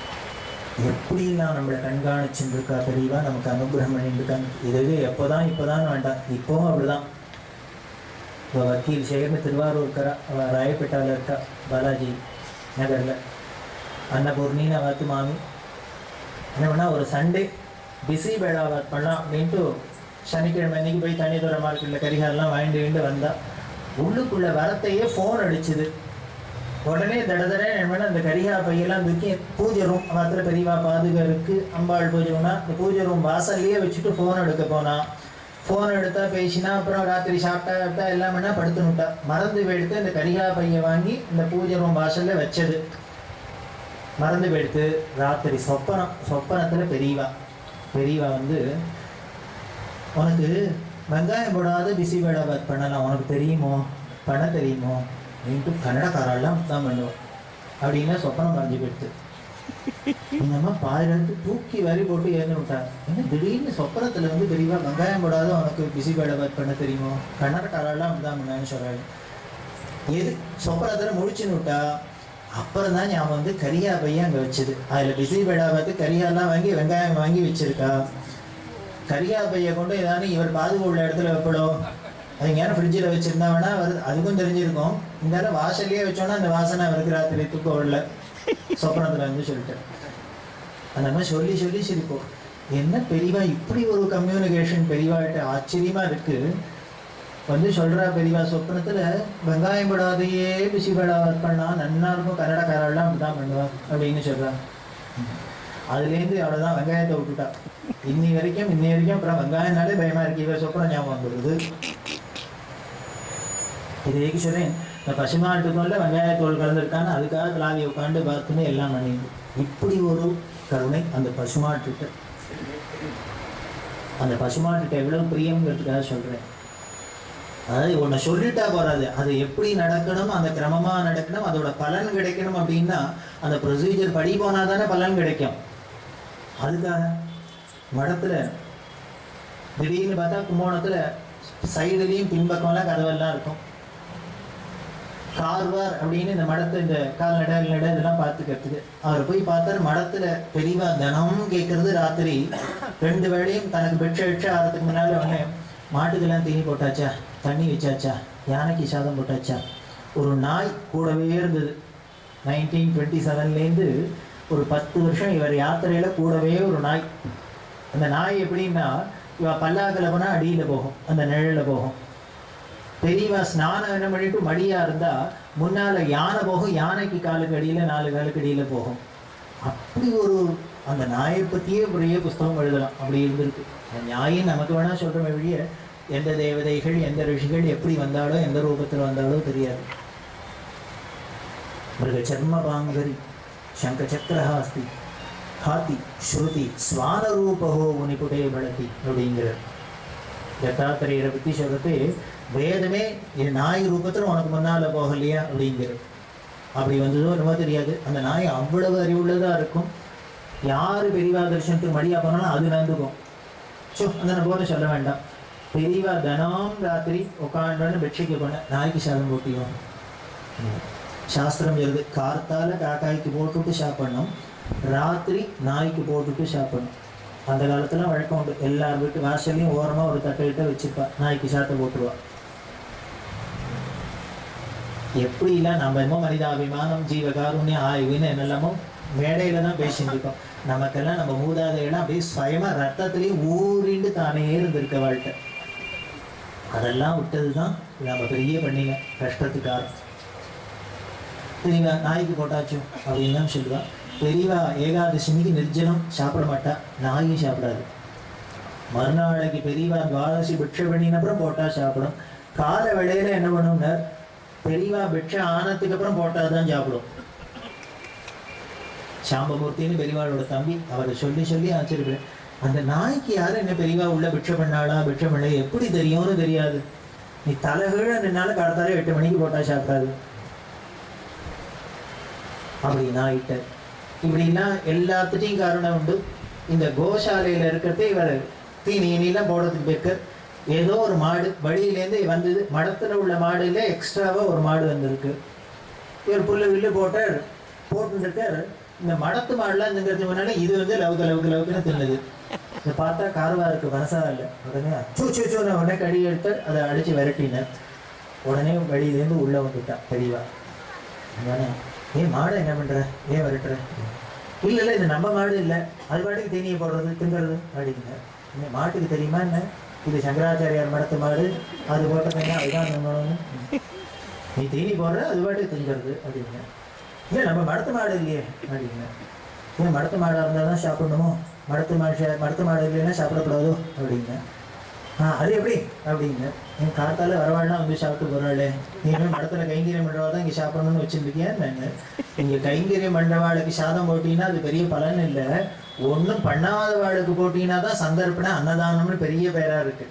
Speaker 1: எப்படிலாம் நம்மளை கண்காணிச்சுருக்கா பெரியவா நமக்கு அனுகிரகம் பண்ணிட்டுருக்காங்க இதுவே எப்போதான் இப்போதான் வேண்டாம் இப்போவும் அப்படிதான் இப்போ வக்கீல் சேகர்னு திருவாரூர் இருக்கிறா அவள் ராயப்பேட்டாவில் இருக்கா பாலாஜி நகரில் அன்னபூர்ணின்னு அவத்து மாமி என்ன பண்ணா ஒரு சண்டே பிஸி வேளாவை பண்ணலாம் அப்படின்ட்டு சனிக்கிழமை அன்னைக்கு போய் தனித்துறை மார்க்கெட்டில் கரிகாலெலாம் வாங்கிட்டு வீண்டு வந்தா உள்ளுக்குள்ள வரத்தையே ஃபோன் அடிச்சுது உடனே தட தட என்ன அந்த கரிகா பையெல்லாம் தூக்கி பூஜை ரூம் மாத்திர பெரியவா பாதுகா இருக்கு அம்பாள் பூஜைனா இந்த பூஜை ரூம் வாசல்லையே வச்சுட்டு ஃபோன் எடுக்க போனா ஃபோன் எடுத்தா பேசினா அப்புறம் ராத்திரி சாப்பிட்டா சாப்பிட்டா எல்லாம் பண்ணா படுத்துனுட்டா மறந்து எடுத்து இந்த கரிகா பையை வாங்கி இந்த பூஜை ரூம் வாசல்ல வச்சது மறந்து போயிடுத்து ராத்திரி சொப்பனம் சொப்பனத்துல பெரியவா பெரியவா வந்து உனக்கு வெங்காயம் போடாத பிசி வேலை ஒர்க் பண்ணலாம் உனக்கு தெரியுமோ பண்ண தெரியுமோ அப்படின்ட்டு கன்னடக்காரெல்லாம் தான் பண்ணுவோம் அப்படின்னா சொப்பனம் மறைஞ்சு போயிடுத்து இந்த அம்மா பாதிரத்து தூக்கி வரி போட்டு ஏந்து விட்டாங்க என்ன திடீர்னு சொப்பனத்துல வந்து பெரியவா வெங்காயம் போடாத உனக்கு பிசி வேலை ஒர்க் பண்ண தெரியுமோ கன்னடக்காரெல்லாம் அப்படிதான் பண்ணான்னு சொல்றாங்க எது சொப்பனத்துல முடிச்சுன்னு விட்டா அப்புறம் தான் ஞாபகம் வந்து கரியா பையன் அங்கே வச்சது அதில் பிசி பேடா பார்த்து கரியாலாம் வாங்கி வெங்காயம் வாங்கி வச்சிருக்கா கரியா பைய கொண்டு ஏதாவது இவர் பாதுகா உள்ள இடத்துல வைப்படும் அது எங்கேயான ஃப்ரிட்ஜில் வச்சிருந்தா வேணா அவர் அதுக்கும் தெரிஞ்சிருக்கும் இந்த வாசல்லையே வச்சோன்னா அந்த வாசனை அவருக்கு ராத்திரி தூக்கம் வரல சொப்பனத்தில் வந்து சொல்லிட்டு அந்த மாதிரி சொல்லி சொல்லி சிரிப்போம் என்ன பெரியவா இப்படி ஒரு கம்யூனிகேஷன் பெரியவாட்ட ஆச்சரியமா இருக்கு வந்து சொல்றா பெரியவா சொப்பனத்துல வெங்காயம் படாதையே பிசி படா ஒர்க் பண்ணா நன்னா இருக்கும் கன்னடக்காரெல்லாம் அப்படிதான் பண்ணுவா அப்படின்னு சொல்றா அதுலேருந்து அவ்வளோதான் வெங்காயத்தை விட்டுட்டா இன்னி வரைக்கும் இன்னி வரைக்கும் அப்புறம் வெங்காயம்னாலே பயமா இருக்கு இவ சொப்பனம் ஞாபகம் வந்துடுது இது ஏக்கு சொல்றேன் இந்த பசுமாட்டுக்குள்ள வெங்காயத்தோல் கலந்துருக்கான்னு அதுக்காக கிளாவி உட்காந்து பார்த்துன்னு எல்லாம் பண்ணிடு இப்படி ஒரு கருணை அந்த பசுமாட்டுட்ட அந்த பசுமாட்டுட்ட எவ்வளவு பிரியம்ங்கிறதுக்காக சொல்றேன் அதாவது உன்னை சொல்லிட்டா போறாது அது எப்படி நடக்கணும் அந்த கிரமமா நடக்கணும் அதோட பலன் கிடைக்கணும் அப்படின்னா அந்த ப்ரொசீஜர் படி போனா தானே பலன் கிடைக்கும் அதுக்காக மடத்துல திடீர்னு பார்த்தா கும்போணத்துல சைடுலையும் பின்பக்கம்லாம் கதவெல்லாம் இருக்கும் கார்வார் அப்படின்னு இந்த மடத்தை இந்த கால்நடை நடை இதெல்லாம் பார்த்துக்கிறதுக்கு அவர் போய் பார்த்தாரு மடத்துல பெரியவா தினம் கேட்கறது ராத்திரி ரெண்டு வேளையும் தனக்கு பெட்ஷ வெட்ச ஆறதுக்கு முன்னால உடனே மாட்டுக்கெல்லாம் தீனி போட்டாச்சா தண்ணி வச்சாச்சா யானைக்கு சாதம் போட்டாச்சா ஒரு நாய் கூடவே இருந்தது நைன்டீன் டுவெண்ட்டி செவன்லேருந்து ஒரு பத்து வருஷம் இவர் யாத்திரையில கூடவே ஒரு நாய் அந்த நாய் எப்படின்னா இவ பல்லாக்கில் போனால் அடியில் போகும் அந்த நிழலில் போகும் பெரியவா ஸ்நானம் என்ன பண்ணிட்டு மடியா இருந்தா முன்னால யானை போகும் யானைக்கு காலுக்கு அடியில நாலு காலுக்கு அடியில போகும் அப்படி ஒரு அந்த நாயை பத்தியே பெரிய புஸ்தகம் எழுதலாம் அப்படி இருந்திருக்கு அந்த நியாயம் நமக்கு வேணா சொல்றோமே வழிய எந்த தேவதைகள் எந்த ரிஷிகள் எப்படி வந்தாலோ எந்த ரூபத்தில் வந்தாலோ தெரியாது மிருக சர்ம பாங்கரி சங்க சக்கரஹா அஸ்தி ஹாத்தி ஸ்ருதி ஸ்வானரூபகோ முனிபுடே பலதி அப்படிங்கிறார் தத்தாத்திரையரை பற்றி சொல்றது வேதமே இது நாய் ரூபத்தில் உனக்கு முன்னால போகலையா அப்படிங்கிறது அப்படி வந்ததோ என்னமோ தெரியாது அந்த நாய் அவ்வளவு அறிவுள்ளதா இருக்கும் யாரு பெரியவா தரிசனத்துக்கு மடியா போனாலும் அது நடந்துக்கும் ஸோ அந்த போல சொல்ல வேண்டாம் பெரியவா தினம் ராத்திரி உட்காந்து பெட்ஷீட் பண்ண நாய்க்கு சாதம் போட்டியும் சாஸ்திரம் சொல்லுது கார்த்தால காக்காய்க்கு போட்டுட்டு சாப்பிடணும் ராத்திரி நாய்க்கு போட்டுட்டு சாப்பிடணும் அந்த காலத்துல வழக்கம் உண்டு எல்லார் வீட்டு வாசல்லையும் ஓரமா ஒரு தட்டையிட்ட வச்சிருப்பா நாய்க்கு சாத்த போட்டுருவா எப்படிலாம் நம்ம என்னமோ மனிதாபிமானம் ஜீவகாருண்யம் ஆய்வுன்னு என்னெல்லாமோ மேடையில தான் பேசிட்டு இருக்கோம் நமக்கெல்லாம் நம்ம மூதாதையெல்லாம் அப்படியே சுயமா ரத்தத்திலேயே ஊறிண்டு தானே இருந்திருக்க வாழ்க்கை அதெல்லாம் விட்டதுதான் நம்ம பெரிய பண்ணிங்க கஷ்டத்துக்காக பெரியவா நாய்க்கு போட்டாச்சு அப்படின்னு தான் சொல்லுவா பெரியவா ஏகாதசினிக்கு நிர்ஜனம் சாப்பிட மாட்டா நாயும் சாப்பிடாது மறுநாளைக்கு பெரியவா துவாதசி பிட்சை பண்ணினப்புறம் போட்டா சாப்பிடும் கால வேளையில என்ன பண்ணும்னா பெரியவா பிட்சை ஆனதுக்கு அப்புறம் போட்டா தான் சாப்பிடும் சாம்பமூர்த்தின்னு பெரியவாளோட தம்பி அவரை சொல்லி சொல்லி ஆச்சரியப்பேன் அந்த நாய்க்கு யாரும் என்ன பெரியவா உள்ள பிட்சை பண்ணாளா பிட்சை பண்ணல எப்படி தெரியும்னு தெரியாது நீ தலைகீழ நின்னால கடத்தாலே எட்டு மணிக்கு போட்டா சாப்பிடாது அப்படி நாயிட்ட இப்படிலாம் எல்லாத்துட்டையும் காரணம் உண்டு இந்த கோசாலையில இருக்கிறதே இவர் தீனி இனிலாம் போடுறதுக்கு பேக்க ஏதோ ஒரு மாடு வழியிலேருந்து வந்தது மடத்துல உள்ள மாடுல எக்ஸ்ட்ராவா ஒரு மாடு வந்திருக்கு இவர் புல்லு வில்லு போட்டார் போட்டுருக்கார் இந்த மடத்து மாடுலாம் திங்கிறதுக்கு முன்னால இது வந்து லவுக்கு லவுக்கு லவுக்குன்னு தின்னுது இதை பார்த்தா கார்வா இருக்கு மனசா இல்லை உடனே சூ சூ சூன்னு உடனே கடி எடுத்து அதை அடிச்சு விரட்டினேன் உடனே வெளியிலேருந்து உள்ள வந்துட்டான் தெரியவா நானே ஏன் மாடை என்ன பண்ற ஏன் விரட்டுற இல்ல இல்ல இது நம்ம மாடு இல்ல அது பாட்டுக்கு தீனியை போடுறது திங்கிறது அப்படிங்க இந்த மாட்டுக்கு தெரியுமா என்ன இது சங்கராச்சாரியார் மடத்து மாடு அது போட்டதுன்னா அதுதான் நம்மளும் நீ தீனி போடுற அது பாட்டுக்கு திங்கிறது அப்படிங்க இல்ல நம்ம மடத்து மாடு இல்லையே அப்படிங்க ஏன் மடத்து மாடா இருந்தால் தான் சாப்பிடணுமோ மடத்து மாடு சா- மடத்து மாடு இல்லைன்னா சாப்பிடக்கூடாதோ அப்படிங்க ஆ அது எப்படி அப்படிங்க என் காத்தால வரவாள்லாம் வந்து சாப்பிட்டு போறாளே நீ போய் மடத்துல கைங்கரியம் பண்றவா தான் இங்க சாப்பிடணும்னு வச்சிருந்திருக்கியா என்ன இங்க கைங்கரியம் பண்றவாளுக்கு சாதம் போட்டீங்கன்னா அது பெரிய பலன் இல்ல ஒண்ணும் பண்ணாத வாளுக்கு போட்டீங்கன்னா தான் சந்தர்ப்பண அன்னதானம்னு பெரிய பேரா இருக்கு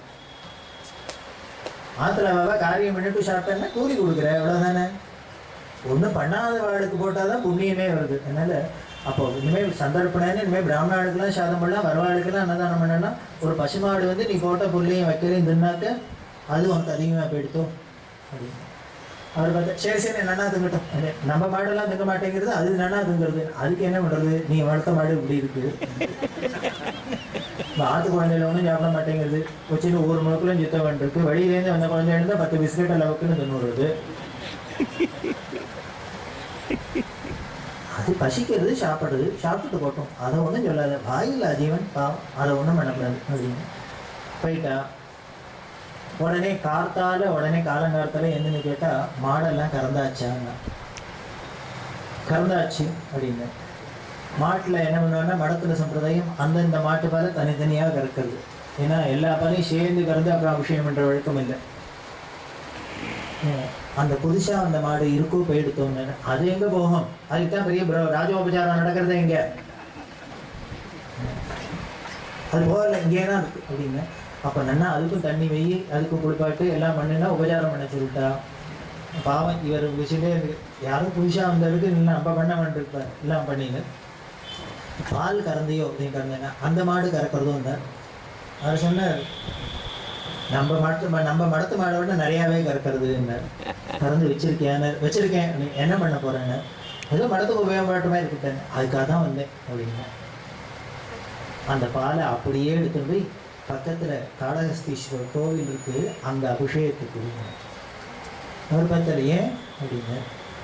Speaker 1: ஆத்துல அவ காரியம் பண்ணிட்டு சாப்பிட்டேன்னா கூலி கொடுக்குற அவ்வளவுதானே ஒண்ணும் பண்ணாத வாளுக்கு போட்டாதான் புண்ணியமே வருது அதனால அப்போ இனிமேல் சந்தர்ப்பணன்னு இனிமேல் பிராமணாளுக்கெல்லாம் சாதம் பண்ணலாம் வரவாளுக்கெல்லாம் அன்னதானம் பண்ணனா ஒரு பசுமாடு வந்து நீ போட்ட புள்ளையும் வைக்கலையும் தின்னாக்க அது உனக்கு அதிகமாக போயிடுத்தோம் அப்படின்னு அவர் பார்த்தா சரி சரி நன்னா திங்கட்டும் அது நம்ம மாடெல்லாம் திங்க மாட்டேங்கிறது அது நன்னா திங்கிறது அதுக்கு என்ன பண்றது நீ வளர்த்த மாடு இப்படி இருக்கு இந்த ஆத்து குழந்தையில ஒன்றும் சாப்பிட மாட்டேங்கிறது வச்சுட்டு ஒவ்வொரு முழுக்களும் சித்த வேண்டியிருக்கு வெளியிலேருந்து வந்த குழந்தை இருந்தால் பத்து பிஸ்கெட் அளவுக்குன்னு தின்னுடுறது அது பசிக்கிறது சாப்பிடுறது சாப்பிட்டுட்டு போட்டோம் அதை ஒன்றும் சொல்லாத வாயில் ஜீவன் பாவம் அதை ஒன்றும் பண்ணக்கூடாது அப்படின்னு போயிட்டா உடனே கார்த்தால உடனே காலங்காலத்தால என்னன்னு கேட்டா மாடெல்லாம் கறந்தாச்சாங்க கறந்தாச்சு அப்படின்னு மாட்டுல என்ன பண்ணுவாங்கன்னா மடத்துல சம்பிரதாயம் அந்தந்த மாட்டு பாலை தனித்தனியா கறக்கிறது ஏன்னா எல்லா பாலையும் சேர்ந்து கறந்து அப்புறம் அபிஷேகம் பண்ற வழக்கம் இல்லை ஹம், அந்த புதுசா அந்த மாடு இருக்கோ போயிடுத்தோன்னு அது எங்க போகும் அதுக்கு தான் பெரிய பிர- ராஜோபச்சாரம் நடக்கிறது எங்க அது போகல இங்கே தான் இருக்கு அப்படின்னு அப்ப நன்னா அதுக்கும் தண்ணி வெயி அதுக்கும் குளிப்பாட்டு எல்லாம் பண்ணுனா உபச்சாரம் பண்ண சொல்லிட்டா பாவம் இவர் விஷயமே யாரும் புதுசா வந்ததுக்கு இல்லை நம்ம பண்ண வேண்டியிருப்பார் எல்லாம் பண்ணின்னு பால் கறந்தையோ அப்படின்னு கறந்தேன்னா அந்த மாடு கறக்கிறதும் இல்லை அவர் சொன்னார் நம்ம மடத்து ம- நம்ம மடத்து மாடை விட நிறையாவே கறக்கிறது கறந்து வச்சிருக்கேன் வச்சிருக்கேன் நீ என்ன பண்ண போறேன்னு ஏதோ மடத்துக்கு உபயோகப்பட்டமே இருக்கட்டேன் அதுக்காக தான் வந்தேன் அப்படின்னு அந்த பாலை அப்படியே எடுத்துட்டு போய் பக்கத்துல காளஹஸ்தீஸ்வரர் கோவில் இருக்கு அங்க அபிஷேகத்துக்கு கொடுங்க அவர் பார்த்தாரு ஏன் அப்படின்னு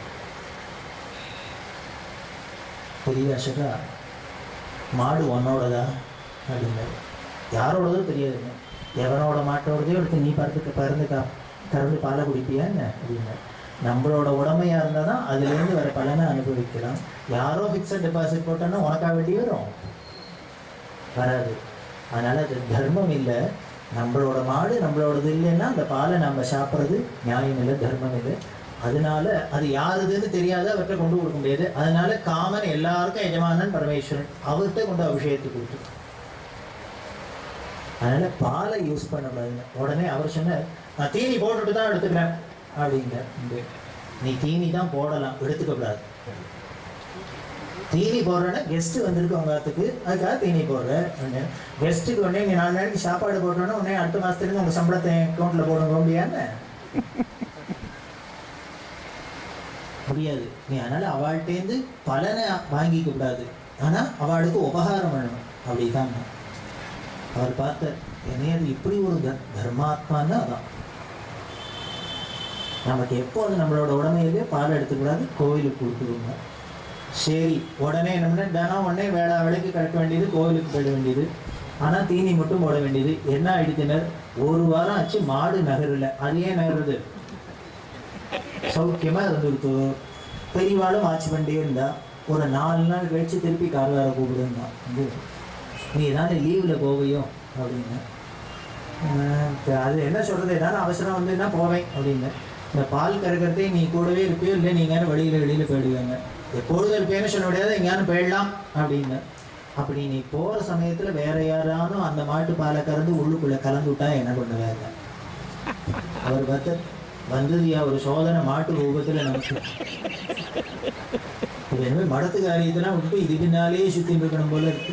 Speaker 1: புரியுதா அசோகா மாடு உன்னோடதா அப்படின்னாரு யாரோடதோ தெரியாதுங்க எவனோட மாட்டோடதையோ எடுத்து நீ பறந்து பறந்து கா கறந்து பாலை குடிப்பியா என்ன அப்படின்னா நம்மளோட உடமையா இருந்தா தான் அதுலேருந்து வர பலனை அனுபவிக்கலாம் யாரோ ஃபிக்ஸட் டெபாசிட் போட்டோன்னா உனக்கா வேண்டி வரும் வராது அதனால அது தர்மம் இல்லை நம்மளோட மாடு நம்மளோடது இல்லைன்னா அந்த பாலை நம்ம சாப்பிட்றது நியாயம் இல்லை தர்மம் இல்லை அதனால அது யாருதுன்னு தெரியாத அவர்கிட்ட கொண்டு கொடுக்க முடியாது அதனால காமன் எல்லாருக்கும் எஜமானன் பரமேஸ்வரன் அவர்கிட்ட கொண்டு அபிஷேகத்துக்கு கொடுத்து அதனால பாலை யூஸ் பண்ணக்கூடாதுங்க உடனே அவர் சொன்னார் நான் தீனி போட்டுட்டு தான் எடுத்துக்கிறேன் அப்படிங்க நீ தீனி தான் போடலாம் எடுத்துக்க கூடாது தீனி போடுறேன்னா கெஸ்ட் வந்திருக்கு உங்க ஆத்துக்கு அதுக்காக தீனி போடுறேன் கெஸ்ட்டுக்கு உடனே நீ நாலு நாளைக்கு சாப்பாடு போட்டோன்னா உடனே அடுத்த மாசத்துலேருந்து உங்க சம்பளத்தை அக்கௌண்ட்ல போடுங்க முடியாதுன்னு முடியாது நீ அதனால அவள்கிட்டேருந்து பலனை வாங்கிக்க கூடாது ஆனா அவளுக்கு உபகாரம் பண்ணணும் அப்படிதான் அவர் பார்த்த என்னையது இப்படி ஒரு த- தர்மாத்மான்னா அதான் நமக்கு எப்போது நம்மளோட உடமையிலே பால் எடுத்துக்கூடாது கோவிலுக்கு கொடுத்துருங்க சரி உடனே என்ன பண்ண தினம் உடனே வேளா வேலைக்கு கட்ட வேண்டியது கோவிலுக்கு போயிட வேண்டியது ஆனா தீனி மட்டும் போட வேண்டியது என்ன ஆயிடுத்தினர் ஒரு வாரம் ஆச்சு மாடு நகரல அது ஏன் நகருது சௌக்கியமா இருந்துருத்து பெரியவாளும் ஆட்சி பண்ணிட்டே இருந்தா ஒரு நாலு நாள் கழிச்சு திருப்பி கார்வார கூப்பிடுன்னா வந்து நீ ஏதாவது லீவ்ல போவையோ அப்படின்னு ஆஹ் இப்ப அது என்ன சொல்றது ஏதாவது அவசரம் வந்துன்னா போவேன் அப்படின்னு இந்த பால் கறக்கிறதே நீ கூடவே இருப்பியோ இல்லை நீங்க வெளியில வெளியில போயிடுவாங்க எப்பொழுதும் இருப்பேன்னு சொல்ல முடியாது எங்கேயாலும் போயிடலாம் அப்படின்னு அப்படி நீ போற சமயத்துல வேற யாராலும் அந்த மாட்டு பாலை கறந்து உள்ளுக்குள்ள கலந்து விட்டா என்ன பண்ணுவாங்க அவர் பார்த்து வந்ததுயா ஒரு சோதனை மாட்டு ரூபத்துல நமக்கு இது என்ன மடத்து காரியத்தெல்லாம் விட்டு இது பின்னாலேயே சுத்தி இருக்கணும் போல இருக்கு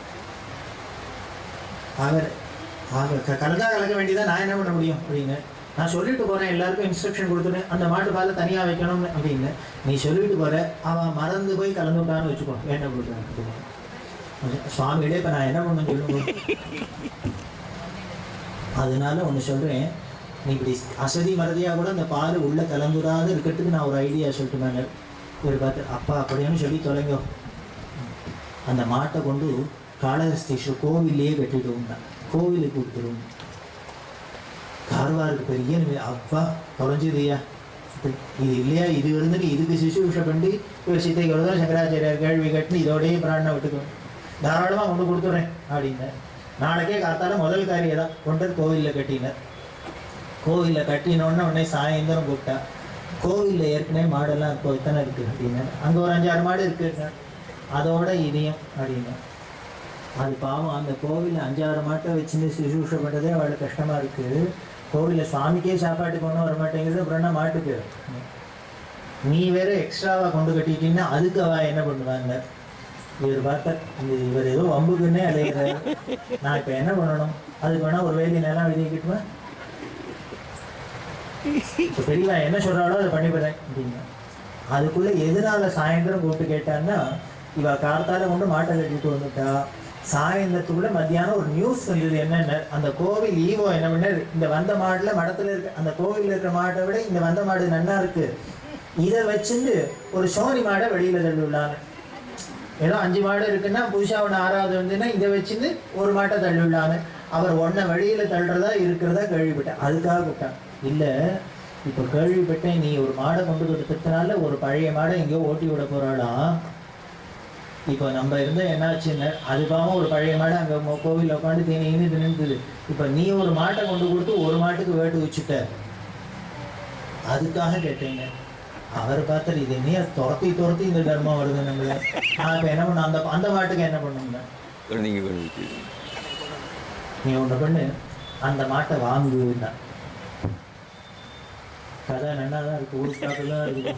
Speaker 1: அவர் ஆக க- கலந்தா கலக்க வேண்டியதா நான் என்ன பண்ண முடியும் அப்படின்னு நான் சொல்லிட்டு போறேன் எல்லாருக்கும் இன்ஸ்ட்ரக்ஷன் கொடுத்துட்டேன் அந்த மாட்டு பாலை தனியா வைக்கணும்னு அப்படின்னு நீ சொல்லிட்டு போற அவன் மறந்து போய் கலந்துட்டான்னு வச்சுக்கோ என்ன கொடுக்குறேன் சுவாமிகளே இப்ப நான் என்ன பண்ண சொல்லுங்க அதனால ஒண்ணு சொல்றேன் நீ இப்படி அசதி மறதியா கூட அந்த பால் உள்ள கலந்துடாது இருக்கிறதுக்கு நான் ஒரு ஐடியா சொல்லிட்டு இவர் பார்த்து அப்பா அப்படின்னு சொல்லி தொலைங்க அந்த மாட்டை கொண்டு காளஹஸ்தீஸ்வரர் கோவில்லையே கட்டிடுவோம் கோவிலுக்கு கொடுத்துருவோம் கார்வாருக்கு பெரிய நிலை- அப்பா தொலைஞ்சதுயா இது இல்லையா இது இருந்துட்டு இதுக்கு சிசுஷ பண்ணி இவர் சித்தை கழுதான் சங்கராச்சாரியார் கேள்வி கட்டி இதோடய பிராணனை விட்டுக்கணும் தாராளமாக கொண்டு கொடுத்துட்றேன் அப்படின்னார் நாளைக்கே காத்தால முதல் காரியம் தான் கொண்டு வந்து கோவிலில் கட்டினார் கோவிலில் கட்டினோடனே உடனே சாயந்தரம் கூப்பிட்டா கோவிலில் ஏற்கனவே மாடெல்லாம் இப்போ இத்தனை இருக்கு அப்படின்னாரு அங்கே ஒரு அஞ்சாறு மாடு இருக்கு அதோட இதையும் அப்படின்னா அது பாவம் அந்த கோவிலில் அஞ்சாறு மாட்டை வச்சுருந்து சுசூஷை பண்ணுறதே அவளுக்கு கஷ்டமா இருக்கு கோவிலில் சுவாமிக்கே சாப்பாட்டுக்கு ஒன்றும் வர மாட்டேங்குது அப்புறம் என்ன மாட்டுக்கு நீ வேற எக்ஸ்ட்ராவா கொண்டு கட்டிட்டீங்கன்னா அதுக்கு அவ என்ன பண்ணுவாங்க இவர் பார்த்த இந்த இவர் ஏதோ வம்புக்குன்னே அலையிறாரு நான் இப்போ என்ன பண்ணணும் அதுக்கு வேணா ஒரு வேலி நிலம் எழுதிக்கிட்டுமா இப்போ பெரியவா என்ன சொல்றாளோ அதை பண்ணிவிடுறேன் அப்படிங்க அதுக்குள்ள எதனால சாயந்தரம் கூப்பிட்டு கேட்டான்னா இவ கார்த்தால கொண்டு மாட்டை கட்டிட்டு வந்துட்டா சாயந்தரத்துக்குள்ள மத்தியானம் ஒரு நியூஸ் வந்தது என்னென்ன அந்த கோவில் ஈவோ என்ன பண்ணாரு இந்த வந்த மாடுல மடத்துல இருக்க அந்த கோவில்ல இருக்கிற மாட்டை விட இந்த வந்த மாடு நன்னா இருக்கு இதை வச்சுட்டு ஒரு சோனி மாடை வெளியில தள்ளிவிடலான்னு ஏதோ அஞ்சு மாடு இருக்குன்னா புதுசா ஒன்று ஆறாவது வந்துன்னா இதை வச்சுட்டு ஒரு மாட்டை தள்ளிவிடலான்னு அவர் ஒன்றை வெளியில தள்ளுறதா இருக்கிறதா கேள்விப்பட்டேன் அதுக்காக கூப்பிட்டான் இல்ல இப்ப கேள்விப்பட்டேன் நீ ஒரு மாடை கொண்டு கொடுத்ததுனால ஒரு பழைய மாடை எங்கேயோ ஓட்டி விட போறாளாம் இப்போ நம்ம இருந்த என்னாச்சுன்னு அதுக்காக ஒரு பழைய மாடு அங்க மோ- கோவில்ல உட்காந்து தீனி இனி நின்றுது இப்ப நீ ஒரு மாட்டை கொண்டு கொடுத்து ஒரு மாட்டுக்கு வேட்டு வச்சுட்ட அதுக்காக கேட்டீங்க அவர் பார்த்தாரு இது என்னைய துரத்தி துரத்தி இந்த தர்மம் வருது நம்மள நான் இப்ப என்ன பண்ண அந்த அந்த மாட்டுக்கு என்ன பண்ணுங்க
Speaker 2: நீங்க பண்ணிட்டு
Speaker 1: நீ ஒண்ணு பண்ணு அந்த மாட்டை வாங்குன்னா கதை நல்லா தான் இருக்கு ஊருக்காக்கெல்லாம் இருக்கு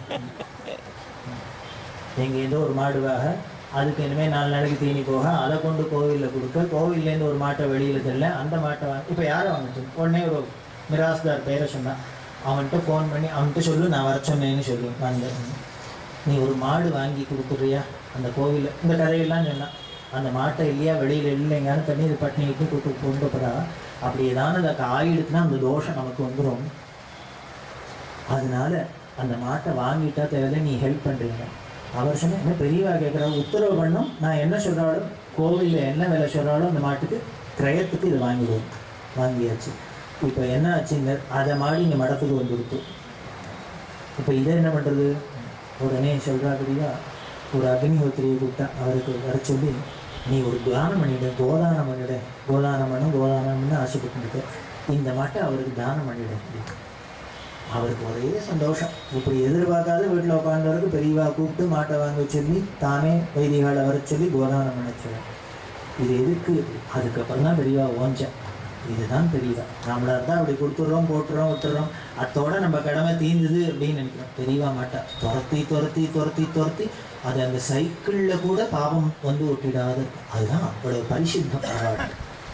Speaker 1: எங்க ஏதோ ஒரு மாடுவாக அதுக்கு இனிமே நாலு நாளைக்கு தீனி போக அதை கொண்டு கோவில்ல கொடுக்க கோவில்லேருந்து ஒரு மாட்டை வெளியில தெரியல அந்த மாட்டை வாங்க இப்போ யாரை வாங்கிச்சு உடனே ஒரு மிராஸ்தார் பேரை சொன்னான் அவன்கிட்ட ஃபோன் பண்ணி அவன்கிட்ட சொல்லு நான் வர சொன்னேன்னு சொல்லு வந்து நீ ஒரு மாடு வாங்கி கொடுத்துறியா அந்த கோவில்ல இந்த கதையெல்லாம் சொன்னான் அந்த மாட்டை இல்லையா வெளியில இல்லைங்கன்னு தண்ணி இது பட்டினி விட்டு கூட்டு கொண்டு போறா அப்படி ஏதாவது அந்த ஆயிடுச்சுன்னா அந்த தோஷம் நமக்கு வந்துடும் அதனால அந்த மாட்டை வாங்கிட்டா தேவையில்ல நீ ஹெல்ப் பண்றீங்க அவர் சொன்ன என்ன பெரியவா கேட்குறாரு உத்தரவு பண்ணும் நான் என்ன சொல்றாலும் கோவில்ல என்ன விலை சொல்றாலும் அந்த மாட்டுக்கு கிரயத்துக்கு இது வாங்கிடுவோம் வாங்கியாச்சு இப்போ என்ன ஆச்சுங்க அதை மாடி இங்கே மடத்துக்கு வந்துடுத்து இப்போ இதை என்ன பண்றது உடனே சொல்றா பெரியவா ஒரு அக்னிஹோத்திரியை கூப்பிட்டா அவருக்கு வர சொல்லி நீ ஒரு தானம் பண்ணிடு கோதானம் பண்ணிடு கோதானம் பண்ணும் கோதானம்னு ஆசைப்பட்டு இந்த மாட்டை அவருக்கு தானம் பண்ணிடு அவருக்கு ஒரே சந்தோஷம் இப்படி எதிர்பார்க்காத வீட்டில் உட்காந்தவருக்கு பெரியவா கூப்பிட்டு மாட்டை வாங்க சொல்லி தானே வைதிகால வர சொல்லி கோதானம் பண்ண சொல்லி இது எதுக்கு அதுக்கப்புறம் தான் பெரியவா ஓஞ்சேன் இதுதான் பெரியவா நம்மளா இருந்தால் அப்படி கொடுத்துட்றோம் போட்டுறோம் விட்டுறோம் அத்தோட நம்ம கடமை தீர்ந்தது அப்படின்னு நினைக்கிறோம் பெரியவா மாட்டா துரத்தி துரத்தி துரத்தி துரத்தி அது அந்த சைக்கிளில் கூட பாவம் வந்து ஒட்டிடாது அதுதான் அவ்வளவு பரிசுத்தம் அவார்டு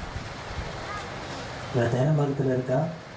Speaker 1: தேனம்பாக்கத்தில் இருக்கா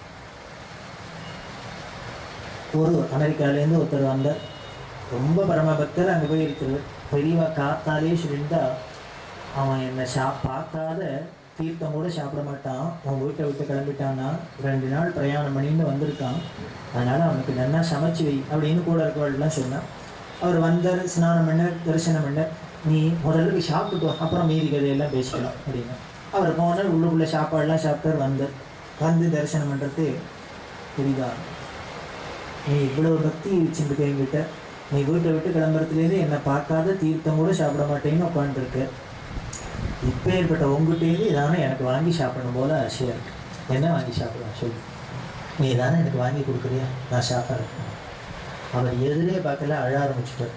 Speaker 1: ஒரு அமெரிக்காலேருந்து ஒருத்தர் வந்தார் ரொம்ப பரமபக்தர் அங்கே போய் இருக்கிறது பெரியவா காத்தாலே சொல்லியிருந்தா அவன் என்னை சா பார்க்காத தீர்த்தம் கூட சாப்பிட மாட்டான் அவன் வீட்டை விட்டு கிளம்பிட்டான்னா ரெண்டு நாள் பிரயாணம் பண்ணிட்டு வந்திருக்கான் அதனால அவனுக்கு நல்லா சமைச்சு வை அப்படின்னு கூட இருக்கவள்லாம் சொன்னான் அவர் வந்தார் ஸ்நானம் பண்ணார் தரிசனம் பண்ணார் நீ முதல்ல போய் சாப்பிட்டு வா, அப்புறம் மீதி கதையெல்லாம் பேசிக்கலாம் அப்படின்னு அவர் போனார் உள்ளுக்குள்ள சாப்பாடுலாம் சாப்பிட்டார் வந்தார் வந்து தரிசனம் பண்ணுறது புரியுதா நீ இவ்வளவு பக்தி வச்சுருக்க என்கிட்ட நீ வீட்டை விட்டு கிளம்புறதுலேருந்து என்னை பார்க்காத தீர்த்தம் கூட சாப்பிட மாட்டேன்னு உட்காந்துருக்க இப்போ ஏற்பட்ட உங்ககிட்டேருந்து இதானே எனக்கு வாங்கி சாப்பிடணும் போல ஆசையாக இருக்கு என்ன வாங்கி சாப்பிடலாம் சொல்லு நீ தானே எனக்கு வாங்கி கொடுக்குறியா நான் சாப்பிட்றேன் அவர் எதிரே பார்க்கல அழ ஆரம்பிச்சுட்டார்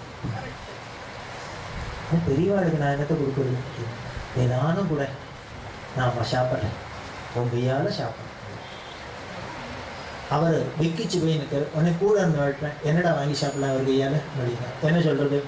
Speaker 1: "ஏன் பெரியவாளுக்கு நான் என்னத்தை கொடுக்குறது ஏதானும் கூட நான் சாப்பிட்றேன் உன் கையால் சாப்பிட்றேன் அவர் விக்கிச்சு போய் நிற்கிறார் உடனே கூட இருந்து வாழ்ப்பேன் என்னடா வாங்கி சாப்பிடலாம் அவர் கையால் அப்படின்னா என்ன சொல்றது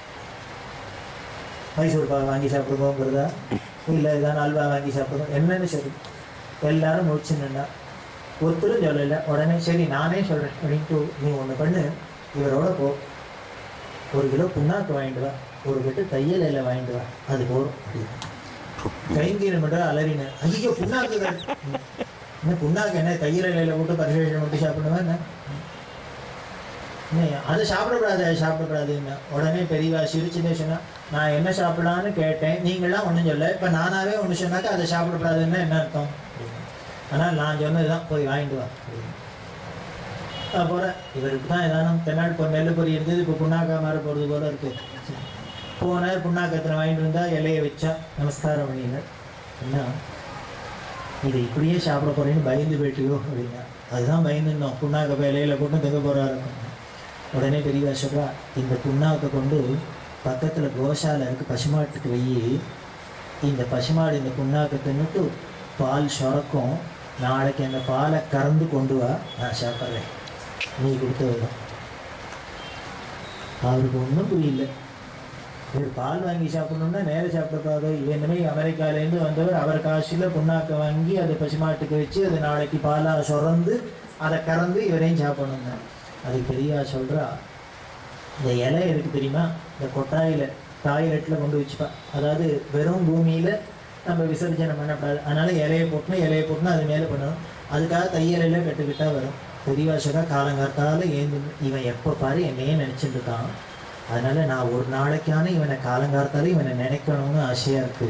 Speaker 1: மைசூர் பாவை வாங்கி சாப்பிடுவோங்கிறதா இல்லை ஏதாவது அல்வா வாங்கி சாப்பிடுவோம் என்னன்னு சொல்லு எல்லாரும் முடிச்சு நின்னா ஒருத்தரும் சொல்லலை உடனே சரி நானே சொல்கிறேன் அப்படின்ட்டு நீ ஒன்று பண்ணு இவரோட போ ஒரு கிலோ புண்ணாக்கு வாங்கிட்டு வா ஒரு கட்டு தையல் இலை வாங்கிட்டு வா அது போதும் அப்படின்னு கைங்கீரை மட்டும் அலறினேன் ஐயோ புண்ணாக்கு தான். என்ன புண்ணாக்கு என்ன தையல் இலையில போட்டு பரிசேஷன் மட்டும் சாப்பிடுவேன் என்ன என்ன, அதை சாப்பிடக்கூடாது அதை சாப்பிடக்கூடாதுன்னு உடனே பெரியவா சிரிச்சுட்டே சொன்னா நான் என்ன சாப்பிடலான்னு கேட்டேன் நீங்களாம் ஒன்றும் சொல்ல இப்போ நானாவே ஒன்று சொன்னாக்கா அதை சாப்பிடக்கூடாதுன்னா என்ன அர்த்தம் அப்படின்னு. ஆனால் நான் சொன்னது தான் போய் வாங்கிட்டு வா அப்படின்னு. நான் போகிறேன் இவருக்கு தான் ஏதானும் தென்னாடு இப்போ நெல் பொறி இருந்தது இப்போ புண்ணாக்கா மாற போகிறது போல இருக்கு போனார் புண்ணாக்கத்தில் வாங்கிட்டு வந்தா இலையை வச்சா நமஸ்காரம் பண்ணினார் என்ன இதை இப்படியே சாப்பிட போறேன்னு பயந்து போயிட்டியோ அப்படின்னா அதுதான் பயந்துருந்தோம் புண்ணாக்க போய் இலையில போட்டு தங்க போறாரு உடனே பெரியவா சொல்றா இந்த புண்ணாக்கை கொண்டு பக்கத்துல கோசாலை இருக்கு பசுமாட்டுக்கு வெயி இந்த பசுமாடு இந்த புண்ணாக்கை தின்னுட்டு பால் சுரக்கும் நாளைக்கு அந்த பாலை கறந்து கொண்டு வா நான் சாப்பிட்றேன் நீ கொடுத்ததுதான் அவருக்கு ஒன்றும் புரியல இவர் பால் வாங்கி சாப்பிடணும்னா நேரம் சாப்பிடக்கூடாது இவன் இந்த மாதிரி அமெரிக்காலேருந்து வந்தவர் அவர் காசில் புண்ணாக்கை வாங்கி அதை பசுமாட்டுக்கு வச்சு அது நாளைக்கு பாலாக சுரந்து அதை கறந்து இவரையும் சாப்பிடணுங்க அதுக்கு பெரியவா சொல்கிறா இந்த இலை இருக்கு தெரியுமா இந்த கொட்டாயில் டாய்லெட்டில் கொண்டு வச்சுப்பா அதாவது வெறும் பூமியில் நம்ம விசர்ஜனம் பண்ணக்கூடாது அதனால இலையை போட்டணும் இலையை போட்டணும் அது மேலே பண்ணணும் அதுக்காக தையலையில கட்டுக்கிட்டா வரும் பெரியவா சொல்றா காலங்காத்தால ஏந்து இவன் எப்போ பாரு என்னையே நினச்சிட்டு இருக்கான் அதனால நான் ஒரு நாளைக்கான இவனை காலங்காத்தால இவனை நினைக்கணும்னு ஆசையா இருக்கு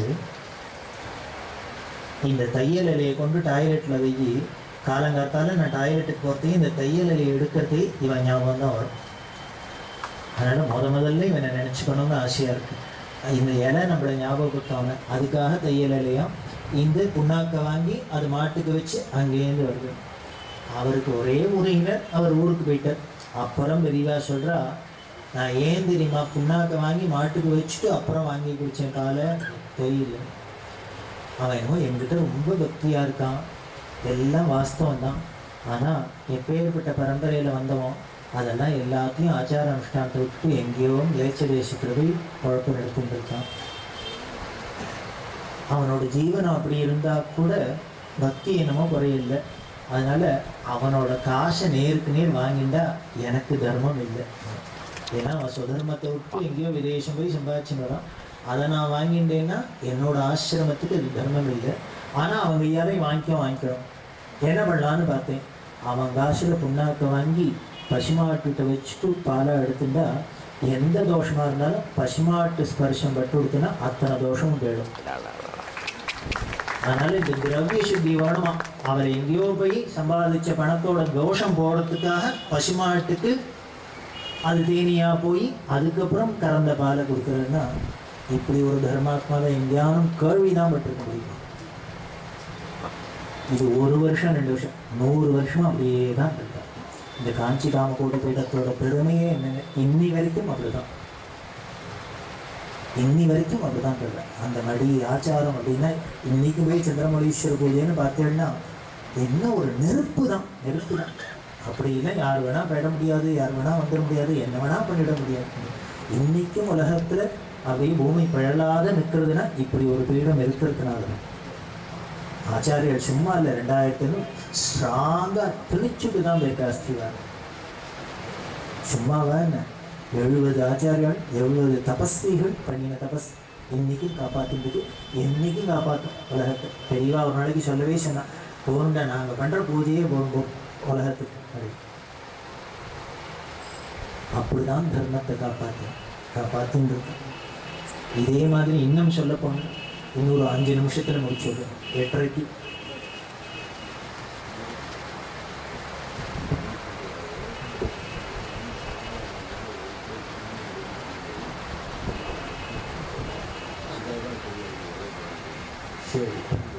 Speaker 1: இந்த தையல் இலையை கொண்டு டாய்லெட்டில் வெயி காலங்காத்தால நான் டாய்லெட்டுக்கு போகிறதையும் இந்த தையல் இலையை எடுக்கிறதே இவன் ஞாபகம் தான் வரும் அதனால முத முதல்ல இவனை நினச்சிக்கணும்னு ஆசையா இருக்கு இந்த இலை நம்மளை ஞாபகப்படுத்தவன அதுக்காக தையல் இலையும் இந்த புண்ணாக்கை வாங்கி அது மாட்டுக்கு வச்சு அங்கேருந்து வருது அவருக்கு ஒரே உறவினர் அவர் ஊருக்கு போயிட்டார் அப்புறம் பெரியவா சொல்றா நான் ஏன் தெரியுமா புண்ணாக்கை வாங்கி மாட்டுக்கு வச்சுட்டு அப்புறம் வாங்கி குடிச்சேன் காலை தெரியல அவன் என்னமோ என்கிட்ட ரொம்ப பக்தியா இருக்கான் எல்லாம் வாஸ்தவம் தான் ஆனா எப்பேற்பட்ட பரம்பரையில வந்தவன் அதெல்லாம் எல்லாத்தையும் ஆச்சார அனுஷ்டானத்தை விட்டு எங்கேயோ லேச்ச தேசத்துல போய் குழப்பம் எடுத்துட்டு இருக்கான் அவனோட ஜீவனம் அப்படி இருந்தா கூட பக்தி என்னமோ குறையில்லை அதனால அவனோட காசை நேருக்கு நேர் வாங்கிண்டா எனக்கு தர்மம் இல்லை ஏன்னா அவன் சுதர்மத்தை விட்டு எங்கேயோ விதேசம் போய் சம்பாதிச்சுன்னு வரான் அதை நான் வாங்கிட்டேன்னா என்னோட ஆசிரமத்துக்கு இது தர்மம் இல்லை ஆனா அவங்க யாரையும் வாங்கிக்க வாங்கிக்கணும் என்ன பண்ணலான்னு பார்த்தேன் அவன் காசுல புண்ணாக்க வாங்கி பசுமாட்டுக்கிட்ட வச்சுட்டு பாலை எடுத்துட்டா எந்த தோஷமா இருந்தாலும் பசுமாட்டு ஸ்பர்ஷம் பட்டு கொடுத்தனா அத்தனை தோஷமும் போயிடும் அதனால இந்த திரவிய சுத்தி வேணுமா அவர் எங்கேயோ போய் சம்பாதிச்ச பணத்தோட தோஷம் போறதுக்காக பசுமாட்டுக்கு அது தேனியா போய் அதுக்கப்புறம் கறந்த பாலை கொடுக்குறதுன்னா இப்படி ஒரு தர்மாத்மாவை எங்கேயாலும் கேள்விதான் பட்டிருக்க முடியும் இது ஒரு வருஷம் ரெண்டு வருஷம் நூறு வருஷம் அப்படியே தான் இருக்கா இந்த காஞ்சி காமகோடி பீடத்தோட பெருமையே என்னங்க இன்னி வரைக்கும் அப்படிதான் இன்னி வரைக்கும் அப்படிதான் சொல்றேன் அந்த மடி ஆச்சாரம் அப்படின்னா இன்னைக்கு போய் சந்திரமௌலீஸ்வர பூஜைன்னு பார்த்தேன்னா என்ன ஒரு நெருப்பு தான் நெருப்பு தான் அப்படி இல்லை யார் வேணா பெற முடியாது யார் வேணா வந்துட முடியாது என்ன வேணா பண்ணிட முடியாது இன்னைக்கும் உலகத்துல அப்படியே பூமி பிழலாத நிற்கிறதுனா இப்படி ஒரு பீடம் இருக்கிறதுனால தான். ஆச்சாரியர் சும்மா இல்லை ரெண்டாயிரத்துல ஸ்ட்ராங்கா திணிச்சுட்டு தான் போயிருக்கா அஸ்திவாரம் சும்மாவா என்ன எழுபது ஆச்சாரியால் எழுபது தபஸ்விகள் பண்ணின தபஸ் இன்னைக்கும் காப்பாத்திட்டு என்னைக்கும் காப்பாற்றும் உலகத்தை பெரியவா ஒரு நாளைக்கு சொல்லவே சொன்னா போண்டா நாங்க பண்ற பூஜையே போகும் உலகத்துக்கு அப்படி அப்படிதான் தர்மத்தை காப்பாத்து காப்பாத்தின்னு இருக்கு இதே மாதிரி இன்னும் சொல்ல போனா இன்னொரு அஞ்சு நிமிஷத்துல முடிச்சுடுறேன் எட்டரைக்கு சரி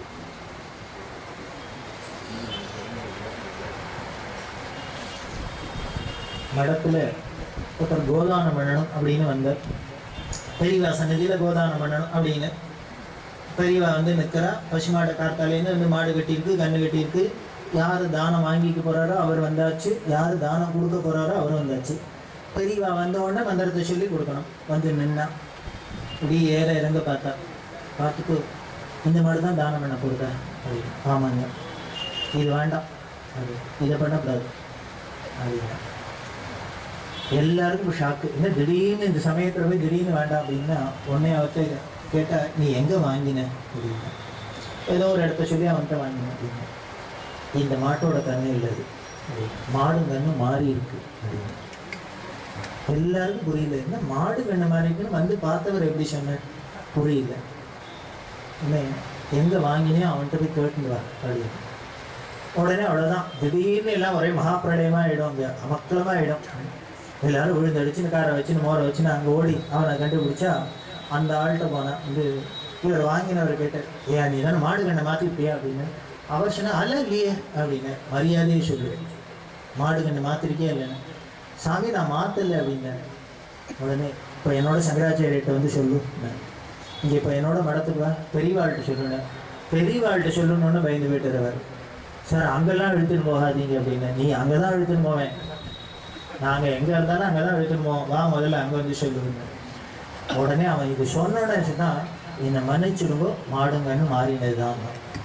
Speaker 1: மடத்துல ஒருத்தர் கோதானம் பண்ணணும் அப்படின்னு வந்தார் பெரியவா சன்னதியில கோதானம் பண்ணணும் அப்படின்னு பெரியவா வந்து நிற்கிறா பசுமாடு காத்தாலேருந்து வந்து மாடு கட்டியிருக்கு கண்ணு கட்டியிருக்கு யார் தானம் வாங்கிக்க போறாரோ அவர் வந்தாச்சு யார் தானம் கொடுக்க போறாரோ அவரும் வந்தாச்சு பெரியவா வந்த உடனே மந்திரத்தை சொல்லி கொடுக்கணும் வந்து நின்னா இப்படி ஏற இறங்க பார்த்தா பார்த்துட்டு இந்த மாடு தான் தானம் பண்ண போடுதா அப்படின்னு ஆமாங்க இது வேண்டாம் அது இதை பண்ணக்கூடாது அப்படின்னா எல்லாருக்கும் ஷாக்கு என்ன திடீர்னு இந்த சமயத்தில் போய் திடீர்னு வேண்டாம் அப்படின்னா உடனே அவர்கிட்ட கேட்டா நீ எங்கே வாங்கின அப்படின்னா ஏதோ ஒரு இடத்த சொல்லி அவன்கிட்ட வாங்கின அப்படின்னா இந்த மாட்டோட கண்ணு இல்லது மாடும் கண்ணு மாறி இருக்கு அப்படின்னு எல்லாருக்கும் புரியல என்ன மாடு கண்ணு மாறி இருக்குன்னு வந்து பார்த்தவர் எப்படி சொன்னார் புரியல என்ன எங்க வாங்கினே அவன்கிட்ட போய் கேட்டுன்னு வா அப்படின்னு உடனே அவ்வளோதான் திடீர்னு எல்லாம் ஒரே மகாப்பிரளயமா ஆயிடும் அங்கே அமக்கலமா ஆயிடும் எல்லாரும் விழுந்து அடிச்சுன்னு காரை வச்சுன்னு மோரை வச்சுன்னு அங்கே ஓடி அவனை கண்டுபிடிச்சா அந்த ஆள்கிட்ட போனான் வந்து இவர் வாங்கினவர் கேட்டார் ஏன் நீ தானே மாடு கண்ணை மாற்றிருப்பியா அப்படின்னு அவர் சொன்னா அல்ல இல்லையே அப்படின்னு மரியாதையை சொல்லு மாடு கண்ணை மாற்றிருக்கே இல்லைன்னு சாமி நான் மாற்றலை அப்படின்னேன் உடனே இப்போ என்னோட சங்கராச்சாரியர்கிட்ட வந்து சொல்லு இங்கே இப்போ என்னோட மடத்துக்கு வா பெரியவாள்கிட்ட சொல்லுனேன் பெரியவாள்கிட்ட சொல்லணுன்னு பயந்து போயிட்டுறவர் சார் அங்கெல்லாம் இழுத்துன்னு போகாதீங்க அப்படின்னு நீ அங்கே தான் இழுத்துன்னு போவேன் நாங்கள் எங்கே இருந்தாலும் அங்கே தான் இழுத்துன்னு போவோம் வா முதல்ல அங்கே வந்து சொல்லுங்க உடனே அவன் இது சொன்னோடனே சொன்னா என்னை மன்னிச்சிருங்கோ மாடுங்கன்னு மாறினது தான்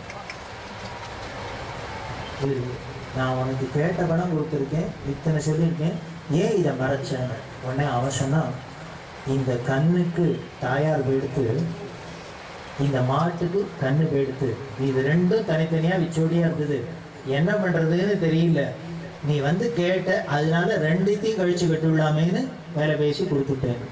Speaker 1: நான் உனக்கு கேட்ட பணம் கொடுத்துருக்கேன் இத்தனை சொல்லியிருக்கேன் ஏன் இதை மறைச்சேன் உடனே அவன் சொன்னான் இந்த கண்ணுக்கு தாயார் எடுத்து இந்த மாட்டுக்கு கண்ணு போயிடுத்து இது ரெண்டும் தனித்தனியா விச்சோடியா இருந்தது என்ன பண்றதுன்னு தெரியல நீ வந்து கேட்ட அதனால ரெண்டுத்தையும் கழிச்சு கட்டுவிடாமேன்னு வேலை பேசி கொடுத்துட்டேன்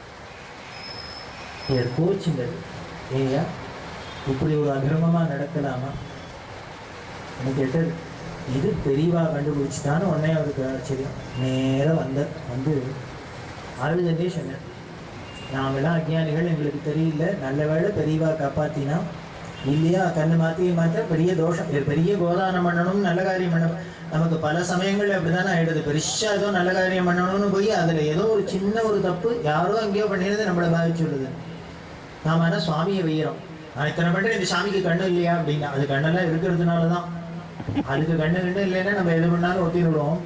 Speaker 1: என் கோச்சுங்க ஏயா இப்படி ஒரு அகிரமமா நடக்கலாமா எனக்கு கேட்டது இது பெரியவா கண்டுபிடிச்சிட்டான்னு உடனே அவருக்கு ஆச்சரியம் நேரா வந்த வந்து அழுதுட்டே சொன்னேன் நாமெல்லாம் அஜ்ஞானிகள் எங்களுக்கு தெரியல நல்ல வேளை பெரியவா காப்பாத்தினா இல்லையா கண்ணு மாற்றி மாற்ற பெரிய தோஷம் இது பெரிய கோதானம் பண்ணணும் நல்ல காரியம் பண்ணணும் நமக்கு பல சமயங்கள்ல அப்படிதானே ஆயிடுது பெருசா ஏதோ நல்ல காரியம் பண்ணணும்னு போய் அதுல ஏதோ ஒரு சின்ன ஒரு தப்பு யாரோ எங்கேயோ பண்ணினது நம்மளை பாதிச்சுடுது நாம என்ன சுவாமியை வெய்யறோம் நான் இத்தனை பண்றேன் இந்த சாமிக்கு கண்ணு இல்லையா அப்படின்னா அது கண்ணெல்லாம் இருக்கிறதுனால தான் அதுக்கு கண்ணு கண்ணு இல்லைன்னா நம்ம எது பண்ணாலும் ஒட்டி விடுவோம்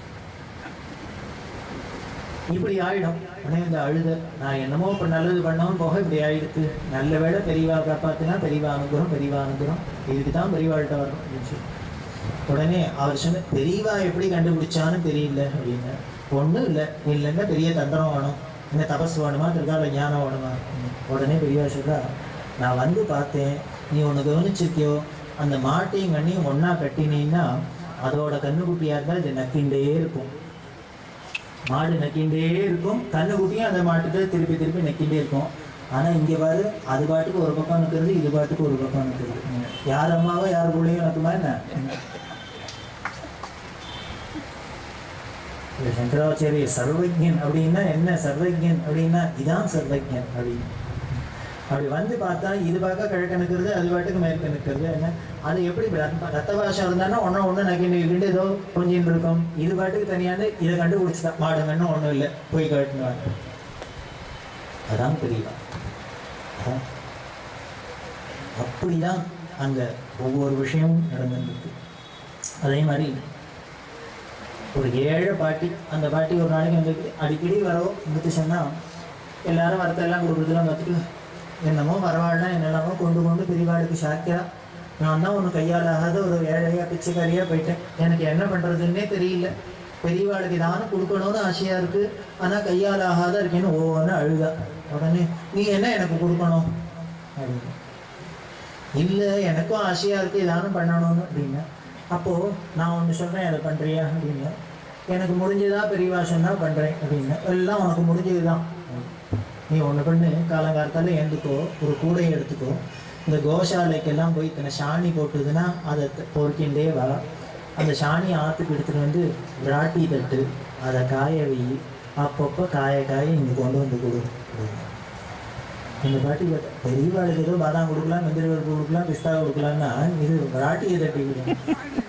Speaker 1: இப்படி ஆயிடும் உடனே இந்த அழுத நான் என்னமோ இப்போ நல்லது பண்ணவும் போக இப்படி ஆயிடுத்து நல்ல வேளை பெரியவா காப்பாத்தினா பெரியவா அனுகிரம் பெரியவா அனுகிரம் இதுக்கு தான் பெரியவாள்கிட்ட வரணும் அப்படின்னு சொல்லி உடனே அவர் சொன்ன பெரியவா எப்படி கண்டுபிடிச்சான்னு தெரியல அப்படின்னு ஒன்றும் இல்லை இல்லைன்னா பெரிய தந்திரம் வேணும் என்ன தபஸ் வேணுமா திருக்கால ஞானம் வேணுமா உடனே பெரியவா சொல்றா நான் வந்து பார்த்தேன் நீ ஒன்று கவனிச்சிருக்கியோ அந்த மாட்டையும் கண்ணையும் ஒண்ணா கட்டினீன்னா அதோட கண்ணுக்குட்டியா இருந்தால் இது நக்கிண்டே இருக்கும் மாடு நக்கிண்டே இருக்கும் கண்ணுக்குட்டியும் அந்த மாட்டுக்கு திருப்பி திருப்பி நக்கிண்டே இருக்கும் ஆனா இங்க பாரு அது பாட்டுக்கு ஒரு பக்கம் நிற்கிறது இது பாட்டுக்கு ஒரு பக்கம் நிற்கிறது யார் அம்மாவோ யார் பிள்ளையும் நக்குமா என்ன இந்த சங்கராச்சாரிய சர்வஜன் அப்படின்னா என்ன சர்வஜன் அப்படின்னா இதான் சர்வஜன் அப்படின்னு அப்படி வந்து பார்த்தா இது பார்க்க கிழக்க நிற்கிறது அது பாட்டுக்கு மேற்க நிற்கிறது என்ன அது எப்படி ரத்த ரத்த பாஷம் இருந்தாலும் ஒன்று ஒன்று நக்கிண்டு இருந்து ஏதோ கொஞ்சம் இருக்கும் இது பாட்டுக்கு தனியாந்து இதை கண்டுபிடிச்சிட்டா மாடுங்கன்னு ஒன்றும் இல்லை போய் காட்டுனாங்க அதான் தெரியல அதான். அப்படிதான் அங்க ஒவ்வொரு விஷயமும் நடந்துருக்கு அதே மாதிரி ஒரு ஏழை பாட்டி அந்த பாட்டி ஒரு நாளைக்கு வந்து அடிக்கடி வரவும் வந்துட்டு சொன்னா எல்லாரும் வரத்தெல்லாம் கொடுக்குறதுலாம் பார்த்துட்டு என்னமோ பரவாயில்ல என்னெல்லாமோ கொண்டு கொண்டு பெரியவாளுக்கு சாக்கியா நான் தான் ஒன்று கையால் ஆகாத ஒரு ஏழையா பிச்சைக்காரியா போயிட்டேன் எனக்கு என்ன பண்றதுன்னே தெரியல பெரியவாளுக்கு ஏதாவது கொடுக்கணும்னு ஆசையா இருக்கு ஆனா கையால் ஆகாத இருக்கேன்னு ஒவ்வொன்று அழுதா உடனே நீ என்ன எனக்கு கொடுக்கணும் அப்படின்னு இல்லை எனக்கும் ஆசையா இருக்கு ஏதாவது பண்ணணும்னு அப்படின்னு அப்போ நான் ஒன்று சொல்றேன் அதை பண்றியா அப்படின்னு எனக்கு முடிஞ்சதா பெரியவா சொன்னா பண்றேன் அப்படின்னு எல்லாம் உனக்கு முடிஞ்சதுதான் நீ ஒன்று பண்ணு காலங்காலத்தால எழுந்துக்கோ ஒரு கூடையை எடுத்துக்கோ இந்த கோசாலைக்கெல்லாம் போய் இத்தனை சாணி போட்டுதுன்னா அதை த- பொறுக்கிண்டே வா அந்த சாணி ஆற்றுக்கு எடுத்துட்டு வந்து விராட்டி தட்டு அதை காய வை அப்பப்போ காய காய இங்கே கொண்டு வந்து கொடு அப்படின்னு. இந்த பாட்டி கேட்டா, பெரியவாளுக்கு ஏதோ பாதாம் கொடுக்கலாம் முந்திரி பருப்பு கொடுக்கலாம் பிஸ்தா கொடுக்கலாம்னா இது விராட்டியை தட்டி கொடுக்கும்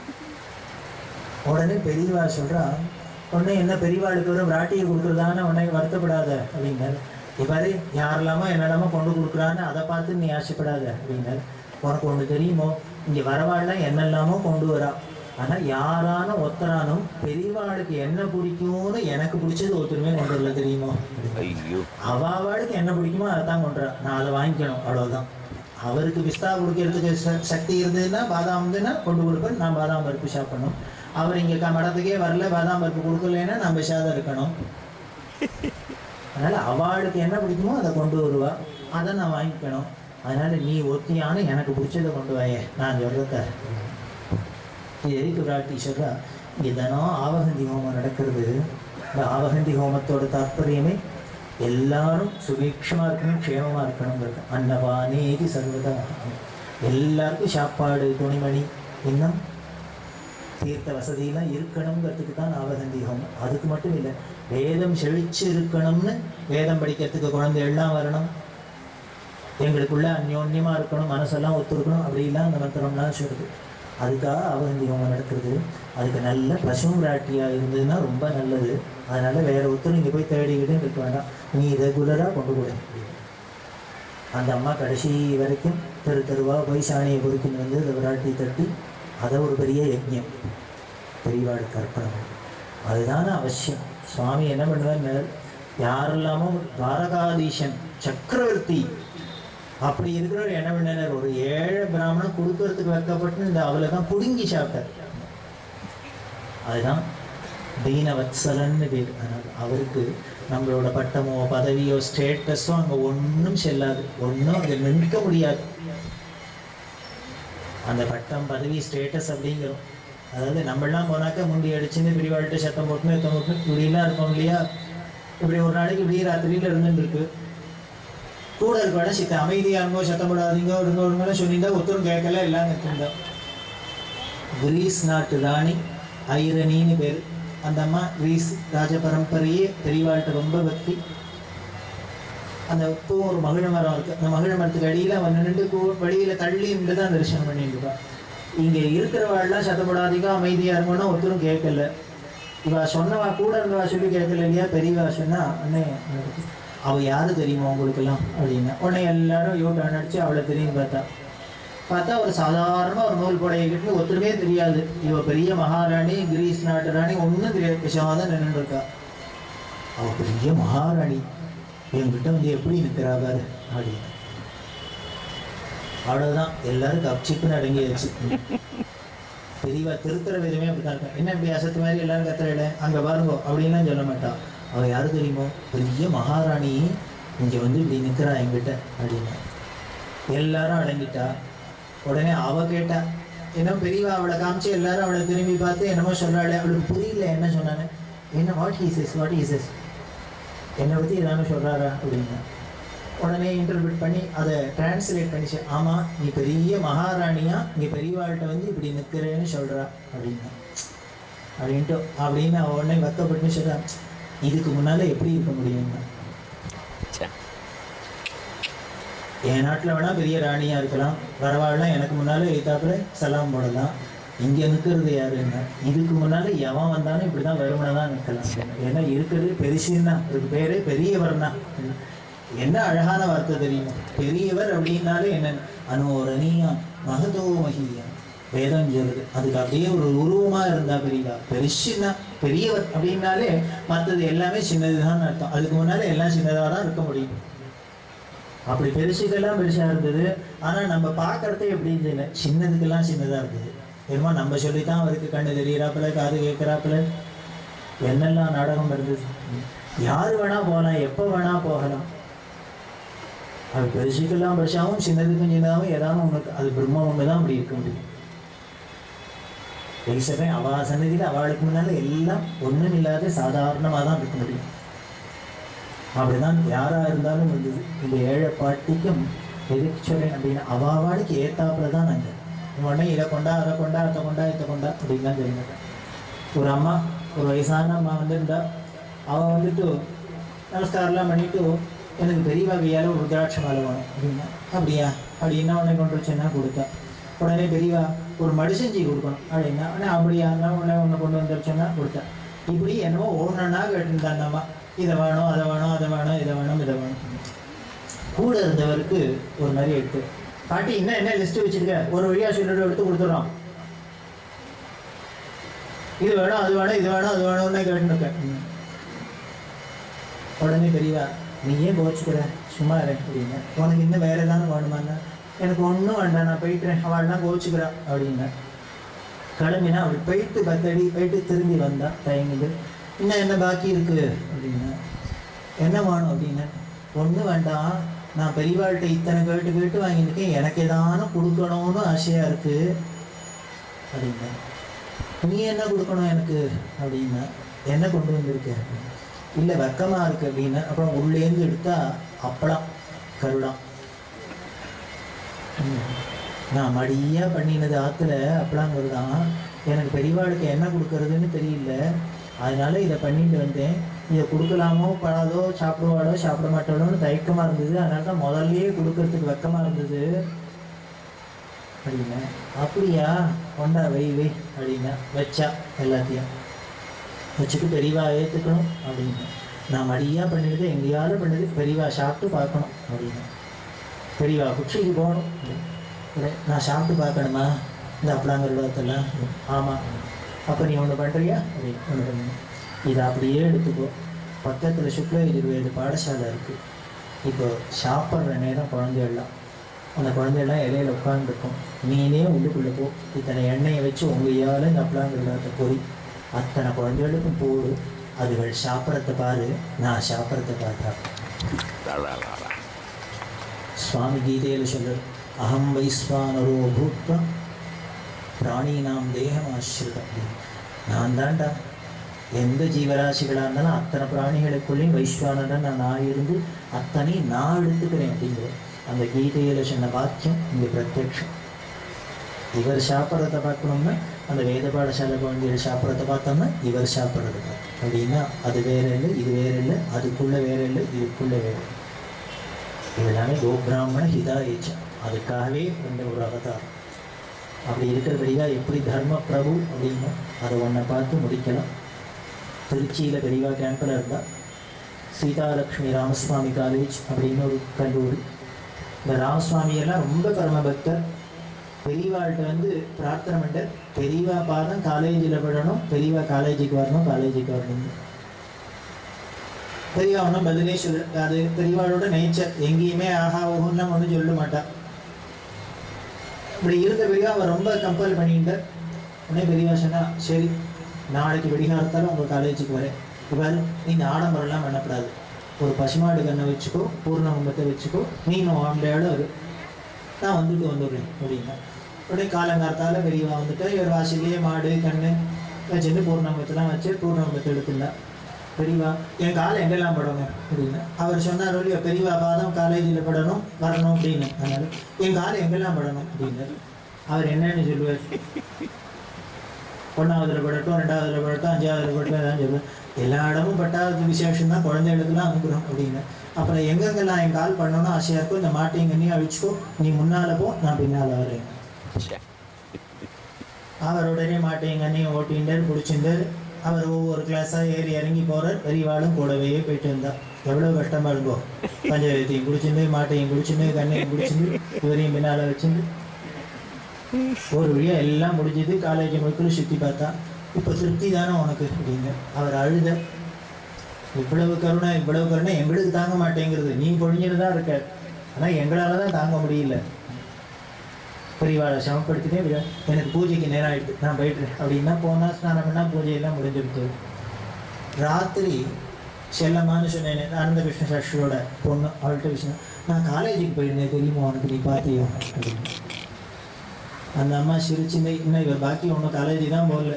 Speaker 1: உடனே பெரியவா சொல்றா உடனே என்ன பெரியவாளுக்கு ஒரு விராட்டியை கொடுக்குறதான்னு உடனே வருத்தப்படாத அப்படின்னாரு இவ்வாறு யாரெல்லாமோ என்னெல்லாமோ கொண்டு கொடுக்குறான்னு அதை பார்த்து நீ ஆசைப்படாத அப்படின்னாரு உனக்கு ஒன்று தெரியுமோ இங்கே வரவாள்லாம் என்னெல்லாமோ கொண்டு வரா ஆனா யாரான ஒத்தரானும் பெரியவாளுக்கு என்ன பிடிக்கும்னு எனக்கு பிடிச்சது ஒருத்தருமே கொண்டு வரல தெரியுமோ
Speaker 2: ஐயோ
Speaker 1: அவ அவளுக்கு என்ன பிடிக்குமோ அதை தான் கொண்டுறா நான் அதை வாங்கிக்கணும் அவ்வளவுதான் அவருக்கு பிஸ்தா குடிக்கிறதுக்கு ச- சக்தி இருந்ததுன்னா பாதாம் இருந்ததுன்னா கொண்டு கொடுப்பேன் நான் பாதாம் பருப்பு சாப்பிடணும் அவர் இங்கே க மடத்துக்கே வரல பாதாம் பருப்பு கொடுக்கலைன்னா நான் விஷாதம் இருக்கணும் அதனால அவளுக்கு என்ன பிடிக்குமோ அதை கொண்டு வருவா அதை நான் வாங்கிக்கணும் அதனால நீ ஒத்தியான எனக்கு பிடிச்சதை கொண்டு வாயே நான் சொல்றத இது எதுக்கு பிராட்டி சொல்றா இங்கே தினம் ஆவகந்தி ஹோமம் நடக்கிறது இந்த ஆவகந்தி ஹோமத்தோட தாற்பயமே எல்லாரும் சுபீட்சமா இருக்கணும் க்ஷேமமா இருக்கணுங்கிறது அன்னபானேதி சர்வதா எல்லாருக்கும் சாப்பாடு துணிமணி இன்னும் தீர்த்த வசதியெல்லாம் இருக்கணுங்கிறதுக்கு தான் ஆவகந்தி ஹோமம் அதுக்கு மட்டும் இல்லை வேதம் செழிச்சு இருக்கணும்னு வேதம் படிக்கிறதுக்கு குழந்தை எல்லாம் வரணும் எங்களுக்குள்ள அந்யோன்யமா இருக்கணும் மனசெல்லாம் ஒத்துருக்கணும் அப்படிலாம் அந்த மந்திரம்லாம் சொல்லுது அதுக்காக அவகந்தி ஹோமம் நடக்கிறது அதுக்கு நல்ல பசும் ராட்டியா இருந்ததுன்னா ரொம்ப நல்லது அதனால வேற ஒருத்தர் இங்கே போய் தேடிக்கிட்டு இருக்க வேண்டாம் நீ ரெகுலராக கொண்டு போய் அந்த அம்மா கடைசி வரைக்கும் தெரு தெருவா போய் சாணியை பொறுக்கின்னு வந்து அதை விராட்டி தட்டி அதை ஒரு பெரிய யஜ்ஞம் பெரியவாளுக்கு அர்ப்பணம் அதுதானே அவசியம் சுவாமி என்ன பண்ணுவார் யாரெல்லாமோ துவாரகாதீசன் சக்கரவர்த்தி அப்படி இருக்கிறவர் என்ன பண்ணார் ஒரு ஏழை பிராமணன் கொடுக்கறதுக்கு வைக்கப்பட்டு இந்த அவளை தான் புடுங்கி சாப்பிட்டார் அதுதான் தீனவத்சலன்னு பேர் அதனால் அவருக்கு நம்மளோட பட்டமோ பதவியோ ஸ்டேட்டஸோ அங்கே ஒன்றும் செல்லாது ஒன்றும் அங்கே நிற்க முடியாது அந்த பட்டம் பதவி ஸ்டேட்டஸ் அப்படிங்கிறோம் அதாவது நம்மளாம் போனாக்கா முண்டி அடிச்சுன்னு பிரிவாழ்கிட்ட சத்தம் போட்டுன்னு எத்தம் போட்டுன்னு இப்படிலாம் இருக்கோம் இல்லையா இப்படி ஒரு நாளைக்கு இப்படி ராத்திரியில் இருந்துட்டு இருக்கு கூட இருக்க சித்த அமைதியா இருங்கோ சத்தம் போடாதீங்க இருங்கோ இருங்கன்னு சொல்லியிருந்தா ஒருத்தரும் கேட்கல எல்லாம் நிற்கின்றோம் கிரீஸ் நாட்டு ராணி ஐரணின்னு பேர் அந்த அம்மா கிரீஸ் ராஜ பரம்பரையே பெரியவாள்கிட்ட ரொம்ப பக்தி அந்த பூ ஒரு மகிழ மரம் இருக்கு அந்த மகிழ மரத்துக்கு அடியில் அவன் நின்று வெளியில தள்ளி நின்று தான் தரிசனம் பண்ணிட்டு இருப்பான் இங்கே இருக்கிறவாள்லாம் சத்தப்படாதீங்க அமைதியா இருக்கணும்னா ஒருத்தரும் கேட்கல இவ சொன்னவா கூட இருந்தவா சொல்லி கேட்கல இல்லையா பெரியவா சொன்னா அண்ணே எனக்கு அவ யாரு தெரியுமா உங்களுக்கெல்லாம் அப்படின்னா உடனே எல்லாரும் யூ டர்ன் அடிச்சு அவளை தெரியும் பார்த்தா பார்த்தா ஒரு சாதாரண ஒரு நூல் புடையை கிட்ட ஒருத்தருமே தெரியாது இவ பெரிய மகாராணி கிரீஸ் நாட்டு ராணி ஒன்றும் தெரியாது விஷமாதான் நின்றுட்டு இருக்கா அவ பெரிய மகாராணி என்கிட்ட வந்து எப்படி நிற்கிறா பாரு அப்படின்னு அவ்வளவுதான் எல்லாரும் கப்சிப்புன்னு அடங்கியாச்சு பெரியவா திருத்துற விதமே அப்படிதான் இருக்கும் என்ன இப்படி அசத்து மாதிரி எல்லாரும் கத்துறல அங்க பாருங்க அப்படின்லாம் சொல்ல மாட்டா அவ யாரு தெரியுமோ பெரிய மகாராணி இங்க வந்து இப்படி நிக்கிறா என்கிட்ட அப்படின்னு எல்லாரும் அடங்கிட்டா உடனே அவ கேட்டா என்ன பெரியவா அவளை காமிச்சு எல்லாரும் அவளை திரும்பி பார்த்து என்னமோ சொல்றாளே அவளுக்கு புரியல என்ன சொன்னானு என்ன வாட் ஹீசஸ் வாட் ஹீசஸ் என்னை பத்தி ஏதாவது சொல்றாரா அப்படின்னா உடனே இன்டர்பிரட் பண்ணி அதை டிரான்ஸ்லேட் பண்ணிச்சு ஆமா நீ பெரிய மகாராணியா நீ பெரியவாள்கிட்ட வந்து இப்படி நிற்கிறேன்னு சொல்றா அப்படின்னா அப்படின்ட்டு அப்படின்னு அவ உடனே வெக்கப்பட்டு சொல்றா இதுக்கு முன்னால எப்படி இருக்க முடியும்னா என் நாட்டில் வேணா பெரிய ராணியா இருக்கலாம் வரவாள்லாம் எனக்கு முன்னால எழுத்தாப்புல சலாம் போடலாம் இங்க நிற்கிறது யாருன்னா இதுக்கு முன்னால எவன் வந்தாலும் இப்படிதான் வெறுமனை தான் நிற்கலாம் ஏன்னா இருக்கிறது பெருசுன்னா அதுக்கு பேரே பெரியவர்னா என்ன அழகான வார்த்தை தெரியுமா பெரியவர் அப்படின்னாலே என்ன அனோரணியா மகதோ மகியா வேதம் சொல்லுது அதுக்கு அப்படியே ஒரு உருவமா இருந்தா பெரியவா பெருசுன்னா பெரியவர் அப்படின்னாலே மற்றது எல்லாமே சின்னதுதான் அர்த்தம் அதுக்கு முன்னால எல்லாம் சின்னதா தான் இருக்க முடியும் அப்படி பெருசுக்கெல்லாம் பெருசா இருந்தது ஆனா நம்ம பார்க்கறது எப்படின்னு தெரியல சின்னதுக்கெல்லாம் சின்னதா இருந்தது என்னமோ நம்ம சொல்லித்தான் அவருக்கு கண்ணு தெரியறாப்புல காது கேட்கறாப்புல என்னெல்லாம் நாடகம் இருந்தது யார் வேணா போகலாம் எப்போ வேணா போகலாம் அது பெருசுக்கெல்லாம் பெருசாகவும் சின்னதுக்கும் சின்னதாகவும் ஏதாவது ஒன்று அது பிரம்ம ஒன்று தான் அப்படி இருக்க முடியும் பேசுகிறேன் அவா சன்னதியில் அவளுக்கு முன்னால எல்லாம் ஒன்றும் இல்லாத சாதாரணமாக தான் இருக்க முடியும் அப்படிதான் யாரா இருந்தாலும் வந்தது இந்த ஏழை பாட்டிக்கும் எதுக்கு சொல்றேன் அப்படின்னா அவாவாளுக்கு ஏத்தாப்புல தான் நாங்கள் உடனே இதை கொண்டா அதை கொண்டா அதை கொண்டா இதை கொண்டா அப்படின்லாம் தெரியுங்க ஒரு அம்மா ஒரு வயசான அம்மா வந்திருந்தா அவ வந்துட்டு நமஸ்காரம்லாம் பண்ணிட்டு எனக்கு பெரியவா கையால் ஒரு ருத்ராட்ச மாலை வேணும் அப்படின்னா அப்படியா அப்படின்னா உடனே கொண்டு வச்சேன்னா கொடுத்தா உடனே பெரியவா ஒரு மடிசஞ்சி கொடுக்கணும் அப்படின்னா உடனே அப்படியான்னா உடனே ஒன்று கொண்டு வந்துருச்சோன்னா கொடுத்தா இப்படி என்னமோ ஒவ்வொன்றா கேட்டுருந்தா அந்த அம்மா இதை வேணும் அதை வேணும் அதை வேணும் இதை வேணும் இதை வேணும் கூட இருந்தவருக்கு ஒரு மாதிரி எடுத்து பாட்டி இன்னும் என்ன லிஸ்ட் வச்சிருக்க ஒரு வழியா சொல்லிட்டு எடுத்து கொடுத்துறோம் இது வேணும் அது வேணும் இது வேணும் அது வேணும்னு கேட்டுருக்கேன் உடனே பெரியவா நீ ஏன் கோச்சுக்கிற சும்மா இரு அப்படின்னு உனக்கு இன்னும் வேற ஏதாவது வேணுமான்னா எனக்கு ஒன்றும் வேண்டாம் நான் போயிட்டேன் அவள்லாம் கோச்சுக்கிறா அப்படின்னேன் கிளம்பினா அப்படி போயிட்டு பத்தடி போயிட்டு திரும்பி வந்தா தயங்குது இன்னும் என்ன பாக்கி இருக்கு அப்படின்னா என்ன வேணும் அப்படின்னு ஒன்றும் வேண்டாம் நான் பெரியவாள்கிட்ட இத்தனை கேட்டு கேட்டு வாங்கியிருக்கேன் எனக்கு ஏதானும் கொடுக்கணும்னு ஆசையா இருக்கு அப்படின்னா நீ என்ன கொடுக்கணும் எனக்கு அப்படின்னா என்ன கொண்டு வந்திருக்க இல்லை வெக்கமா இருக்கு அப்படின்னா அப்புறம் உள்ளேந்து எடுத்தா அப்பளம் கருடம் ம். நான் மடியா பண்ணினது ஆத்துல அப்பளங்கிறது தான் எனக்கு பெரியவாளுக்கு என்ன கொடுக்கறதுன்னு தெரியல அதனால இதை பண்ணிட்டு வந்தேன் இதை கொடுக்கலாமோ படாதோ சாப்பிடுவாளோ சாப்பிட மாட்டாளோன்னு தயக்கமா இருந்தது அதனால தான் முதல்லயே கொடுக்கறதுக்கு வெக்கமா இருந்தது அப்படின்னா அப்படியா கொண்டா வை வை அப்படின்னா வச்சா எல்லாத்தையும் வச்சுட்டு பெரியவா ஏற்றுக்கணும் அப்படின்னு நான் மடியா பண்ணினது எங்கேயாவது பண்ணது பெரியவா சாப்பிட்டு பார்க்கணும் அப்படின்னு பெரியவா குச்சிக்கு போகணும் இல்லை, நான் சாப்பிட்டு பார்க்கணுமா இந்த அப்பளாங்கிறதெல்லாம் ஆமாம் அப்போ நீ ஒன்று பண்ணுறியா அப்படின்னு ஒன்று பண்ணு இதை அப்படியே எடுத்துக்கோ பக்கத்தில் சுக்ல எதிர்வேது பாடசாலை இருக்குது இப்போ சாப்பிட்ற நேரம் குழந்தைகள்லாம் அந்த குழந்தையெல்லாம் இலையில உட்காந்துருக்கும் நீனே உள்ளுக்குள்ளே போ இத்தனை எண்ணெயை வச்சு உங்கையால் இந்த அப்பளாங்கிறத பொறி அத்தனை குழந்தைகளுக்கும் போடு அதுகள் சாப்பிட்றத பாரு நான் சாப்பிட்றத பார்த்தா சுவாமி கீதையில் சொல்றார் அகம் வைஸ்வானரோ பூத்வா பிராணினாம் தேகம் ஆசிரிதம் நான் தான்டா எந்த ஜீவராசிகளாக இருந்தாலும் அத்தனை பிராணிகளுக்குள்ளேயும் வைஸ்வானரன் நான் இருந்து அத்தனை நான் எடுத்துக்கிறேன் அப்படிங்கிற அந்த கீதையில் சொன்ன வாக்கியம் இங்கே பிரத்யக்ஷம் இவர் சாப்பிட்றத பார்க்கணும்னா அந்த வேத பாடசாலை குழந்தைகள் சாப்பிட்றத பார்த்தோம்னா இவர் சாப்பிட்றது பார்த்தோம் அப்படின்னா அது வேற இல்லை இது வேற இல்லை அதுக்குள்ள வேற இல்லை இதுக்குள்ள வேற இல்லை. இதெல்லாமே கோபிராமண ஹிதாயேச்சா அதுக்காகவே வந்த ஒரு அவதாரம் அப்படி இருக்கிறபடியா எப்படி தர்ம பிரபு அப்படின்னா அதை ஒன்றை பார்த்து முடிக்கலாம் திருச்சியில் பெரியவா கேம்பில் இருந்தால் சீதாலட்சுமி ராமசுவாமி காலேஜ் அப்படின்னு ஒரு கல்லூரி இந்த ராமசுவாமி எல்லாம் ரொம்ப பரமபக்தர் பெரியவாள்கிட்ட வந்து பிரார்த்தனை பண்ண பெரியவா பாதம் காலேஜில் விடணும் பெரியவா காலேஜுக்கு வரணும் காலேஜுக்கு வரணும் பெரியவா ஒன்றும் பதிலே சொல்ல அது பெரியவாளோட நேச்சர் எங்கேயுமே ஆஹா ஓஹோன்லாம் ஒன்றும் சொல்ல மாட்டா இப்படி இருந்த பெரியவா அவன் ரொம்ப கம்பல் பண்ணிட்டு உடனே பெரியவா சொன்னா சரி நாளைக்கு வெடிகாலத்தாலும் உங்கள் காலேஜுக்கு வரேன் இவ்வாறு நீங்க ஆடம்பரம்லாம் பண்ணக்கூடாது ஒரு பசுமாடு கண்ணை வச்சுக்கோ பூர்ண கும்பத்தை வச்சுக்கோ நீனும் ஆம்பளையோட வரு நான் வந்துட்டு வந்துடுறேன் அப்படின்னா உடனே காலங்காலத்தால பெரியவா வந்துட்டு இவர் வாசல்லையே மாடு கண்ணு வச்சுட்டு பூர்ணம்பத்தெல்லாம் வச்சு பூர்ணம்பத்தை எடுத்துருந்தா பெரியவா என் காலை எங்கெல்லாம் படணும் அப்படின்னு அவர் சொன்னார் இல்லையோ பெரியவா பாதம் காலேஜில் படணும் வரணும் அப்படின்னு அதனால என் காலை எங்கெல்லாம் படணும் அப்படின்னு அவர் என்னன்னு சொல்லுவார் ஒன்றாவதுல படட்டும் ரெண்டாவதுல படட்டும் அஞ்சாவதுல படட்டும் எல்லாம் சொல்லுவேன் எல்லா இடமும் பட்டாவது விசேஷம் தான் குழந்தைகளுக்குலாம் அனுப்புகிறோம் அப்படின்னு அப்புறம் எங்கெங்கெல்லாம் என் கால் பண்ணணும்னு ஆசையாக இருக்கும் இந்த மாட்டையும் கண்ணியும் அழிச்சுக்கோ நீ முன்னால போ நான் பின்னால் வரேன் அவர் உடனே மாட்டையும் கண்ணியும் ஓட்டிண்டார் பிடிச்சிருந்தார் அவர் ஒவ்வொரு கிளாஸாக ஏறி இறங்கி போறார் பெரியவாளும் கூடவே போயிட்டு இருந்தா எவ்வளவு கஷ்டமா இருக்கும் பஞ்சாயத்தையும் குடிச்சிருந்து மாட்டையும் குடிச்சிருந்து கண்ணையும் குடிச்சிருந்து இவரையும் பின்னால வச்சிருந்து ஒரு வழியா எல்லாம் முடிஞ்சது காலேஜ் முழுக்களும் சுத்தி பார்த்தா இப்போ திருப்தி தானே உனக்கு அப்படிங்க அவர் அழுத இவ்வளவு கருணை இவ்வளவு கருணை எங்களுக்கு தாங்க மாட்டேங்கிறது நீ பொழிஞ்சுட்டு தான் இருக்க ஆனா எங்களால தான் தாங்க முடியல பெரியவாளை சமப்படுத்திட்டே விட எனக்கு பூஜைக்கு நேரம் ஆயிடுது நான் போயிட்டுறேன் அப்படின்னா போனா ஸ்நானம் பண்ணா பூஜையெல்லாம் முடிஞ்சிருக்கு ராத்திரி செல்லம்மான்னு சொன்னேன் ஆனந்த கிருஷ்ண சாஸ்திரியோட பொண்ணு அவள்கிட்ட விஷயம் நான் காலேஜுக்கு போயிருந்தேன் தெரியுமா உனக்கு நீ பார்த்தியோ அப்படின்னு அந்த அம்மா சிரிச்சுன்னு இன்னும் இவர் பாக்கி ஒன்றும் காலேஜ் தான் போகல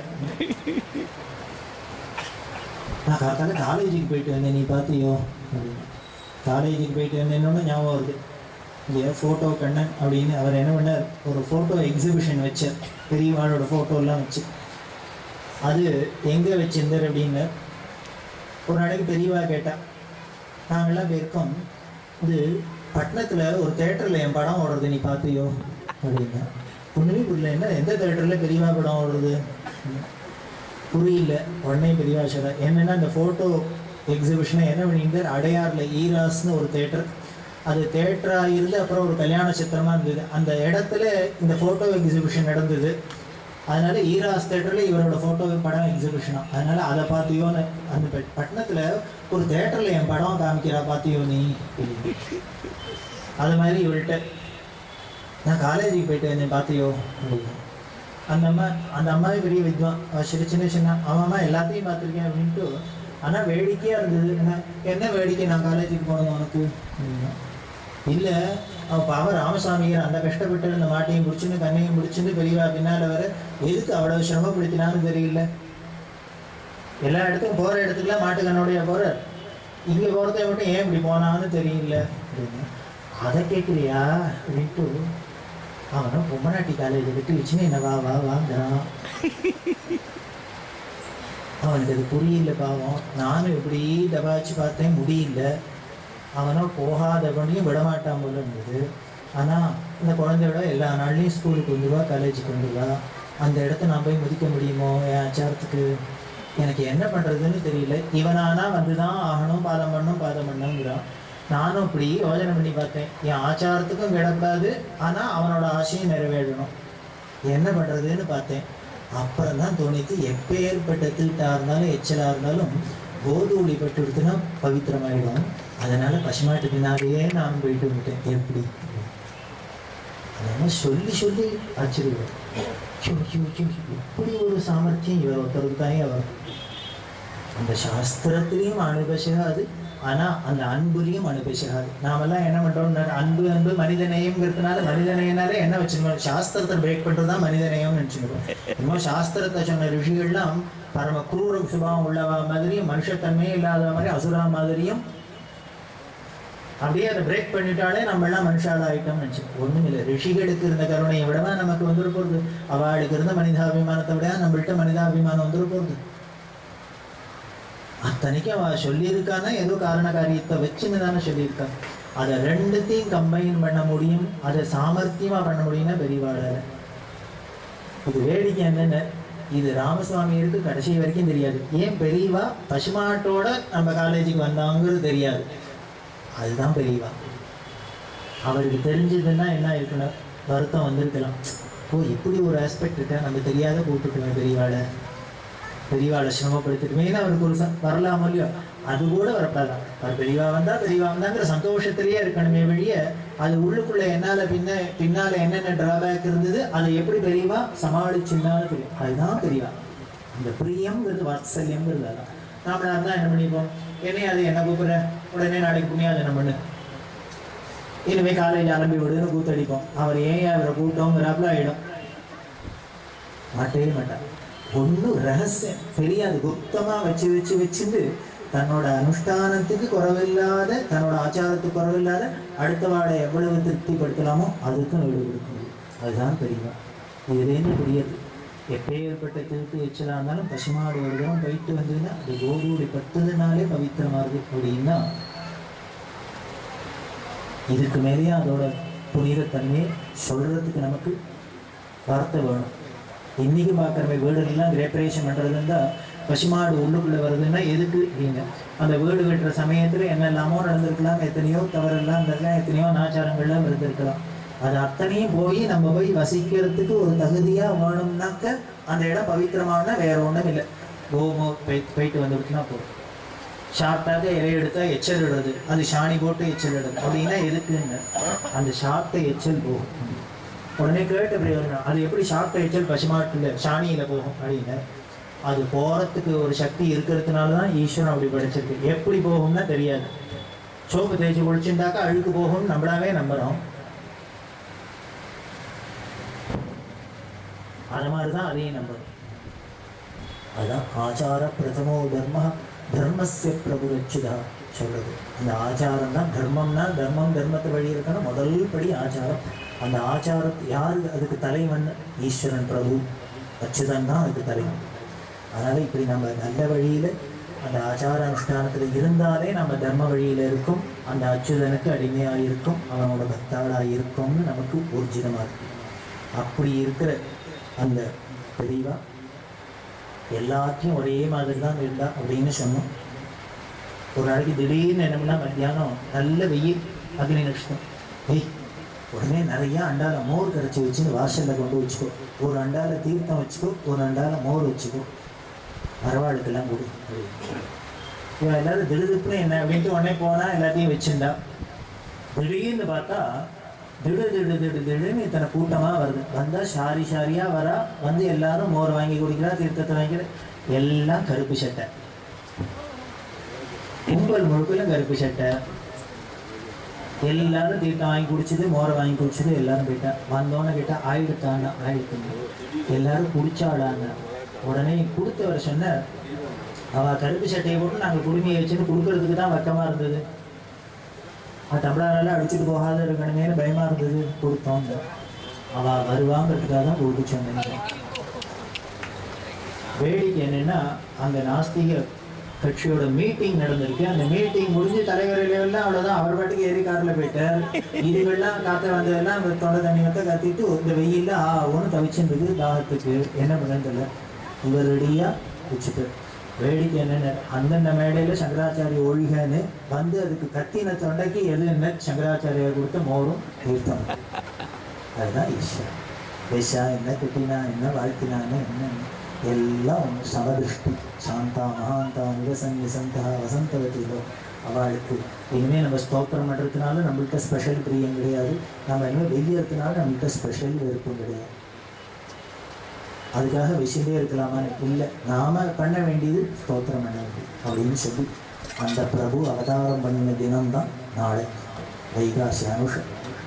Speaker 1: நான் காத்தால காலேஜுக்கு போயிட்டு வந்தேன் நீ பார்த்தியோ அப்படின்னு காலேஜுக்கு போயிட்டு வந்தேன்னு ஞாபகம் வருது இல்லையா ஃபோட்டோ கண்ணன் அப்படின்னு அவர் என்ன பண்ணார் ஒரு ஃபோட்டோ எக்ஸிபிஷன் வச்சார் பெரியவாளோட ஃபோட்டோலாம் வச்சு அது எங்கே வச்சிருந்தார் அப்படின்னு ஒரு நாளைக்கு பெரியவா கேட்டா நாங்கெல்லாம் போயிருக்கோம் இது பட்டணத்தில் ஒரு தேட்டரில் என் படம் ஓடுறது நீ பார்த்தியோ அப்படின்னா ஒன்றுமே புரியல என்ன எந்த தேட்டரில் பெரியவா படம் ஓடுறது புரியல உடனே பெரியவா சொல்ற என்னன்னா இந்த ஃபோட்டோ எக்ஸிபிஷனை என்ன பண்ணியிருந்தார் அடையாறில் ஈராஸ்னு ஒரு தேட்டர் அது தேட்டராக இருந்து அப்புறம் ஒரு கல்யாண சித்திரமா இருந்தது அந்த இடத்துல இந்த ஃபோட்டோ எக்ஸிபிஷன் நடந்தது அதனால ஈராஸ் தேட்டரில் இவரோட ஃபோட்டோ படம் எக்ஸிபிஷனா அதனால அதை பார்த்தியோன்னு அந்த பட்- பட்டணத்துல ஒரு தேட்டரில் என் படம் காமிக்கிறா பார்த்தியோ நீ அது மாதிரி இவள்கிட்ட நான் காலேஜுக்கு போயிட்டு வந்தேன் பார்த்தியோ அப்படின்னு அந்த அம்மா அந்த அம்மாவே பெரிய வித்வான் அவ சின்ன சின்ன சின்ன அவன் அம்மா எல்லாத்தையும் பார்த்துருக்கேன் அப்படின்ட்டு ஆனால் வேடிக்கையாக இருந்தது என்ன என்ன வேடிக்கை நான் காலேஜுக்கு போனது உனக்கு அப்படின்னா இல்லை அவள் பாவம் ராமசாமியர் அந்த கஷ்டப்பட்டு அந்த மாட்டையும் பிடிச்சின்னு கண்ணையும் பிடிச்சின்னு பெரியவா பின்னால் வர எதுக்கு அவ்வளவு சிரமப்படுத்தினான்னு தெரியல எல்லா இடத்துக்கும் போகிற இடத்துக்குலாம் மாட்டு கண்ணோடைய போகிறார் இங்கே போகிறத மட்டும் ஏன் இப்படி போனான்னு தெரியல அப்படின்னு அதை கேட்குறியா அப்படின்ட்டு அவனும் பொம்மநாட்டி காலேஜ் விட்டு வச்சுன்னு என்ன வா வா வாங்கிறான் அவனுக்கு அது புரியல பாவம் நானும் இப்படி தபாச்சு பார்த்தேன் முடியல அவனும் போகாதவனையும் விடமாட்டான் போல இருந்தது ஆனால் இந்த குழந்தையோட எல்லா நாள்லையும் ஸ்கூலுக்கு வந்துடுவா காலேஜுக்கு வந்துடுவா அந்த இடத்த நான் போய் மதிக்க முடியுமோ என் ஆச்சாரத்துக்கு எனக்கு என்ன பண்ணுறதுன்னு தெரியல இவனானா வந்து தான் ஆகணும் பாதம் பண்ணும் பாதம் பண்ணுங்கிறான் நானும் இப்படி யோசனை பண்ணி பார்த்தேன் என் ஆச்சாரத்துக்கும் விடக்கூடாது ஆனால் அவனோட ஆசையும் நிறைவேறணும் என்ன பண்ணுறதுன்னு பார்த்தேன் அப்புறம் தான் தோணித்து எப்பேற்பட்ட தீட்டா இருந்தாலும் எச்சலா இருந்தாலும் கோதூளி பட்டு எடுத்துனா பவித்திரமாயிடும் அதனால பசுமாட்டு பின்னாலேயே நான் போயிட்டு வந்துட்டேன் எப்படி அதெல்லாம் சொல்லி சொல்லி ஆச்சரியம் ஐயோ, ஐயோ, ஐயோ, இப்படி ஒரு சாமர்த்தியம் இவர் ஒருத்தருக்கு தானே அவர் அந்த சாஸ்திரத்திலையும் அனுபவிச்சாது ஆனா அந்த அன்புலையும் அனுபவிச்சாது நாமெல்லாம் என்ன பண்றோம் அன்பு அன்பு மனிதநேயம்ங்கிறதுனால மனிதநேயனாலே என்ன வச்சுக்கணும் சாஸ்திரத்தை பிரேக் பண்றதுதான் மனிதநேயம்னு நினைச்சுக்கணும் இன்னும் சாஸ்திரத்தை சொன்ன ரிஷிகள்லாம் பரம குரூர சுபாவம் உள்ளவா மாதிரியும் மனுஷத்தன்மையே இல்லாத மாதிரி அசுரா மாதிரியும் அப்படியே அதை பிரேக் பண்ணிட்டாலே நம்ம எல்லாம் மனுஷால ஆயிட்டோம்னு நினைச்சு ஒண்ணும் இல்லை ரிஷிகளுக்கு இருந்த கருணையை விடவா நமக்கு வந்துட போகுது அவளுக்கு இருந்த மனிதாபிமானத்தை விட நம்மள்ட்ட மனிதாபிமானம் வந்துட போகுது அத்தனைக்கும் அவ சொல்லியிருக்கான்னா ஏதோ காரண காரியத்தை வச்சுன்னு தானே சொல்லியிருக்காங்க அதை ரெண்டுத்தையும் கம்பைன் பண்ண முடியும் அதை சாமர்த்தியமா பண்ண முடியும்னா பெரியவாளால இது வேடிக்கை என்னன்னு இது ராமசுவாமியருக்கு கடைசி வரைக்கும் தெரியாது ஏன் பெரியவா பசுமாட்டோட நம்ம காலேஜுக்கு வந்தாங்கிறது தெரியாது அதுதான் பெரியவா அவருக்கு தெரிஞ்சதுன்னா என்ன இருக்கணும் வருத்தம் வந்திருக்கலாம் ஓ இப்படி ஒரு ஆஸ்பெக்ட் இருக்கா நம்ம தெரியாத கூப்பிட்டுருக்கோம் பெரியவாளை பெரியவாளை சிரமப்படுத்திட்டுமேனு அவருக்கு ஒரு ச- வரலாமோ இல்லையோ அது கூட வரப்படாதான் அவர் பெரியவா வந்தா பெரியவா வந்தாங்கிற சந்தோஷத்திலேயே இருக்கணுமே வெளிய அது உள்ளுக்குள்ள என்னால பின்ன பின்னால என்னென்ன டிராபேக் இருந்தது அதை எப்படி பெரியவா சமாளிச்சுன்னாலும் தெரியும் அதுதான் பெரியவா இந்த பிரியம்ங்கிறது வாத்சல்யம்ங்கிறது அதான் நாமளா இருந்தா என்ன பண்ணிப்போம் என்னைய அது என்ன கூப்பிடுற உடனே நாளைக்கு புண்ணியாதனம் பண்ணு இனிமே காலேஜ் அலம்பி விடுன்னு கூத்தடிப்போம் அவர் ஏன் அவரை கூட்டோங்கிறாப்புல ஆயிடும் மாட்டவே மாட்டார் ஒன்றும் ரகசியம் தெரியாது குப்தமா வச்சு வச்சு வச்சுட்டு தன்னோட அனுஷ்டானத்துக்கு குறவில்லாத தன்னோட ஆச்சாரத்துக்கு குறவில்லாத அடுத்த வாடை எவ்வளவு திருப்திப்படுத்தலாமோ அதுக்கும் ஈடு கொடுக்க முடியும் அதுதான் பெரியவா இதுலேருந்து புரியுது எப்பேற்பட்ட திருப்தி எச்சலா இருந்தாலும் பசுமாடு ஒரு தரம் போயிட்டு வந்ததுன்னா அது கோதூடி பத்ததுனாலே பவித்திரமாகுது அப்படின்னா இதுக்கு மேலேயே அதோட புனிதத்தன்மையை சொல்றதுக்கு நமக்கு வார்த்தை வேணும் இன்னைக்கு பார்க்குற வீடுகள்லாம் கிரேப்ரேஷன் பண்ணுறது இருந்தால் பசுமாடு உள்ளுக்குள்ளே வருதுன்னா எதுக்கு அப்படிங்க அந்த வீடு கட்டுற சமயத்தில் என்னெல்லாமோ நடந்திருக்கலாம் எத்தனையோ தவறெல்லாம் இருந்திருக்கலாம் எத்தனையோ அனாச்சாரங்கள்லாம் இருந்திருக்கலாம் அது அத்தனையும் போய் நம்ம போய் வசிக்கிறதுக்கு ஒரு தகுதியாக வேணும்னாக்க அந்த இடம் பவித்திரமான வேற ஒன்றும் இல்லை கோமோ போய் போயிட்டு வந்துட்டுனா போதும் ஷார்ட்டாக இலைய எடுத்தா எச்சல் இடுறது அது சாணி போட்டு எச்சல் இடுறது அப்படின்னா எதுக்குன்னு அந்த ஷார்ட்டை எச்சல் போகும் உடனே கேட்ட பிரயோஜனம் அது எப்படி ஷார்ட் எச்சல் பசுமாட்டுல சாணியில போகும் அப்படின்னு அது போறதுக்கு ஒரு சக்தி இருக்கிறதுனால தான் ஈஸ்வரன் அப்படி படைச்சிருக்கு எப்படி போகும்னா தெரியாது சோப்பு தேய்ச்சி குளிச்சுட்டாக்கா அழுக்கு போகும்னு நம்மளாவே நம்புறோம் அது மாதிரி தான் அதையும் நம்புறோம் அதான் ஆச்சார பிரதமோ தர்ம தர்மஸ்ய பிரபுரட்சிதா சொல்றது அந்த ஆச்சாரம் தான் தர்மம்னா தர்மம் தர்மத்தை வழி இருக்கணும் முதல் படி ஆச்சாரம் அந்த ஆச்சாரத்தை யார் அதுக்கு தலைவன் ஈஸ்வரன் பிரபு அச்சுதன் தான் அதுக்கு தலைவன் அதனால இப்படி நம்ம நல்ல வழியில அந்த ஆச்சார அனுஷ்டானத்துல இருந்தாலே நம்ம தர்ம வழியில இருக்கும் அந்த அச்சுதனுக்கு அடிமையா இருக்கும் அவனோட பக்தாளா இருக்கும்னு நமக்கு ஊர்ஜிதமா இருக்கு அப்படி இருக்கிற அந்த பெரியவா எல்லாத்தையும் ஒரே மாதிரி தான் இருந்தா அப்படின்னு சொன்னோம் ஒரு நாளைக்கு திடீர்னு என்ன பண்ணா மத்தியானம் நல்ல வெயில் அக்னி நட்சத்திரம் வெய் உடனே நிறைய அண்டால மோர் கரைச்சி வச்சுன்னு வாசல்ல கொண்டு வச்சுக்கோ ஒரு அண்டால தீர்த்தம் வச்சுக்கோ ஒரு அண்டால மோர் வச்சுக்கோ மரவாளுக்கெல்லாம் கொடு அப்படின்னு. இவன் எல்லாரும் திடுதிப்புன்னு என்ன அப்படின்ட்டு உடனே போனா எல்லாத்தையும் வச்சுண்டா திடீர்னு பார்த்தா திடு திடு திடு திடுன்னு இத்தனை கூட்டமா வருது வந்தா ஷாரி ஷாரியா வரா வந்து எல்லாரும் மோர் வாங்கி குடிக்கிறா தீர்த்தத்தை வாங்கிக்கிற எல்லாம் கருப்பு சட்டை கும்பல் முழுக்கலும் கருப்பு சட்டை எல்லாரும் தீர்த்தம் வாங்கி குடிச்சது மோரை வாங்கி குடிச்சது எல்லாரும் போயிட்டா வந்தோன்னு கேட்டா ஆயிடுத்தாங்க ஆயிடுத்துங்க எல்லாரும் குடிச்சாடாங்க உடனே கொடுத்தவர் சொன்னார் அவ கருப்பு சட்டையை போட்டு நாங்க குடுமையை வச்சுன்னு கொடுக்கறதுக்கு தான் வெக்கமா இருந்தது அவன் தமிழாரால அடிச்சுட்டு போகாத இருக்கணுமேனு பயமா இருந்தது கொடுத்தோம் அவ வருவாங்கிறதுக்காக தான் கொடுத்து சொன்னீங்க வேடிக்கை என்னன்னா அந்த நாஸ்திக கட்சியோட மீட்டிங் நடந்திருக்கு அந்த மீட்டிங் முடிஞ்சு தலைவர்களெல்லாம் அவ்வளவுதான் அவர் பாட்டுக்கு ஏறி கார்ல போயிட்டார் இதுகள்லாம் காத்த வந்ததெல்லாம் அந்த தொண்டை தண்ணி வந்து கத்திட்டு இந்த வெயில்ல ஆ ஒன்று தவிச்சுருந்தது தாகத்துக்கு என்ன பண்ணுன்னு தெரியல இவர் ரெடியா வச்சுட்டு வேடிக்கை என்னென்ன அந்தந்த மேடையில சங்கராச்சாரிய ஒழிகன்னு வந்து அதுக்கு கத்தின தொண்டைக்கு எது என்ன சங்கராச்சாரியார் கொடுத்த மோரும் தீர்த்தம் அதுதான் ஈஸ்வரன் பேசா என்ன திட்டினா என்ன வாழ்த்தினான்னு என்ன எல்லாம் ஒன்று சமதிருஷ்டி சாந்தா மகாந்தா நிரசன் நிசந்தா வசந்தவதிலோ அவளுக்கு இனிமே நம்ம ஸ்தோத்திரம் பண்ணுறதுனால நம்மள்கிட்ட ஸ்பெஷல் பிரியம் கிடையாது நம்ம இனிமேல் வெளியேறதுனால நம்மள்கிட்ட ஸ்பெஷல் விருப்பம் கிடையாது அதுக்காக விஷயமே இருக்கலாமான்னு இல்லை நாம பண்ண வேண்டியது ஸ்தோத்திரம் பண்ண வேண்டியது அப்படின்னு சொல்லி அந்த பிரபு அவதாரம் பண்ணின தினம்தான் நாளை வைகாசி அனுஷம்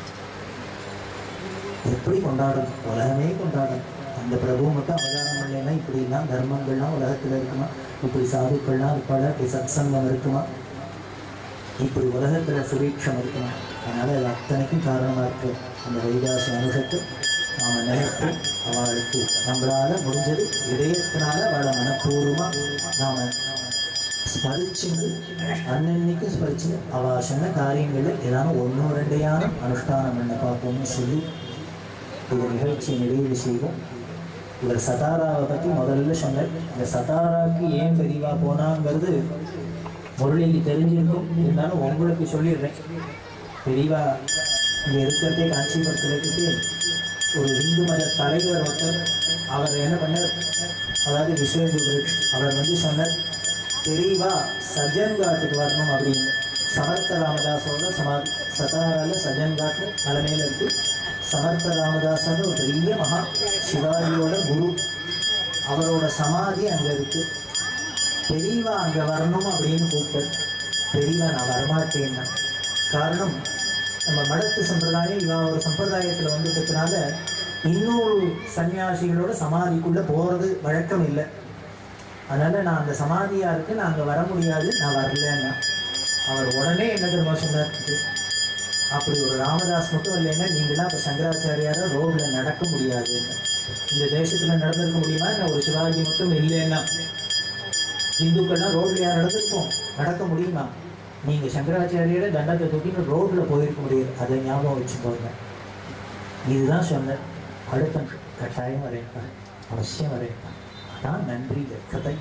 Speaker 1: எப்படி கொண்டாடும் உலகமே கொண்டாடும் அந்த பிரபு மட்டும் அவதாரம் பண்ணலைன்னா இப்படிலாம் தர்மங்கள்லாம் உலகத்துல இருக்குமா இப்படி சாதுக்கள்லாம் இருப்பாளா இப்படி சத்சங்கம் இருக்குமா இப்படி உலகத்துல சுரீட்சம் இருக்குமா அதனால அது அத்தனைக்கும் காரணமா இருக்கு அந்த வைகாசி அனுஷத்தை நாம நினைத்து அவளுக்கு நம்மளால முடிஞ்சது இதயத்தினால அவளை மனப்பூர்வமா நாம ஸ்மரிச்சுண்டு அன்னன்னைக்கு ஸ்மரிச்சு அவ சொன்ன காரியங்கள்ல ஏதாவது ஒன்னோ ரெண்டையான அனுஷ்டானம் பண்ண பார்ப்போம்னு சொல்லி இந்த நிகழ்ச்சியை நிறைவு செய்வோம் இவர் சதாராவை பத்தி முதல்ல சொன்னார் இந்த சதாராக்கு ஏன் பெரியவா போனாங்கிறது முரளிக்கு தெரிஞ்சிருக்கும் இருந்தாலும் உங்களுக்கு சொல்லிடுறேன் பெரியவா இங்க இருக்கிறதே காஞ்சிபுரத்தில் இருக்கிறது ஒரு இந்து மத தலைவர் ஒருத்தர் அவர் என்ன பண்ணார் அதாவது விஸ்வேந்து விருட்ச் அவர் வந்து சொன்னார் பெரியவா சஜன் காட்டுக்கு வரணும் அப்படின்னு சமர்த்த ராமதாஸோட சமாதி சதாரால சஜன் காட்டு தலைமையில இருக்கு சமர்த்த ராமதாசன் ஒரு பெரிய மகா சிவாஜியோட குரு அவரோட சமாதி அங்க இருக்கு பெரியவா அங்க வரணும் அப்படின்னு கூப்பிட்டு பெரியவா நான் வரமாட்டேன்னா காரணம் நம்ம மடத்து சம்பிரதாயம் இவன் ஒரு சம்பிரதாயத்துல வந்துட்டதுனால இன்னொரு சன்னியாசிகளோட சமாதிக்குள்ள போறது வழக்கம் இல்லை அதனால நான் அந்த சமாதியா இருக்கு நான் அங்க வர முடியாது நான் வரலன்னா அவர் உடனே என்ன தெரியுமா சொன்னார் அப்படி ஒரு ராமதாஸ் மட்டும் இல்லைன்னா நீங்களாம் இப்போ சங்கராச்சாரியார ரோட்ல நடக்க முடியாதுன்னு இந்த தேசத்துல நடந்திருக்க முடியுமா என்ன ஒரு சிவாஜி மட்டும் இல்லைன்னா இந்துக்கள்லாம் ரோட்லயா நடந்திருப்போம் நடக்க முடியுமா நீங்க சங்கராச்சாரியோட தண்டத்தை தூக்கின்னு ரோட்ல போயிருக்க முடியாது அதை ஞாபகம் வச்சுக்கோங்க இதுதான் சொன்னேன் அடுத்த கட்டாயம் வரையப்பா அவசியம் வரையப்பா அதான் நன்றி கதை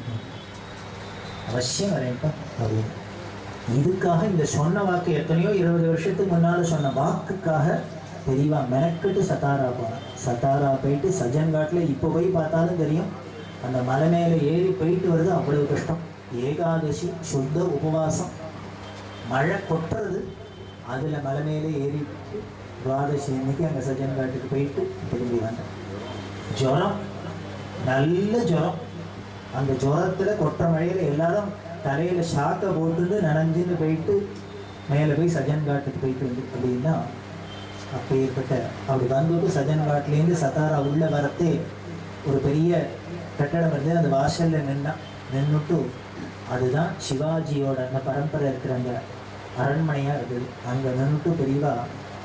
Speaker 1: அவசியம் வரையப்பா அப்படின்னு இதுக்காக இந்த சொன்ன வாக்கு எத்தனையோ இருபது வருஷத்துக்கு முன்னால சொன்ன வாக்குக்காக தெரியவா மெனக்கெட்டு சத்தாரா போனேன் சத்தாரா போயிட்டு சஜன்காட்டில் இப்போ போய் பார்த்தாலும் தெரியும் அந்த மலை மேலே ஏறி போயிட்டு வருது அவ்வளவு கஷ்டம் ஏகாதசி சுத்த உபவாசம் மழை கொட்டுறது அதில் மலை மேலே ஏறிட்டு துவாதசி அன்னைக்கு அங்கே சஜன்காட்டுக்கு போயிட்டு திரும்பி வந்தேன் ஜுரம் நல்ல ஜுரம் அந்த ஜுரத்தில் கொட்டுற மழையில் எல்லாரும் தலையில ஷாக்கை போட்டுட்டு நனைஞ்சுன்னு போயிட்டு மேலே போய் சஜன் காட்டுக்கு போயிட்டு வந்து அப்படின்னா அப்பேற்பட்ட அப்படி வந்துட்டு சஜன் காட்டுலேருந்து சத்தாரா உள்ள வரத்தே ஒரு பெரிய கட்டடம் இருந்து அந்த வாசல்ல நின்னா நின்றுட்டு அதுதான் சிவாஜியோட அந்த பரம்பரை இருக்கிற அந்த அரண்மனையா இருக்குது அங்க நின்றுட்டு பெரியவா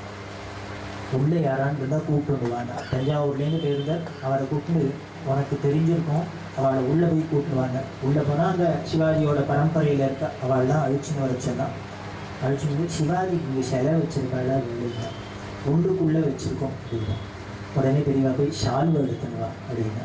Speaker 1: உள்ள யாரான்னு இருந்தால் கூப்பிட்டுடுவாங்க தஞ்சாவூர்லேருந்து போயிருந்தார் அவரை கூப்பிட்டு உனக்கு தெரிஞ்சிருக்கும் அவளை உள்ளே போய் கூப்பிடுவாங்க உள்ளே போனால் அங்கே சிவாஜியோட பரம்பரையில் இருக்க அவள்லாம் அழிச்சுன்னு வர சொன்னா அழிச்சுன்னு வந்து சிவாஜிக்கு இங்கே சிலை வச்சிருக்காளா அப்படின்னா உள்ளுக்குள்ளே வச்சிருக்கோம் அப்படின்னா உடனே பெரியவா போய் ஷால்வை எடுத்துன்னு வா அப்படின்னா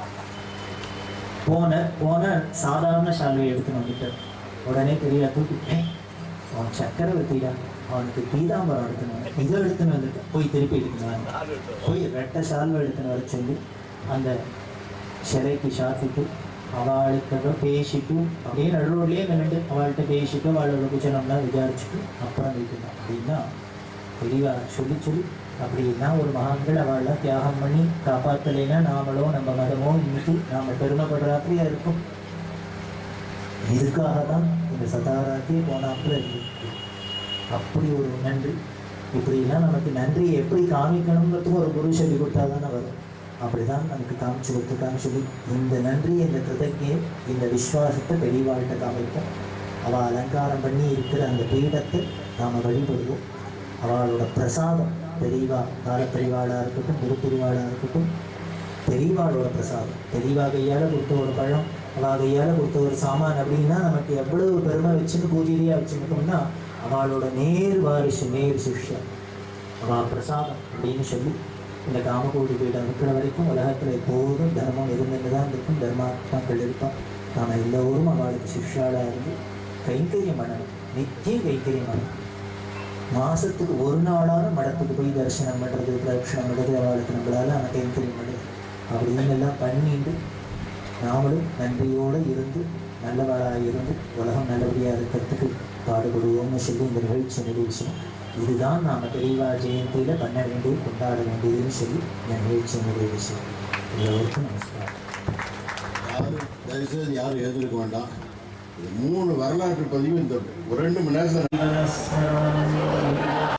Speaker 1: போன போன சாதாரண ஷால்வை எடுத்துன்னு வந்துட்டார் உடனே பெரியவா தூக்கிட்டு அவன் சக்கரவர்த்திடா அவனுக்கு பீதாம்பரம் எடுத்துன்னு வந்து இதை எடுத்துன்னு வந்துட்டு போய் திருப்பி எடுத்துன்னு வாங்க போய் ரெட்டை சால்வை எடுத்துன்னு வர சொல்லி அந்த சிலைக்கு சாத்திட்டு அவளுக்கு பேசிட்டு அப்படியே நடுரோட்லேயே நின்றுட்டு அவள்கிட்ட பேசிட்டு அவளோட குச்சனம்லாம் விசாரிச்சுட்டு அப்புறம் வீட்டுலாம் அப்படின்னா பெரியவா சொல்லி சொல்லி அப்படின்னா ஒரு மகான்கள் அவள்லாம் தியாகம் பண்ணி காப்பாற்றலைன்னா நாமளோ நம்ம மதமோ இன்னைக்கு நாம பெருமைப்படுறாப்படியா இருக்கும் இதுக்காக தான் இந்த சதாராக்கே போனாப்புல இருக்கு அப்படி ஒரு நன்றி இப்படிலாம் நமக்கு நன்றியை எப்படி காமிக்கணுங்கிறதுக்கு ஒரு குரு சொல்லி கொடுத்தா தானே வரும் அப்படிதான் நமக்கு காமிச்சு கொடுத்துருக்காங்க சொல்லி இந்த நன்றி இந்த கிருதಜ್ಞೆ இந்த விஸ்வாசத்தை பெரியவாழ்கிட்ட காமிப்போம் அவள் அலங்காரம் பண்ணி இருக்கிற அந்த பீடத்தை நாம் வழிபடுவோம் அவளோட பிரசாதம் பெரியவா கால பெரியவாளாக இருக்கட்டும் குரு பெரியவாளாக இருக்கட்டும் பெரியவாளோட பிரசாதம் பெரியவா கையால் கொடுத்த ஒரு பழம் அவா கையால் கொடுத்த ஒரு சாமான் அப்படின்னா நமக்கு எவ்வளவு பெருமை வச்சுன்னு பூஜையிலேயே வச்சுருக்கோம்னா அவளோட நேர் வாரிசு நேர் சிஷ்யம் அவா பிரசாதம் அப்படின்னு சொல்லி இந்த காமகோடி பீடம் இருக்கிற வரைக்கும் உலகத்தில் எப்போதும் தர்மம் இருந்துட்டு தான் இருக்கும் தர்மாத்மாக்கள் இருப்பான் நாம் எல்லோரும் அவளுக்கு சிஷ்யாளாக இருந்து கைங்கரியம் பண்ணணும் நித்தியம் கைங்கரியம் பண்ணணும் மாசத்துக்கு ஒரு நாளான மடத்துக்கு போய் தரிசனம் பண்ணுறது பிரதட்சணம் பண்ணுறது அவளுக்கு நம்மளால அந்த கைங்கரியம் பண்ணுறது அப்படின்னு எல்லாம் பண்ணிட்டு நாமளும் நன்றியோடு இருந்து நல்லவளாக இருந்து உலகம் நல்லபடியாக இருக்கிறதுக்கு பாடுபடுவோம்னு சொல்லி இந்த நிகழ்ச்சி நிறைவேற்றணும் இதுதான் நாம் பெரியவா ஜெயந்தியில் பண்ண வேண்டிய கொண்டாட வேண்டியதுன்னு சொல்லி இந்த நிகழ்ச்சி நிறைவேற்றணும் எல்லோருக்கும் நமஸ்காரம்
Speaker 2: யாரும் தயவுசெய்து யாரும் எதிர்க்க வேண்டாம் இது மூணு வரலாற்று பதிவு இந்த ஒரு ரெண்டு மணி நேரத்தில்
Speaker 1: நமஸ்காரம்